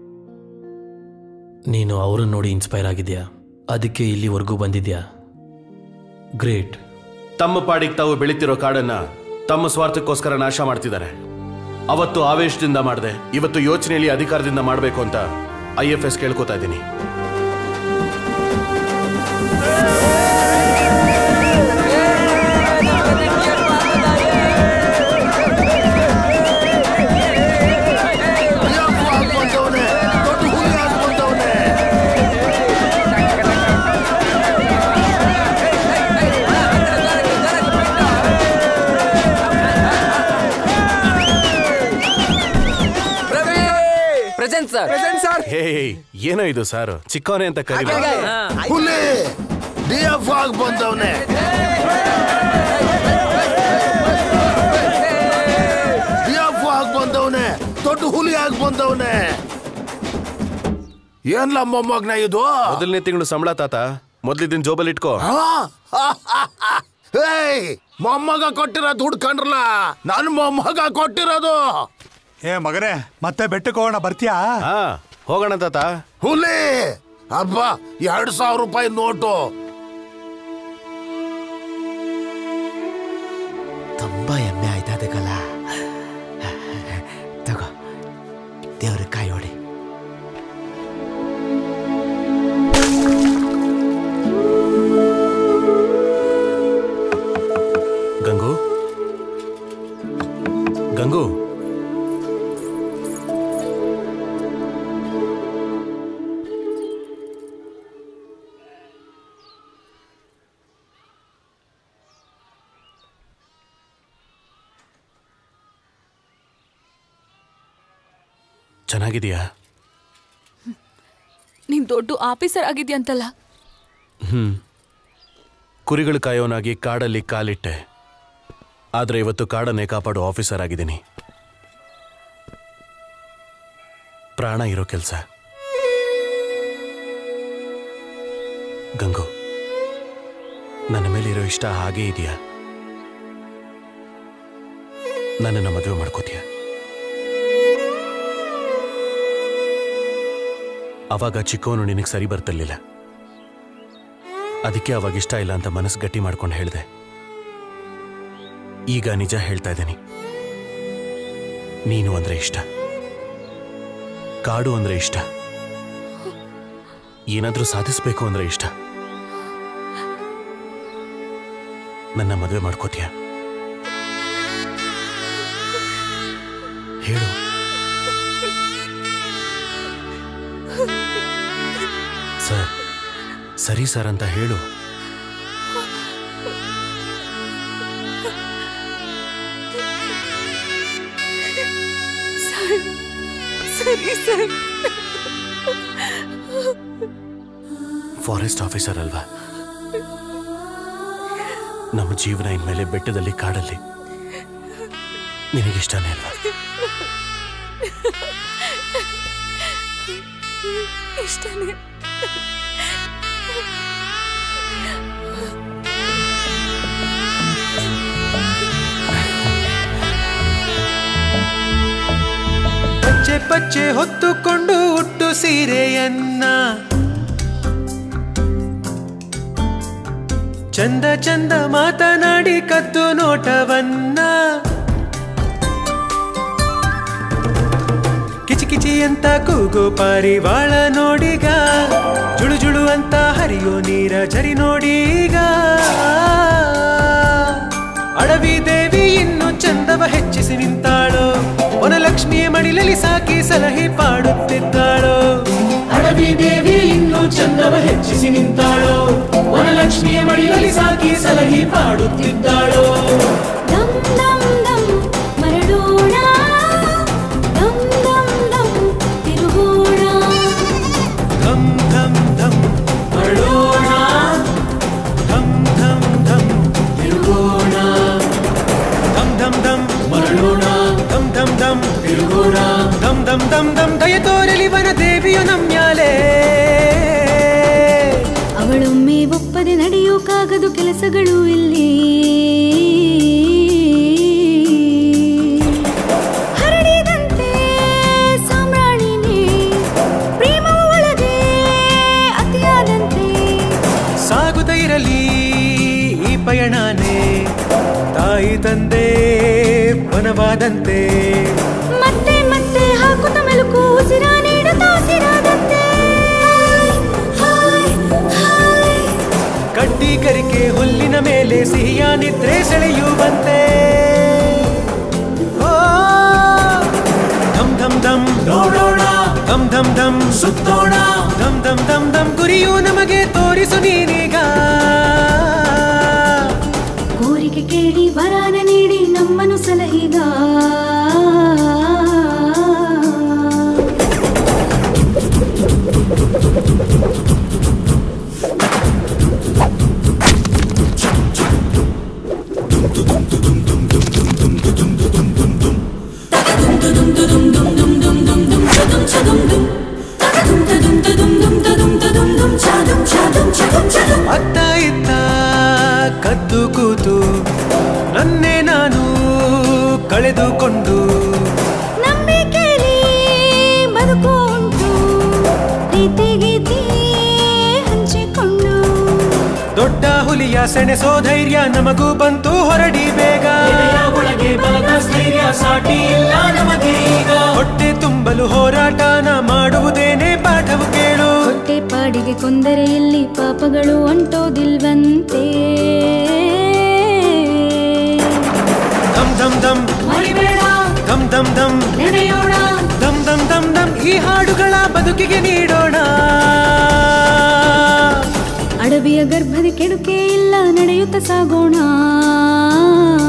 ನೀನು ಅವ್ರನ್ನ ನೋಡಿ ಇನ್ಸ್ಪೈರ್ ಆಗಿದೆಯಾ ಅದಕ್ಕೆ ಇಲ್ಲಿವರೆಗೂ ಬಂದಿದ್ಯಾ ಗ್ರೇಟ್ ತಮ್ಮ ಪಾಡಿಗೆ ತಾವು ಬೆಳೀತಿರೋ ಕಾಡನ್ನ ತಮ್ಮ ಸ್ವಾರ್ಥಕ್ಕೋಸ್ಕರ ನಾಶ ಮಾಡ್ತಿದ್ದಾರೆ ಅವತ್ತು ಆವೇಶದಿಂದ ಮಾಡಿದೆ ಇವತ್ತು ಯೋಚನೆಯಲ್ಲಿ ಅಧಿಕಾರದಿಂದ ಮಾಡಬೇಕು ಅಂತ ಐ ಎಫ್ ಎಸ್ ಕೇಳ್ಕೊತಾ ಇದ್ದೀನಿ present sir present sir hey ಏನೋ ಇದು ಸರ್ ಚಿಕ್ಕವನೇ ಅಂತ ಕರಿ ಹುಲಿ ಡಿ ಎಫ್ ಆಗಿ ಬಂದವನೆ ಡಿ ಎಫ್ ಆಗಿ ಬಂದವನೆ ದೊಡ್ಡ ಹುಲಿ ಆಗಿ ಬಂದವನೆ ಏನ್ಲ ಮೊಮ್ಮಗ್ನ ಇದು ಮೊದಲನೇ ತಿಂಗಳು ಸಂಬಳ ತಾತ ಮೊದ್ಲಿದ್ದಿನ ಜೋಬಲ್ ಇಟ್ಕೋ ಏಯ್ ಮೊಮ್ಮಗ ಕೊಟ್ಟಿರೋ ದುಡ್ಡು ಕಂಡ್ರಲ್ಲ ನನ್ ಮೊಮ್ಮಗ ಕೊಟ್ಟಿರೋದು ಏ ಮಗನೇ ಮತ್ತೆ ಬೆಟ್ಟಕ್ಕೆ ಹೋಗೋಣ ಬರ್ತೀಯಾ ಹೋಗೋಣ ತಾತ ಹುಲಿ ಹಬ್ಬ ಎರಡ್ ಸಾವಿರ ರೂಪಾಯಿ ನೋಟು ತುಂಬಾ ಹೆಮ್ಮೆ ಆಯ್ತಾ ಅದಕ್ಕಲ್ಲ ತಗೋ ದೇವ್ರ ಕಾಯಿ ಹೊಡಿ ಗಂಗು ಗಂಗು ಚೆನ್ನಾಗಿದೆಯಾ ನೀನ್ ದೊಡ್ಡ ಆಫೀಸರ್ ಆಗಿದ್ಯಂತಲ್ಲ ಹ್ಮ್ ಕುರಿಗಳು ಕಾಯೋನಾಗಿ ಕಾಡಲ್ಲಿ ಕಾಲಿಟ್ಟೆ ಆದ್ರೆ ಇವತ್ತು ಕಾಡನ್ನೇ ಕಾಪಾಡೋ ಆಫೀಸರ್ ಆಗಿದ್ದೀನಿ ಪ್ರಾಣ ಇರೋ ಕೆಲಸ ಗಂಗು ನನ್ನ ಮೇಲಿರೋ ಇಷ್ಟ ಹಾಗೇ ಇದೆಯಾ ನನ್ನನ್ನು ಮದುವೆ ಮಾಡ್ಕೋತೀಯ ಅವಾಗ ಚಿಕ್ಕವನು ನಿನಗೆ ಸರಿ ಬರ್ತಿರ್ಲಿಲ್ಲ ಅದಕ್ಕೆ ಅವಾಗ ಇಷ್ಟ ಇಲ್ಲ ಅಂತ ಮನಸ್ಸು ಗಟ್ಟಿ ಮಾಡ್ಕೊಂಡು ಹೇಳಿದೆ ಈಗ ನಿಜ ಹೇಳ್ತಾ ಇದ್ದೀನಿ ನೀನು ಅಂದ್ರೆ ಇಷ್ಟ ಕಾಡು ಅಂದ್ರೆ ಇಷ್ಟ ಏನಾದ್ರೂ ಸಾಧಿಸ್ಬೇಕು ಅಂದ್ರೆ ಇಷ್ಟ ನನ್ನ ಮದುವೆ ಮಾಡ್ಕೋತೀಯ ಹೇಳು ಸರ್ ಸರಿ ಸರ್ ಅಂತ ಹೇಳು ಸರಿ ಸರ್ ಫಾರೆಸ್ಟ್ ಆಫೀಸರ್ ಅಲ್ವಾ ನಮ್ಮ ಜೀವನ ಇನ್ಮೇಲೆ ಬೆಟ್ಟದಲ್ಲಿ ಕಾಡಲ್ಲಿ ನಿನಗಿಷ್ಟನೇ ಅಲ್ವಾ ಇಷ್ಟನೇ ಪಚ್ಚೆ ಪಚ್ಚೆ ಹೊತ್ತುಕೊಂಡು ಹುಟ್ಟು ಸೀರೆಯನ್ನ ಚಂದ ಚಂದ ಮಾತನಾಡಿ ಕದ್ದು ನೋಟವನ್ನ ಕಿಚಿ ಕಿಚಿ ಅಂತ ಕೂಗು ಪಾರಿವಾಳ ನೋಡಿಗ ಜುಳು ಜುಳು ಅಂತ ಹರಿಯೋ ನೀರ ಜರಿ ನೋಡೀಗ ಅಡವಿ ದೇವಿ ಇನ್ನು ಚಂದವ ಹೆಚ್ಚಿಸಿ ನಿಂತಾಳು ವನಲಕ್ಷ್ಮಿಯ ಮಡಿಲಲ್ಲಿ ಸಾಕಿ ಸಲಹೆ ಪಾಡುತ್ತಿದ್ದಾಳು ಅಡವಿ ದೇವಿ ಇನ್ನು ಚಂದವ ಹೆಚ್ಚಿಸಿ ನಿಂತಾಳು ವನಲಕ್ಷ್ಮಿಯ ಮಡಿಲಲ್ಲಿ ಸಾಕಿ ಸಲಹೆ ಪಾಡುತ್ತಿದ್ದಾಳು ದಮ್ ದಮ್ ದಮ್ ಮರಳೋಣ ದಮ್ ದಮ್ ದಮ್ ತಿರುಗೋಣ ಧಮ್ ಧಮ್ ಧಮ್ ಮರಳೋಣ ಧಮ್ ಧಮ್ ಧಮ್ ತಿರುಗೋಣ ಧಮ್ ಧಮ್ ಧಮ್ ಮರಳೋಣ ಧಮ್ ಧಮ್ ಧಮ್ ತಿರುಗೋಣ ಧಮ್ ಧಮ್ ಧಮ್ ಧಮ್ ದಯ ತೋರಲಿ ವನ ದೇವಿಯು ನಮ್ಯಾಲೆ ಅವಳೊಮ್ಮೆ ಒಪ್ಪದೆ ನಡೆಯೋಕ್ಕಾಗದು ಕೆಲಸಗಳು ಇಲ್ಲಿ ಹರಡಿದಂತೆ ಸಾಮ್ರಾಣಿನೇ ಪ್ರೇಮವು ಒಳಗೆ ಅತಿಯಾದಂತೆ ಸಾಗುತ್ತ ಇರಲಿ ಈ ಪಯಣನೇ ತಾಯಿ ತಂದೆ ವನವಾದಂತೆ ಮತ್ತೆ ಮತ್ತೆ ಹಾಕುತ್ತ ಮೆಲುಕು ಉಸಿರ ನೀಡುತ್ತಾ ಉಸಿರಾದಂತೆ ಹಾಯ್, ಹಾಯ್. ಕಡ್ಡಿ ಕರಿಕೆ ಹುಲ್ಲಿನ ಮೇಲೆ ಸಿಹಿಯ ನಿದ್ರೆ ಸೆಳೆಯುವಂತೆ ಓ, ಧಮ್ ಧಮ್ ಧಮ್ ನೋಡೋಣ ಧಮ್ ಧಮ್ ಧಮ್ ಸುತ್ತೋಣ ಧಮ್ ಧಮ್ ಧಮ್ ಧಮ್ ಗುರಿಯು ನಮಗೆ ತೋರಿಸು ನೀನೀಗ ಕೋರಿಕೆ ಕೇಳಿ ವರಾನ ನೀಡಿ ನಮ್ಮನ್ನು ಸಲಹಿಗ ಅತ್ತ ಇತ್ತ ಕದ್ದು ಕೂತು ನನ್ನೇ ನಾನು ಕಳೆದುಕೊಂಡು ನಂಬಿಕೆಲಿ ಬದುಕು ಉಂಟು ಪ್ರೀತಿ ಗೀತಿ ಹಂಚಿಕೊಂಡು ದೊಡ್ಡ ಹುಲಿಯ ಸೆಣೆಸೋ ಧೈರ್ಯ ನಮಗೂ ಬಂತು ಹೊರಡಿ ಬೇಗ ಒಳಗೆ ಬಲದ ಸ್ಥೈರ್ಯ ಸಾಟಿ ಇಲ್ಲ ನಮಗೆ ಈಗ ಹೊಟ್ಟೆ ತುಂಬಲು ಹೋರಾಟನ ಮಾಡುವುದೇನೇ ಪಾಠವು ಕೇಳು ಹೊಟ್ಟೆ ಪಾಡಿಗೆ ಕೊಂದರೆ ಎಲ್ಲಿ ಪಾಪಗಳು ಅಂಟೋದಿಲ್ವಂತೆ ಧಮ್ ಧಮ್ ಧಮ್ ಮರಿಬೇಡ ಧಮ್ ಧಮ್ ಧಮ್ ನೆನೆಯೋಣ ಧಮ್ ಧಮ್ ಧಮ್ ಧಮ್ ಈ ಹಾಡುಗಳ ಬದುಕಿಗೆ ನೀಡೋಣ ಅಡವಿಯ ಗರ್ಭದ ಕೆಡುಕೆ ಇಲ್ಲ ನಡೆಯುತ್ತ ಸಾಗೋಣ